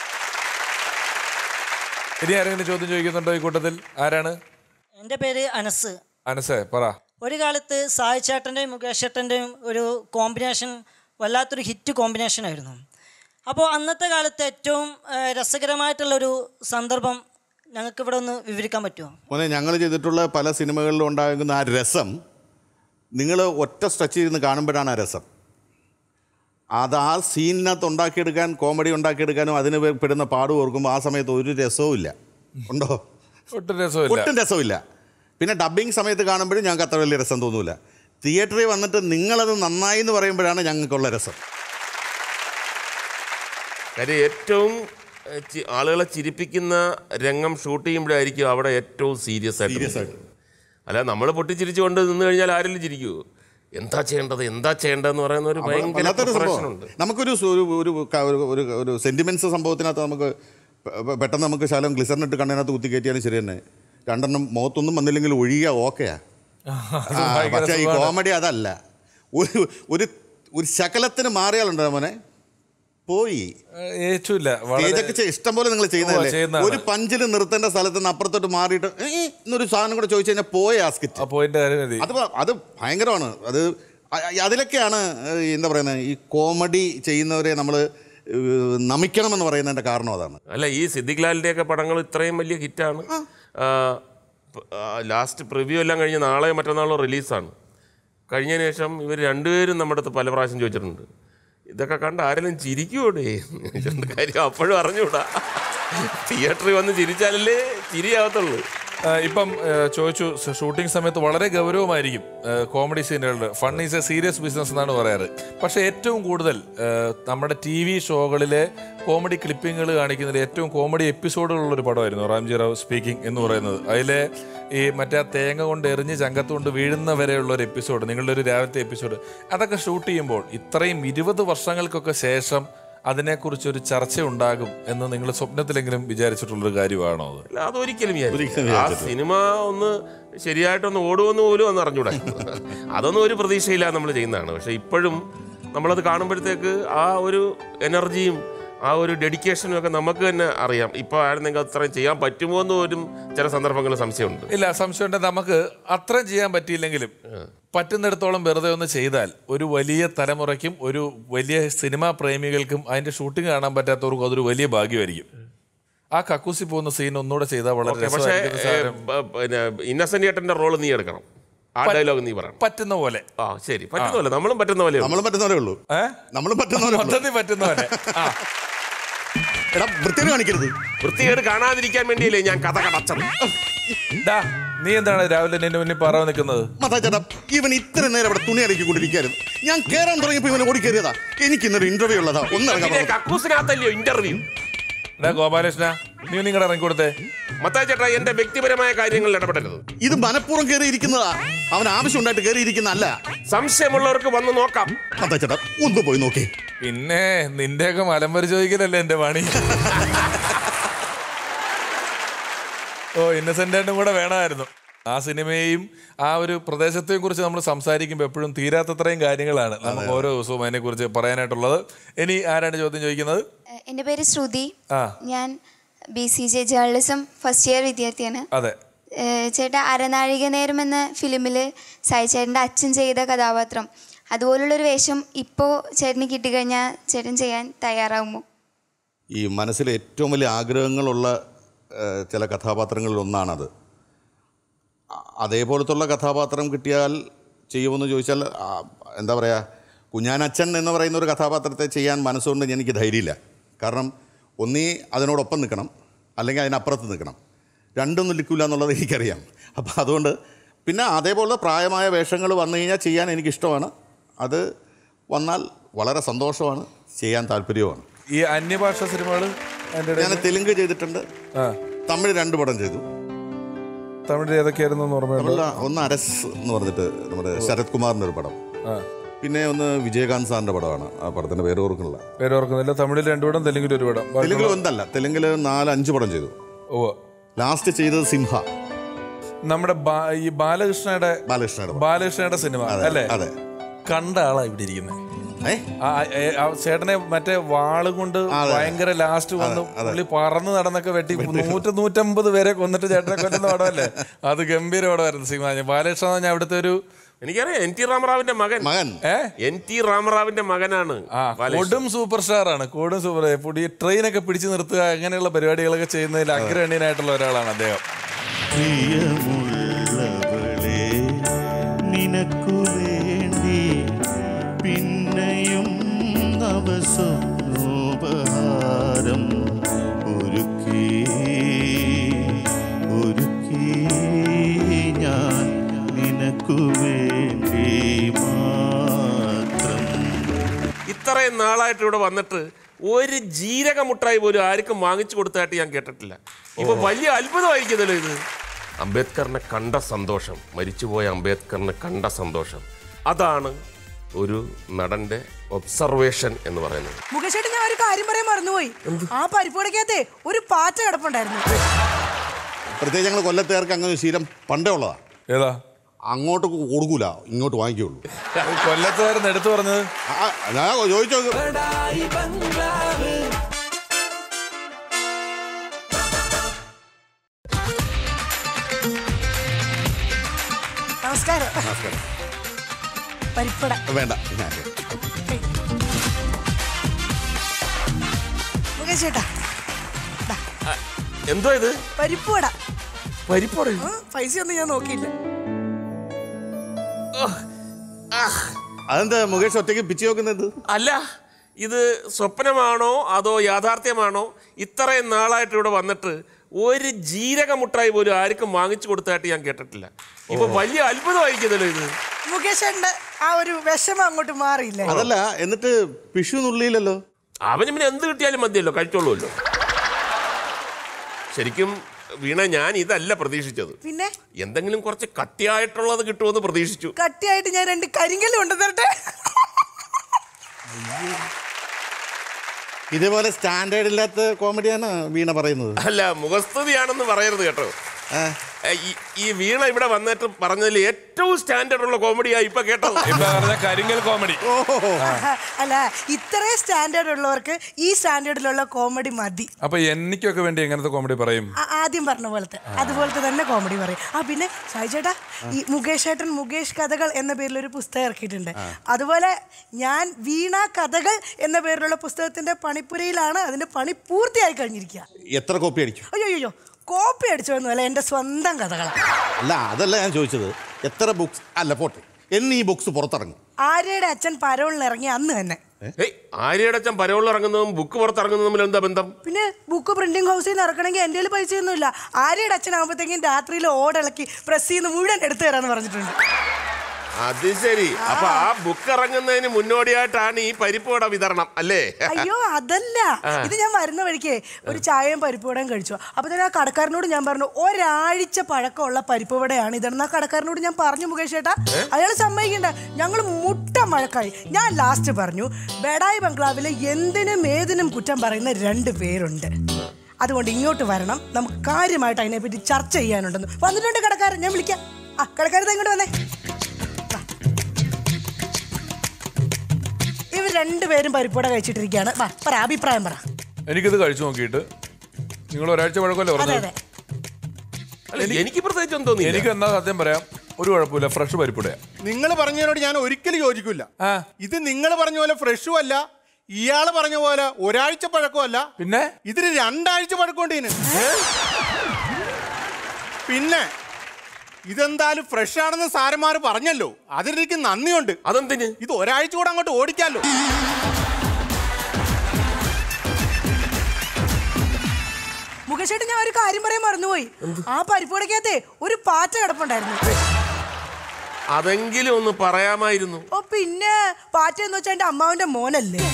ഇനി ആരെങ്കിലും ചോദ്യം ചോദിക്കുന്നുണ്ടോ ഈ കൂട്ടത്തിൽ ആരാണ് എൻ്റെ പേര് അനസ് അനസേ പറ ഒരു കാലത്ത് സായ് ചേട്ടൻ്റെയും മുകേഷ് ചേട്ടൻ്റെയും ഒരു കോമ്പിനേഷൻ വല്ലാത്തൊരു ഹിറ്റ് കോമ്പിനേഷൻ ആയിരുന്നു അപ്പോൾ അന്നത്തെ കാലത്ത് ഏറ്റവും ആ, രസകരമായിട്ടുള്ളൊരു സന്ദർഭം ഞങ്ങൾക്ക് ഇവിടെ ഒന്ന് വിവരിക്കാൻ പറ്റുമോ മോനെ ഞങ്ങൾ ചെയ്തിട്ടുള്ള പല സിനിമകളിലും ഉണ്ടാകുന്ന ആ രസം നിങ്ങൾ ഒറ്റ സ്ട്രെച്ച് ഇരുന്ന് കാണുമ്പോഴാണ് ആ രസം അത് ആ സീനിനകത്ത് ഉണ്ടാക്കിയെടുക്കാൻ കോമഡി ഉണ്ടാക്കിയെടുക്കാനും അതിന് പെ- പെടുന്ന പാട് ഓർക്കുമ്പോൾ ആ സമയത്ത് ഒരു രസവും ഇല്ല ഉണ്ടോ ഒട്ടും രസമില്ല ഒട്ടും രസമില്ല പിന്നെ ഡബ്ബിങ് സമയത്ത് കാണുമ്പോഴും ഞങ്ങൾക്ക് അത്ര വലിയ രസം തോന്നൂല തിയേറ്ററിൽ വന്നിട്ട് നിങ്ങളത് നന്നായി എന്ന് പറയുമ്പോഴാണ് ഞങ്ങൾക്കുള്ള രസം കാര്യം ഏറ്റവും ഏഹ്, ചി- ആളുകളെ ചിരിപ്പിക്കുന്ന രംഗം ഷൂട്ട് ചെയ്യുമ്പോഴായിരിക്കും അവിടെ ഏറ്റവും സീരിയസ് ആയിട്ട് Serious നിൽക്കുന്നത്. അല്ല നമ്മൾ പൊട്ടിച്ചിരിച്ചുകൊണ്ട് നിന്ന് കഴിഞ്ഞാൽ ആരെങ്കിലും ചിരിക്കുമോ എന്താ ചെയ്യേണ്ടത് എന്താ ചെയ്യേണ്ടതെന്ന് പറയുന്ന ഒരു ഭയങ്കര വല്ലാത്തൊരു preparation സംഭവം ഉണ്ട് നമുക്കൊരു സു- ഒരു ഒരു ക- ഒരു- ഒരു ഒരു സെന്റിമെന്റ്സ് സംഭവത്തിനകത്ത് നമുക്ക് പെ- പെ- പെട്ടെന്ന് നമുക്ക് ശാലം ഗ്ലിസറിനിട്ട് കണ്ണിനകത്ത് കുത്തി കയറ്റിയാലും ശരി തന്നെ രണ്ടെണ്ണം മുഖത്തൊന്നും വന്നില്ലെങ്കിൽ ഒഴിയുക ഓക്കെയാ അത് ഭയങ്കര പക്ഷേ ഈ സുഖമാണ്. കോമഡി അതല്ല ഒരു ഒരു ഒരു ശകലത്തിന് മാറിയാലുണ്ടോ മോനെ പോയി ഏഹ്, ഏറ്റുമില്ല വളരെ സ്റ്റേജൊക്കെ ചെ- ഇഷ്ടം പോലെ നിങ്ങൾ ഉവ്വ, ചെയ്യുന്നതല്ലേ ചെയ്യുന്നതാണ്. ഒരു പഞ്ചിൽ നിർത്തേണ്ട സ്ഥലത്ത് നിന്ന് അപ്പുറത്തോട്ട് മാറിയിട്ട് ഏ, ഏ, എന്നൊരു സാധനം കൂടെ ചോദിച്ചു കഴിഞ്ഞാൽ പോയ ആ സ്കിറ്റ് ആ പോയിന്റ് കാര്യം മതി അത് പ- അത് ഭയങ്കരമാണ് അത് അ- അ- അതിലൊക്കെയാണ് ഏഹ്, എന്താ പറയുന്നത് ഈ കോമഡി ചെയ്യുന്നവരെ നമ്മൾ നമിക്കണമെന്ന് പറയുന്നതിൻ്റെ കാരണം അതാണ് അല്ല ഈ സിദ്ദിഖ് ലാലിൻ്റെയൊക്കെ പടങ്ങൾ ഇത്രയും വലിയ ഹിറ്റാണ് ലാസ്റ്റ് പ്രിവ്യൂ എല്ലാം കഴിഞ്ഞ് നാളെ മറ്റന്നാളോ റിലീസാണ് കഴിഞ്ഞതിന് ശേഷം ഇവർ രണ്ടുപേരും നമ്മുടെ അടുത്ത് പല പ്രാവശ്യം ചോദിച്ചിട്ടുണ്ട് ഇതൊക്കെ കണ്ട് ആരെങ്കിലും ചിരിക്കുവോടേ കാര്യം അപ്പോഴും അറിഞ്ഞൂടാ തിയേറ്ററിൽ വന്ന് ചിരിച്ചാലല്ലേ ചിരിയാവത്തുള്ളൂ ആ, ഇപ്പം ആ, ചോദിച്ചു ഷ- ഷൂട്ടിംഗ് സമയത്ത് വളരെ ഗൗരവമായിരിക്കും ആ, കോമഡി സീനുകളുടെ fun is a serious business എന്നാണ് പറയാറ് പക്ഷെ ഏറ്റവും കൂടുതൽ ആ, നമ്മുടെ ടി വി ഷോകളിലെ കോമഡി ക്ലിപ്പിങ്ങുകൾ കാണിക്കുന്നതിൽ ഏറ്റവും കോമഡി എപ്പിസോഡുകളുള്ള ഒരു പടമായിരുന്നു റാംജി റാവ് സ്പീക്കിംഗ് എന്ന് പറയുന്നത് അതിലെ ഈ മറ്റേ ആ തേങ്ങ കൊണ്ട് എറിഞ്ഞ് ചങ്കത്തുകൊണ്ട് വീഴുന്ന വരെയുള്ള ഒരു എപ്പിസോഡ് നിങ്ങളുടെ ഒരു രാവിലത്തെ എപ്പിസോഡ് അതൊക്കെ ഷൂട്ട് ചെയ്യുമ്പോൾ ഇത്രയും ഇരുപത് വർഷങ്ങൾക്കൊക്കെ ശേഷം അതിനെക്കുറിച്ച് ഒരു ചർച്ച ഉണ്ടാകും എന്ന് നിങ്ങൾ സ്വപ്നത്തിലെങ്കിലും വിചാരിച്ചിട്ടുള്ളൊരു കാര്യമാണോ അത് അല്ല അതൊരിക്കലും ഞാൻ ഒരിക്കലും ആ വിചാരിച്ചിട്ടില്ല. സിനിമ ഒന്ന് ശരിയായിട്ടൊന്ന് ഓടുമെന്ന് പോലും ഒന്ന് അറിഞ്ഞൂടാ അതൊന്നും ഒരു പ്രതീക്ഷയില്ലാതെ നമ്മൾ ചെയ്യുന്നതാണ് പക്ഷെ ഇപ്പോഴും നമ്മളത് കാണുമ്പോഴത്തേക്ക് ആ ഒരു എനർജിയും ആ ഒരു ഡെഡിക്കേഷനും ഒക്കെ നമുക്ക് തന്നെ അറിയാം ഇപ്പോൾ ആയിരുന്നെങ്കിൽ അത്രയും ചെയ്യാൻ പറ്റുമോ എന്ന് പോലും ചില സന്ദർഭങ്ങളിൽ സംശയമുണ്ട് ഇല്ല സംശയം ഉണ്ടെങ്കിൽ നമുക്ക് അത്രയും ചെയ്യാൻ പറ്റിയില്ലെങ്കിലും പറ്റുന്നിടത്തോളം വെറുതെ ഒന്ന് ചെയ്താൽ ഒരു വലിയ തലമുറയ്ക്കും ഒരു വലിയ സിനിമാ പ്രേമികൾക്കും അതിന്റെ ഷൂട്ടിംഗ് കാണാൻ പറ്റാത്തവർക്കും അതൊരു വലിയ ഭാഗ്യമായിരിക്കും ആ കക്കൂസി പോകുന്ന സീൻ ഒന്നുകൂടെ ചെയ്താൽ വളരെ ഓക്കെ പക്ഷേ രസമായിരിക്കും ഏ, സാരം. ബ- പിന്നെ ഇന്നസെന്റ് ചേട്ടന്റെ റോള് നീ എടുക്കണം ആ ഡയലോഗ് നീ പറയണം പറ്റുന്ന പോലെ ആ ശരി പറ്റുന്ന പോലെ നമ്മളും പറ്റുന്ന പോലെ നമ്മളും പറ്റുന്നവരേ ഉള്ളൂ നമ്മളും പറ്റുന്നവരേ ഉള്ളൂ മൊത്തത്തിൽ പറ്റുന്ന പോലെ ആ എടാ വൃത്തിയോട് കാണിക്കരുത് വൃത്തികേട് കാണാതിരിക്കാൻ വേണ്ടിയല്ലേ ഞാൻ കഥ കടച്ചത് ഡാ നീ എന്താണ് രാവിലെ നിന്റെ മുന്നിൽ പറയാൻ നിൽക്കുന്നത് മത്താ ചേട്ടാ ഇവൻ ഇത്ര നേരം ഇവിടെ തുണി അലക്കിക്കൊണ്ടിരിക്കായിരുന്നു ഞാൻ കയറാൻ തുടങ്ങിയപ്പോ ഇവനെ ഓടി കയറിയതാ എനിക്ക് ഇന്നൊരു ഇന്റർവ്യൂ ഉള്ളതാ ഒന്നിറങ്ങാൻ പിന്നെ കക്കൂസിനകത്തല്ലയോ ഇന്റർവ്യൂ ഡാ ഗോപാലകൃഷ്ണ നീ നിങ്ങളുടെ ഇറങ്ങി കൊടുത്തേ മത്തായി ചേട്ടാ എന്റെ വ്യക്തിപരമായ കാര്യങ്ങളിൽ ഇടപെടരുത് ഇത് മനഃപൂർവ്വം കയറിയിരിക്കുന്നതാ അവൻ ആവശ്യം ഉണ്ടായിട്ട് കയറിയിരിക്കുന്നതല്ല സംശയമുള്ളവർക്ക് വന്ന് നോക്കാം മത്താ ചേട്ടാ ഒന്ന് പോയി നോക്കി പിന്നെ നിന്റെയൊക്കെ മലമ്പരി ചോദിക്കലല്ലേ എന്റെ പണി ഓ ഇന്നസെന്റ് ആയിട്ടും കൂടെ വേണമായിരുന്നു ആ സിനിമയെയും ആ ഒരു പ്രദേശത്തെയും കുറിച്ച് നമ്മൾ സംസാരിക്കുമ്പോൾ എപ്പോഴും തീരാത്തത്രയും കാര്യങ്ങളാണ് നമുക്ക് ഓരോ ദിവസവും അതിനെക്കുറിച്ച് പറയാനായിട്ടുള്ളത് ഇനി ആരാണ് ചോദ്യം ചോദിക്കുന്നത് എൻ്റെ പേര് ശ്രുതി ആ ഞാൻ B C J journalism first year വിദ്യാർത്ഥിയാണ് അതെ ഏഹ് ചേട്ടാ അരനാഴിക നേരം എന്ന ഫിലിമിൽ സായി ചേട്ടൻ്റെ അച്ഛൻ ചെയ്ത കഥാപാത്രം അതുപോലുള്ളൊരു വേഷം ഇപ്പോൾ ചേട്ടന് കിട്ടിക്കഴിഞ്ഞാൽ ചേട്ടൻ ചെയ്യാൻ തയ്യാറാവുമോ ഈ മനസ്സിൽ ഏറ്റവും വലിയ ആഗ്രഹങ്ങളുള്ള ഏഹ്, ചില കഥാപാത്രങ്ങളിൽ ഒന്നാണത് അ- അതേപോലത്തുള്ള കഥാപാത്രം കിട്ടിയാൽ ചെയ്യുമെന്ന് ചോദിച്ചാൽ ആ, എന്താ പറയുക കുഞ്ഞാനച്ഛൻ എന്ന് പറയുന്ന ഒരു കഥാപാത്രത്തെ ചെയ്യാൻ മനസ്സുകൊണ്ട് എനിക്ക് ധൈര്യമില്ല കാരണം ഒന്നീ അതിനോടൊപ്പം നിൽക്കണം അല്ലെങ്കിൽ അതിനപ്പുറത്ത് നിൽക്കണം രണ്ടും നിൽക്കില്ല എന്നുള്ളത് എനിക്കറിയാം അപ്പോൾ അതുകൊണ്ട് പിന്നെ അതേപോലെ പ്രായമായ വേഷങ്ങൾ വന്നു കഴിഞ്ഞാൽ ചെയ്യാൻ എനിക്കിഷ്ടമാണ് അത് വന്നാൽ വളരെ സന്തോഷമാണ് ചെയ്യാൻ താല്പര്യവുമാണ് ഈ അന്യഭാഷ സിനിമകൾ ഞാൻ തെലുങ്ക് ചെയ്തിട്ടുണ്ട് തമിഴ് രണ്ട് പടം ചെയ്തു തമിഴിൽ ഏതൊക്കെയായിരുന്നു എന്ന് ഓർമ്മയുണ്ടോ തമിഴിൽ ഒന്ന് അരസ് എന്ന് പറഞ്ഞിട്ട് നമ്മുടെ ശരത് കുമാറിൻ്റെ ഒരു പടം ആ പിന്നെ ഒന്ന് വിജയകാന്ത് സാറിൻ്റെ പടമാണ് ആ പടത്തിൻ്റെ പേര് ഓർക്കുന്നില്ല പേര് ഓർക്കുന്നില്ല തമിഴിൽ രണ്ടു പടം തെലുങ്കിൽ ഒരു പടം തെലുങ്കിൽ ഒന്നല്ല തെലുങ്കിൽ നാല് അഞ്ച് പടം ചെയ്തു ഓ ലാസ്റ്റ് ചെയ്തത് സിംഹ നമ്മുടെ ബാ- ഈ ബാലകൃഷ്ണയുടെ ബാലകൃഷ്ണയുടെ ബാലകൃഷ്ണയുടെ സിനിമ അതെ, അല്ലേ അതെ. കണ്ട ആളാ ഇവിടെ ഇരിക്കുന്നത് ഏ ആ, ഏ, ആ ചേട്ടനെ മറ്റേ വാള് കൊണ്ട് ഭയങ്കര ലാസ്റ്റ് വന്ന് പുള്ളി പറന്ന് നടന്നൊക്കെ വെട്ടി നൂറ്റ് നൂറ്റമ്പത് പേരെ കൊന്നിട്ട് ചേട്ടനെ കൊല്ലുന്ന പടമല്ലേ അത് ഗംഭീര പടമായിരുന്നു സിനിമ ഞാൻ ബാലകൃഷ്ണ എന്ന് പറഞ്ഞാൽ അവിടുത്തെ ഒരു എനിക്കറിയാം എൻ ടി രാമറാവിന്റെ മകൻ മകൻ എൻ ടി രാമറാവിന്റെ മകനാണ് ആ കൊടും സൂപ്പർ സ്റ്റാർ ആണ് കൊടും സൂപ്പർ പുള്ളി ട്രെയിനൊക്കെ പിടിച്ചു നിർത്തുക അങ്ങനെയുള്ള പരിപാടികളൊക്കെ ചെയ്യുന്നതിൽ അഗ്രഗണ്യനായിട്ടുള്ള ഒരാളാണ് അദ്ദേഹം പ്രിയമുള്ളവളെ നിനക്കു വേണ്ടി പിന്നെയും നവസ്വപ്നോപഹാരം ഒരുക്കി ഒരുക്കി ഞാൻ നിനക്കു വേണ്ടി മാത്രം ഇത്രയും നാളായിട്ട് ഇവിടെ വന്നിട്ട് ഒരു ജീരക മുട്ടായി പോലും ആർക്കും വാങ്ങിച്ചു കൊടുത്തതായിട്ട് ഞാൻ കേട്ടിട്ടില്ല ഇപ്പൊ വലിയ അത്ഭുതമായിരിക്കുന്നല്ലോ ഇത് അംബേദ്കറിനെ കണ്ട സന്തോഷം മരിച്ചുപോയ അംബേദ്കറിനെ കണ്ട സന്തോഷം അതാണ് ഒരു നടന്റെ ഒബ്സർവേഷൻ എന്ന് പറയുന്നത് മുകേഷ് ചേട്ടൻ ഞാൻ ഒരു കാര്യം പറയാൻ മറന്നുപോയി ആ പരിപ്പുടക്കകത്തെ ഒരു പാറ്റ കിടപ്പുണ്ടായിരുന്നു പ്രത്യേകിച്ച് ഞങ്ങൾ കൊല്ലത്തുകാർക്ക് അങ്ങനെ ഒരു ശീലം പണ്ടേ ഉള്ളതാ ഏതാ അങ്ങോട്ട് കൊടുക്കൂല ഇങ്ങോട്ട് വാങ്ങിക്കുള്ളൂ കൊല്ലത്തുകാരൻ എടുത്തു പറഞ്ഞത് ആ, ഞാൻ ചോദിച്ചോ നമസ്കാരം നമസ്കാരം പരിപ്പട വേണ്ട ഞാൻ മുകേഷ് ചേട്ടാ എന്തോ ഇത് പരിപ്പുവട പരിപ്പോടെ ആ, പൈസ ഒന്നും ഞാൻ നോക്കിയില്ല അതെന്താ മുകേഷ് ഒറ്റയ്ക്ക് പിച്ച് നോക്കുന്നത് അല്ല ഇത് സ്വപ്നമാണോ അതോ യാഥാർത്ഥ്യമാണോ ഇത്രയും നാളായിട്ട് ഇവിടെ വന്നിട്ട് ഒരു ജീരക മുട്ടായി പോലും ആർക്കും വാങ്ങിച്ചു കൊടുത്തതായിട്ട് ഞാൻ കേട്ടിട്ടില്ല ഇപ്പൊ വലിയ അത്ഭുതമായിരിക്കുന്നല്ലോ ഇത് മുകേഷേട്ടന്റെ ആ ഒരു വിഷമം അങ്ങോട്ട് മാറിയില്ലേ അതല്ല എന്നിട്ട് പിഷു നുള്ളിയില്ലല്ലോ അവന് പിന്നെ എന്ത് കിട്ടിയാലും മതിയല്ലോ കഴിച്ചോളൂല്ലോ ശരിക്കും വീണ ഞാൻ ഇതല്ല പ്രതീക്ഷിച്ചത് പിന്നെ എന്തെങ്കിലും കുറച്ച് കട്ടിയായിട്ടുള്ളത് കിട്ടുമെന്ന് പ്രതീക്ഷിച്ചു കട്ടിയായിട്ട് ഞാൻ രണ്ട് കരിങ്കല്ല് കൊണ്ടു തരട്ടെ ഇതേപോലെ സ്റ്റാൻഡേർഡ് ഇല്ലാത്ത കോമഡിയാണ് വീണ പറയുന്നത് അല്ല മുഖസ്തുതിയാണെന്ന് പറയരുത് കേട്ടോ ഏ, ഈ- ഈ വീണ ഇവിടെ വന്നിട്ട് പറഞ്ഞതിൽ ഏറ്റവും സ്റ്റാൻഡേർഡ് ഉള്ള കോമഡിയാ ഇപ്പൊ കേട്ടത് ഇപ്പൊ പറഞ്ഞ കരിങ്കൽ കോമഡി അല്ല ഇത്രയും സ്റ്റാൻഡേർഡ് ഉള്ളവർക്ക് ഈ സ്റ്റാൻഡേർഡിലുള്ള കോമഡി മതി അപ്പൊ എനിക്കൊക്കെ വേണ്ടി എങ്ങനത്തെ കോമഡി പറയും ആ- ആദ്യം പറഞ്ഞ പോലത്തെ അതുപോലത്തെ തന്നെ കോമഡി പറയും ആ പിന്നെ സായി ചേട്ടാ ഈ മുകേഷ് ഏട്ടൻ മുകേഷ് കഥകൾ എന്ന പേരിൽ ഒരു പുസ്തകം ഇറക്കിയിട്ടുണ്ട് അതുപോലെ ഞാൻ വീണ കഥകൾ എന്ന പേരിലുള്ള പുസ്തകത്തിന്റെ പണിപ്പുരയിലാണ് അതിന്റെ പണി പൂർത്തിയായി കഴിഞ്ഞിരിക്കുക എത്ര കോപ്പി അടിക്കും അയ്യോ അയ്യോ കോപ്പി അടിച്ചൊന്നുമല്ല എൻ്റെ സ്വന്തം കഥകളാണ് അല്ല അതല്ല ഞാൻ ചോദിച്ചത് എത്ര ബുക്സ് അല്ല പോട്ടെ എന്ന് ഈ ബുക്സ് പുറത്തിറങ്ങും ആര്യയുടെ അച്ഛൻ പരോളിന് ഇറങ്ങി അന്ന് തന്നെ ഏയ് ആര്യടച്ചൻ പരവുള്ള ഇറങ്ങുന്നതും ബുക്ക് പുറത്തിറങ്ങുന്നതും തമ്മിൽ എന്താ ബന്ധം പിന്നെ ബുക്ക് പ്രിന്റിംഗ് ഹൗസിൽ നിന്ന് ഇറക്കണമെങ്കിൽ എൻ്റെ കയ്യിൽ പൈസയൊന്നുമില്ല ആര്യയുടെ അച്ഛനാകുമ്പോഴത്തേക്കും രാത്രിയിൽ ഓടിളക്കി പ്രസ് നിന്ന് മുഴുവൻ എടുത്തു തരാമെന്ന് പറഞ്ഞിട്ടുണ്ട് അത് ശരി അപ്പൊ ആ ബുക്ക് ഇറങ്ങുന്നതിന് മുന്നോടിയായിട്ടാണ് ഈ പരിപ്പ് വട വിതരണം അല്ലേ അയ്യോ അതല്ല ആ. ഇത് ഞാൻ വരുന്ന വഴിക്ക് ഒരു ചായയും പരിപ്പ് വടയും കഴിച്ചു അപ്പൊ തന്നെ ആ കടക്കാരനോട് ഞാൻ പറഞ്ഞു ഒരാഴ്ച പഴക്കമുള്ള പരിപ്പ് വടയാണ് ഇതെന്ന് ആ കടക്കാരനോട് ഞാൻ പറഞ്ഞു മുകേഷ് ചേട്ടാ അയാൾ സമ്മതിക്കണ്ട ഞങ്ങൾ മുട്ട മഴക്കായി ഞാൻ ലാസ്റ്റ് പറഞ്ഞു ബെഡായി ബംഗ്ലാവിലെ എന്തിനും ഏതിനും കുറ്റം പറയുന്ന രണ്ട് പേരുണ്ട് അതുകൊണ്ട് ഇങ്ങോട്ട് വരണം നമുക്ക് കാര്യമായിട്ട് അതിനെപ്പറ്റി ചർച്ച ചെയ്യാനുണ്ടെന്ന് വന്നിട്ടുണ്ട് കടക്കാരൻ ഞാൻ വിളിക്കാം ആ കടക്കാരൻ ദാ ഇങ്ങോട്ട് വന്നേ ഇവർ രണ്ടുപേരും പരിപ്പുവട കഴിച്ചിട്ടിരിക്കുകയാണ് വാ പറ അഭിപ്രായം പറ എനിക്കിത് കഴിച്ചു നോക്കിയിട്ട് നിങ്ങൾ ഒരാഴ്ച പഴക്കമല്ലേ അതെ പറഞ്ഞത് അതെ അല്ല, എനിക്ക് പ്രത്യേകിച്ച് ഒന്നും തോന്നിയില്ല. എനിക്ക് എന്നാ സത്യം പറയാം ഒരു കുഴപ്പമില്ല ഫ്രഷ് പരിപ്പുടയാ നിങ്ങൾ പറഞ്ഞതിനോട് ഞാൻ ഒരിക്കലും യോജിക്കില്ല ഇത് നിങ്ങൾ പറഞ്ഞ പോലെ ഫ്രഷും അല്ല ഇയാള് പറഞ്ഞ പോലെ ഒരാഴ്ച പഴക്കമല്ല പിന്നെ ഇതിന് രണ്ടാഴ്ച പഴക്കമുണ്ട് ഇതിന് പിന്നെ ഇതെന്തായാലും ഫ്രഷ് ആണെന്ന് സാരന്മാർ പറഞ്ഞല്ലോ അതിനെനിക്ക് നന്ദിയുണ്ട് അതെന്തിന് ഇത് ഒരാഴ്ച കൂടെ അങ്ങോട്ട് ഓടിക്കാലോ മുകേഷേട്ട് ഞാൻ ഒരു കാര്യം പറയാൻ മറന്നുപോയി ആ പരിപ്പുവടക്കകത്തെ ഒരു പാറ്റ കിടപ്പുണ്ടായിരുന്നു അതെങ്കിലും ഒന്ന് പറയാമായിരുന്നു ഓ പിന്നെ പാറ്റ എന്ന് വെച്ചാൽ എന്റെ അമ്മാവന്റെ മോനല്ലേ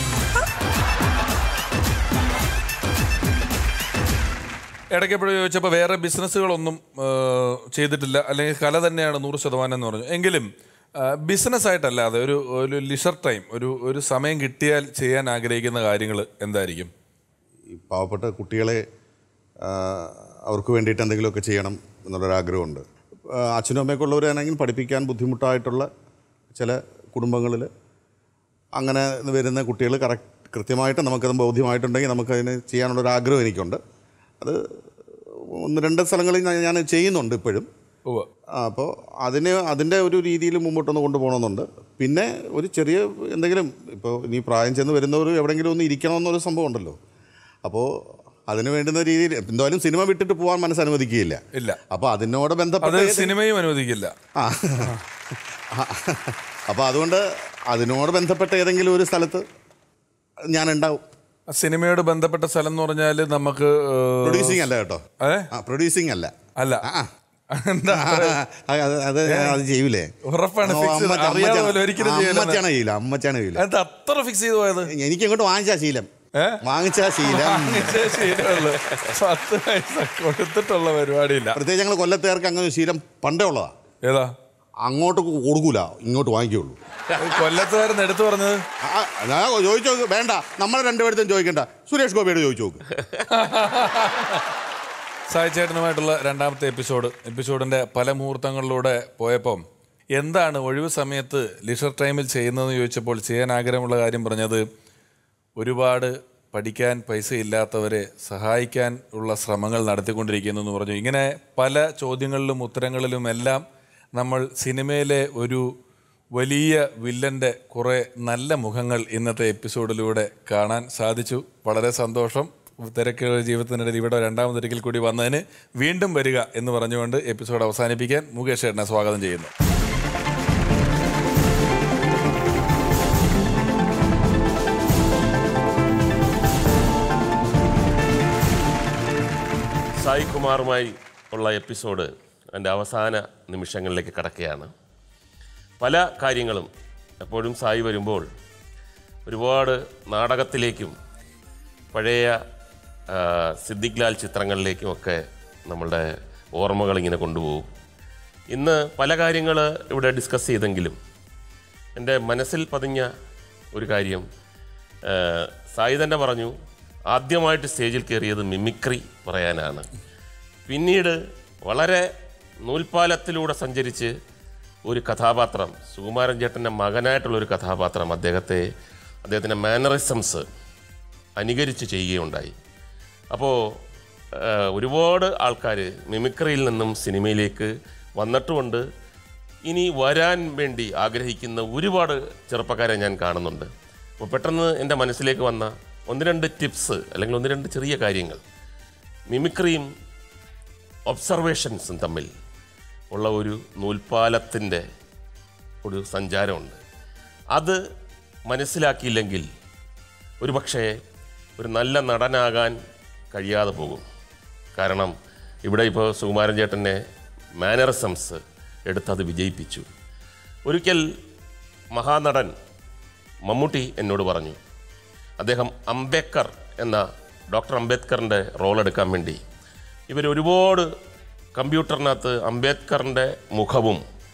ഇടയ്ക്ക് എപ്പോഴും ചോദിച്ചപ്പോൾ വേറെ ബിസിനസ്സുകളൊന്നും ആ, ചെയ്തിട്ടില്ല അല്ലെങ്കിൽ കല തന്നെയാണ് നൂറ് ശതമാനം എന്ന് പറഞ്ഞു എങ്കിലും ബിസിനസ് ആയിട്ടല്ലാതെ ഒരു ഒരു ലിഷർ ടൈം ഒരു ഒരു സമയം കിട്ടിയാൽ ചെയ്യാൻ ആഗ്രഹിക്കുന്ന കാര്യങ്ങൾ എന്തായിരിക്കും ഈ പാവപ്പെട്ട കുട്ടികളെ ആ, അവർക്ക് വേണ്ടിയിട്ട് എന്തെങ്കിലുമൊക്കെ ചെയ്യണം എന്നുള്ളൊരാഗ്രഹമുണ്ട് ആ, അച്ഛനും അമ്മയൊക്കെ ഉള്ളവരാണെങ്കിൽ പഠിപ്പിക്കാൻ ബുദ്ധിമുട്ടായിട്ടുള്ള ചില കുടുംബങ്ങളിൽ അങ്ങനെ വരുന്ന കുട്ടികൾ കറക്റ്റ് കൃത്യമായിട്ട് നമുക്കത് ബോധ്യമായിട്ടുണ്ടെങ്കിൽ നമുക്കതിന് ചെയ്യാനുള്ളൊരു ആഗ്രഹം എനിക്കുണ്ട് അത് ഒന്ന് രണ്ട് സ്ഥലങ്ങളിൽ ഞാൻ- ഞാൻ ചെയ്യുന്നുണ്ട് ഇപ്പോഴും ഉവ്വ്. അപ്പോൾ അതിന് അതിൻ്റെ ഒരു രീതിയിൽ മുമ്പോട്ടൊന്ന് കൊണ്ടുപോകണമെന്നുണ്ട് പിന്നെ ഒരു ചെറിയ എന്തെങ്കിലും ഇപ്പോൾ ഇനി പ്രായം ചെന്ന് വരുന്നവർ എവിടെയെങ്കിലും ഒന്ന് ഇരിക്കണമെന്നൊരു സംഭവം ഉണ്ടല്ലോ അപ്പോൾ അതിന് വേണ്ടുന്ന രീതിയിൽ എന്തായാലും സിനിമ വിട്ടിട്ട് പോകാൻ മനസ്സ് അനുവദിക്കുകയില്ല ഇല്ല അപ്പോൾ അതിനോട് അത് ബന്ധപ്പെട്ട് സിനിമയും അനുവദിക്കില്ല ആ അപ്പോൾ അതുകൊണ്ട് അതിനോട് ബന്ധപ്പെട്ട ഏതെങ്കിലും ഒരു സ്ഥലത്ത് ഞാൻ ഉണ്ടാവും സിനിമയോട് ബന്ധപ്പെട്ട സ്ഥലം എന്ന് പറഞ്ഞാൽ നമുക്ക് ഏഹ്, പ്രൊഡ്യൂസിങ് അല്ല കേട്ടോ ഏ? ആ പ്രൊഡ്യൂസിങ് അല്ല അല്ല എന്താ അത് അത് അത് ചെയ്യൂലേ ഉറപ്പാണ് ഓ, fix ചെയ്ത് അമ്മച്ച- അറിയാതെ അമ്മച്ചാണ്- പോലും ഒരിക്കലും ചെയ്യില്ലെന്ന്. അമ്മച്ചാണ് ചെയ്യില്ല അമ്മച്ചാണ് ചെയ്യില്ല അത് അത്ര ഫിക്സ് ചെയ്ത് പോയത് എനിക്ക് ഇങ്ങോട്ട് വാങ്ങിച്ചാ ശീലം വാങ്ങിച്ചാ ശീലം വാങ്ങിച്ചേ ശീലമുള്ളൂ പത്ത് പൈസ കൊടുത്തിട്ടുള്ള പരിപാടിയില്ല പ്രത്യേകിച്ച് ഞങ്ങൾ കൊല്ലത്തുകാർക്ക് അങ്ങനെ ഒരു ശീലം പണ്ടേ ഉള്ളതാ ഏതാ അങ്ങോട്ട് കൊടുക്കൂല ഇങ്ങോട്ട് വാങ്ങിക്കുള്ളൂ കൊല്ലത്തുകാരൻ എടുത്തു പറഞ്ഞത് ആ, ഞാൻ ചോദിച്ചു നോക്ക് വേണ്ട നമ്മളെ രണ്ടുപേർത്തും ചോദിക്കണ്ട സുരേഷ് ഗോപിയോട് ചോദിച്ചു നോക്ക് സായി ചേട്ടനുമായിട്ടുള്ള രണ്ടാമത്തെ എപ്പിസോഡ് എപ്പിസോഡിന്റെ പല മുഹൂർത്തങ്ങളിലൂടെ പോയപ്പം എന്താണ് ഒഴിവ് സമയത്ത് ലിഷർ ടൈമിൽ ചെയ്യുന്നതെന്ന് ചോദിച്ചപ്പോൾ ചെയ്യാൻ ആഗ്രഹമുള്ള കാര്യം പറഞ്ഞത് ഒരുപാട് പഠിക്കാൻ പൈസ ഇല്ലാത്തവരെ സഹായിക്കാൻ ഉള്ള ശ്രമങ്ങൾ നടത്തിക്കൊണ്ടിരിക്കുന്നു എന്ന് പറഞ്ഞു ഇങ്ങനെ പല ചോദ്യങ്ങളിലും ഉത്തരങ്ങളിലും എല്ലാം നമ്മൾ സിനിമയിലെ ഒരു വലിയ വില്ലൻ്റെ കുറേ നല്ല മുഖങ്ങൾ ഇന്നത്തെ എപ്പിസോഡിലൂടെ കാണാൻ സാധിച്ചു വളരെ സന്തോഷം തിരക്കുള്ള ജീവിതത്തിനിടയിൽ ഇവിടെ രണ്ടാമതൊരിക്കൽ കൂടി വന്നതിന് വീണ്ടും വരിക എന്ന് പറഞ്ഞുകൊണ്ട് എപ്പിസോഡ് അവസാനിപ്പിക്കാൻ മുകേഷ് ചേട്ടനെ സ്വാഗതം ചെയ്യുന്നു സായി കുമാറുമായി ഉള്ള എപ്പിസോഡ് എൻ്റെ അവസാന നിമിഷങ്ങളിലേക്ക് കടക്കുകയാണ് പല കാര്യങ്ങളും എപ്പോഴും സായി വരുമ്പോൾ ഒരുപാട് നാടകത്തിലേക്കും പഴയ ആ, സിദ്ദിഖ് ലാൽ ചിത്രങ്ങളിലേക്കുമൊക്കെ നമ്മളുടെ ഓർമ്മകൾ ഇങ്ങനെ കൊണ്ടുപോകും ഇന്ന് പല കാര്യങ്ങൾ ഇവിടെ ഡിസ്കസ് ചെയ്തെങ്കിലും എൻ്റെ മനസ്സിൽ പതിഞ്ഞ ഒരു കാര്യം ആ, സായി തന്നെ പറഞ്ഞു ആദ്യമായിട്ട് സ്റ്റേജിൽ കയറിയത് മിമിക്രി പറയാനാണ് പിന്നീട് വളരെ നൂൽപ്പാലത്തിലൂടെ സഞ്ചരിച്ച് ഒരു കഥാപാത്രം സുകുമാരൻ ചേട്ടൻ്റെ മകനായിട്ടുള്ള ഒരു കഥാപാത്രം അദ്ദേഹത്തെ അദ്ദേഹത്തിൻ്റെ മാനറിസംസ് അനുകരിച്ച് ചെയ്യുകയുണ്ടായി അപ്പോൾ ഒരുപാട് ആൾക്കാർ മിമിക്രിയിൽ നിന്നും സിനിമയിലേക്ക് വന്നിട്ടുമുണ്ട് ഇനി വരാൻ വേണ്ടി ആഗ്രഹിക്കുന്ന ഒരുപാട് ചെറുപ്പക്കാരെ ഞാൻ കാണുന്നുണ്ട് അപ്പോൾ പെട്ടെന്ന് എൻ്റെ മനസ്സിലേക്ക് വന്ന ഒന്ന് രണ്ട് ടിപ്സ് അല്ലെങ്കിൽ ഒന്ന് രണ്ട് ചെറിയ കാര്യങ്ങൾ മിമിക്രിയും ഒബ്സർവേഷൻസും തമ്മിൽ ഉള്ള ഒരു നൂൽപ്പാലത്തിൻ്റെ ഒരു സഞ്ചാരമുണ്ട് അത് മനസ്സിലാക്കിയില്ലെങ്കിൽ ഒരു പക്ഷേ ഒരു നല്ല നടനാകാൻ കഴിയാതെ പോകും കാരണം ഇവിടെ ഇപ്പോൾ സുകുമാരൻ ചേട്ടനെ മാനറിസംസ് എടുത്തത് വിജയിപ്പിച്ചു ഒരിക്കൽ മഹാനടൻ മമ്മൂട്ടി എന്നോട് പറഞ്ഞു അദ്ദേഹം അംബേദ്കർ എന്ന ഡോക്ടർ അംബേദ്കറിൻ്റെ റോൾ എടുക്കാൻ വേണ്ടി ഇവർ ഒരുപാട് കമ്പ്യൂട്ടറിനകത്ത് അംബേദ്കറിൻ്റെ മുഖവും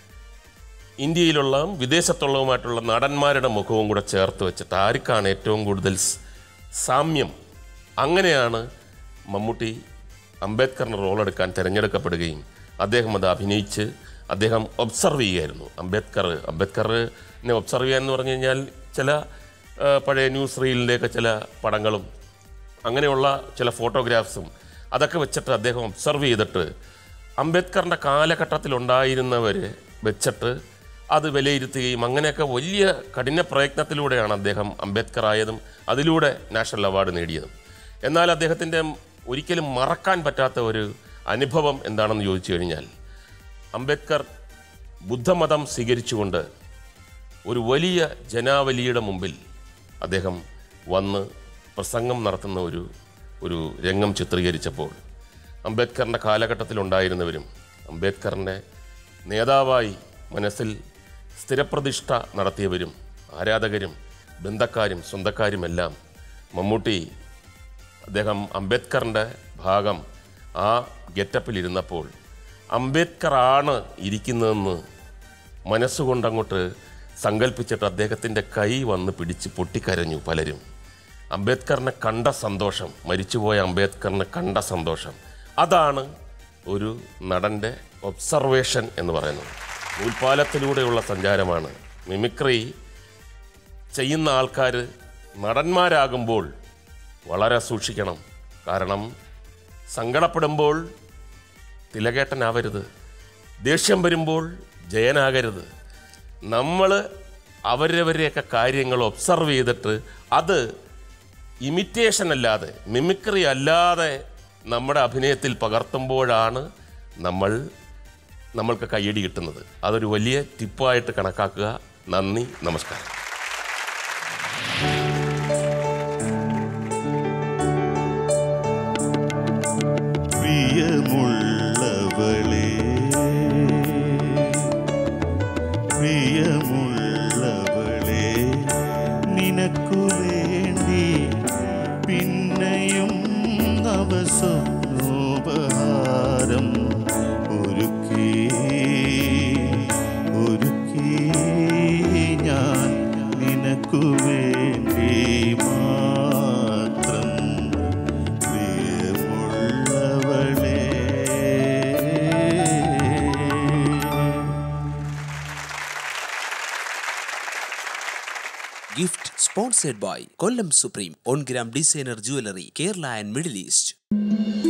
ഇന്ത്യയിലുള്ള വിദേശത്തുള്ളതുമായിട്ടുള്ള നടന്മാരുടെ മുഖവും കൂടെ ചേർത്ത് വെച്ചിട്ട് ആർക്കാണ് ഏറ്റവും കൂടുതൽ സ് സാമ്യം അങ്ങനെയാണ് മമ്മൂട്ടി അംബേദ്കറിൻ്റെ റോൾ എടുക്കാൻ തിരഞ്ഞെടുക്കപ്പെടുകയും അദ്ദേഹം അത് അഭിനയിച്ച് അദ്ദേഹം ഒബ്സർവ് ചെയ്യുമായിരുന്നു അംബേദ്കർ അംബേദ്കറിനെ ഒബ്സർവ് ചെയ്യാന്ന് പറഞ്ഞു കഴിഞ്ഞാൽ ചില ആ, പഴയ ന്യൂസ് റീലിൻ്റെയൊക്കെ ചില പടങ്ങളും അങ്ങനെയുള്ള ചില ഫോട്ടോഗ്രാഫ്സും അതൊക്കെ വെച്ചിട്ട് അദ്ദേഹം ഒബ്സർവ് ചെയ്തിട്ട് അംബേദ്കറിൻ്റെ കാലഘട്ടത്തിലുണ്ടായിരുന്നവർ വെച്ചിട്ട് അത് വിലയിരുത്തുകയും അങ്ങനെയൊക്കെ വലിയ കഠിന പ്രയത്നത്തിലൂടെയാണ് അദ്ദേഹം അംബേദ്കർ ആയതും അതിലൂടെ നാഷണൽ അവാർഡ് നേടിയതും എന്നാൽ അദ്ദേഹത്തിൻ്റെ ഒരിക്കലും മറക്കാൻ പറ്റാത്ത ഒരു അനുഭവം എന്താണെന്ന് ചോദിച്ചു കഴിഞ്ഞാൽ അംബേദ്കർ ബുദ്ധമതം സ്വീകരിച്ചുകൊണ്ട് ഒരു വലിയ ജനാവലിയുടെ മുമ്പിൽ അദ്ദേഹം വന്ന് പ്രസംഗം നടത്തുന്ന ഒരു ഒരു രംഗം ചിത്രീകരിച്ചപ്പോൾ അംബേദ്കറിൻ്റെ കാലഘട്ടത്തിലുണ്ടായിരുന്നവരും അംബേദ്കറിൻ്റെ നേതാവായി മനസ്സിൽ സ്ഥിരപ്രതിഷ്ഠ നടത്തിയവരും ആരാധകരും ബന്ധക്കാരും സ്വന്തക്കാരുമെല്ലാം മമ്മൂട്ടി അദ്ദേഹം അംബേദ്കറിൻ്റെ ഭാഗം ആ ഗെറ്റപ്പിലിരുന്നപ്പോൾ അംബേദ്കറാണ് ഇരിക്കുന്നതെന്ന് മനസ്സുകൊണ്ടങ്ങോട്ട് സങ്കല്പിച്ചിട്ട് അദ്ദേഹത്തിൻ്റെ കൈ വന്ന് പിടിച്ച് പൊട്ടിക്കരഞ്ഞു പലരും അംബേദ്കറിനെ കണ്ട സന്തോഷം മരിച്ചുപോയ അംബേദ്കറിനെ കണ്ട സന്തോഷം അതാണ് ഒരു നടൻ്റെ ഒബ്സർവേഷൻ എന്ന് പറയുന്നത് നൂൽപ്പാലത്തിലൂടെയുള്ള സഞ്ചാരമാണ് മിമിക്രി ചെയ്യുന്ന ആൾക്കാർ നടന്മാരാകുമ്പോൾ വളരെ സൂക്ഷിക്കണം കാരണം സങ്കടപ്പെടുമ്പോൾ തിലകേട്ടനാവരുത് ദേഷ്യം വരുമ്പോൾ ജയനാകരുത് നമ്മൾ അവരവരെയൊക്കെ കാര്യങ്ങൾ ഒബ്സർവ് ചെയ്തിട്ട് അത് ഇമിറ്റേഷൻ അല്ലാതെ മിമിക്രി അല്ലാതെ നമ്മുടെ അഭിനയത്തിൽ പകർത്തുമ്പോഴാണ് നമ്മൾ നമ്മൾക്ക് കയ്യടി കിട്ടുന്നത് അതൊരു വലിയ ടിപ്പായിട്ട് കണക്കാക്കുക നന്ദി നമസ്കാരം പ്രിയമുള്ളവളെ പ്രിയമുള്ളവളെ നിനക്കു വേണ്ടി പിന്നെയും നവസ്വപ്നോപഹാരം ഒരുക്കി ഒരുക്കി ഞാൻ നിനക്കു വേണ്ടി മാത്രം Gift sponsored by Kollam Supreme, on gram designer jewelry, Kerala and Middle East.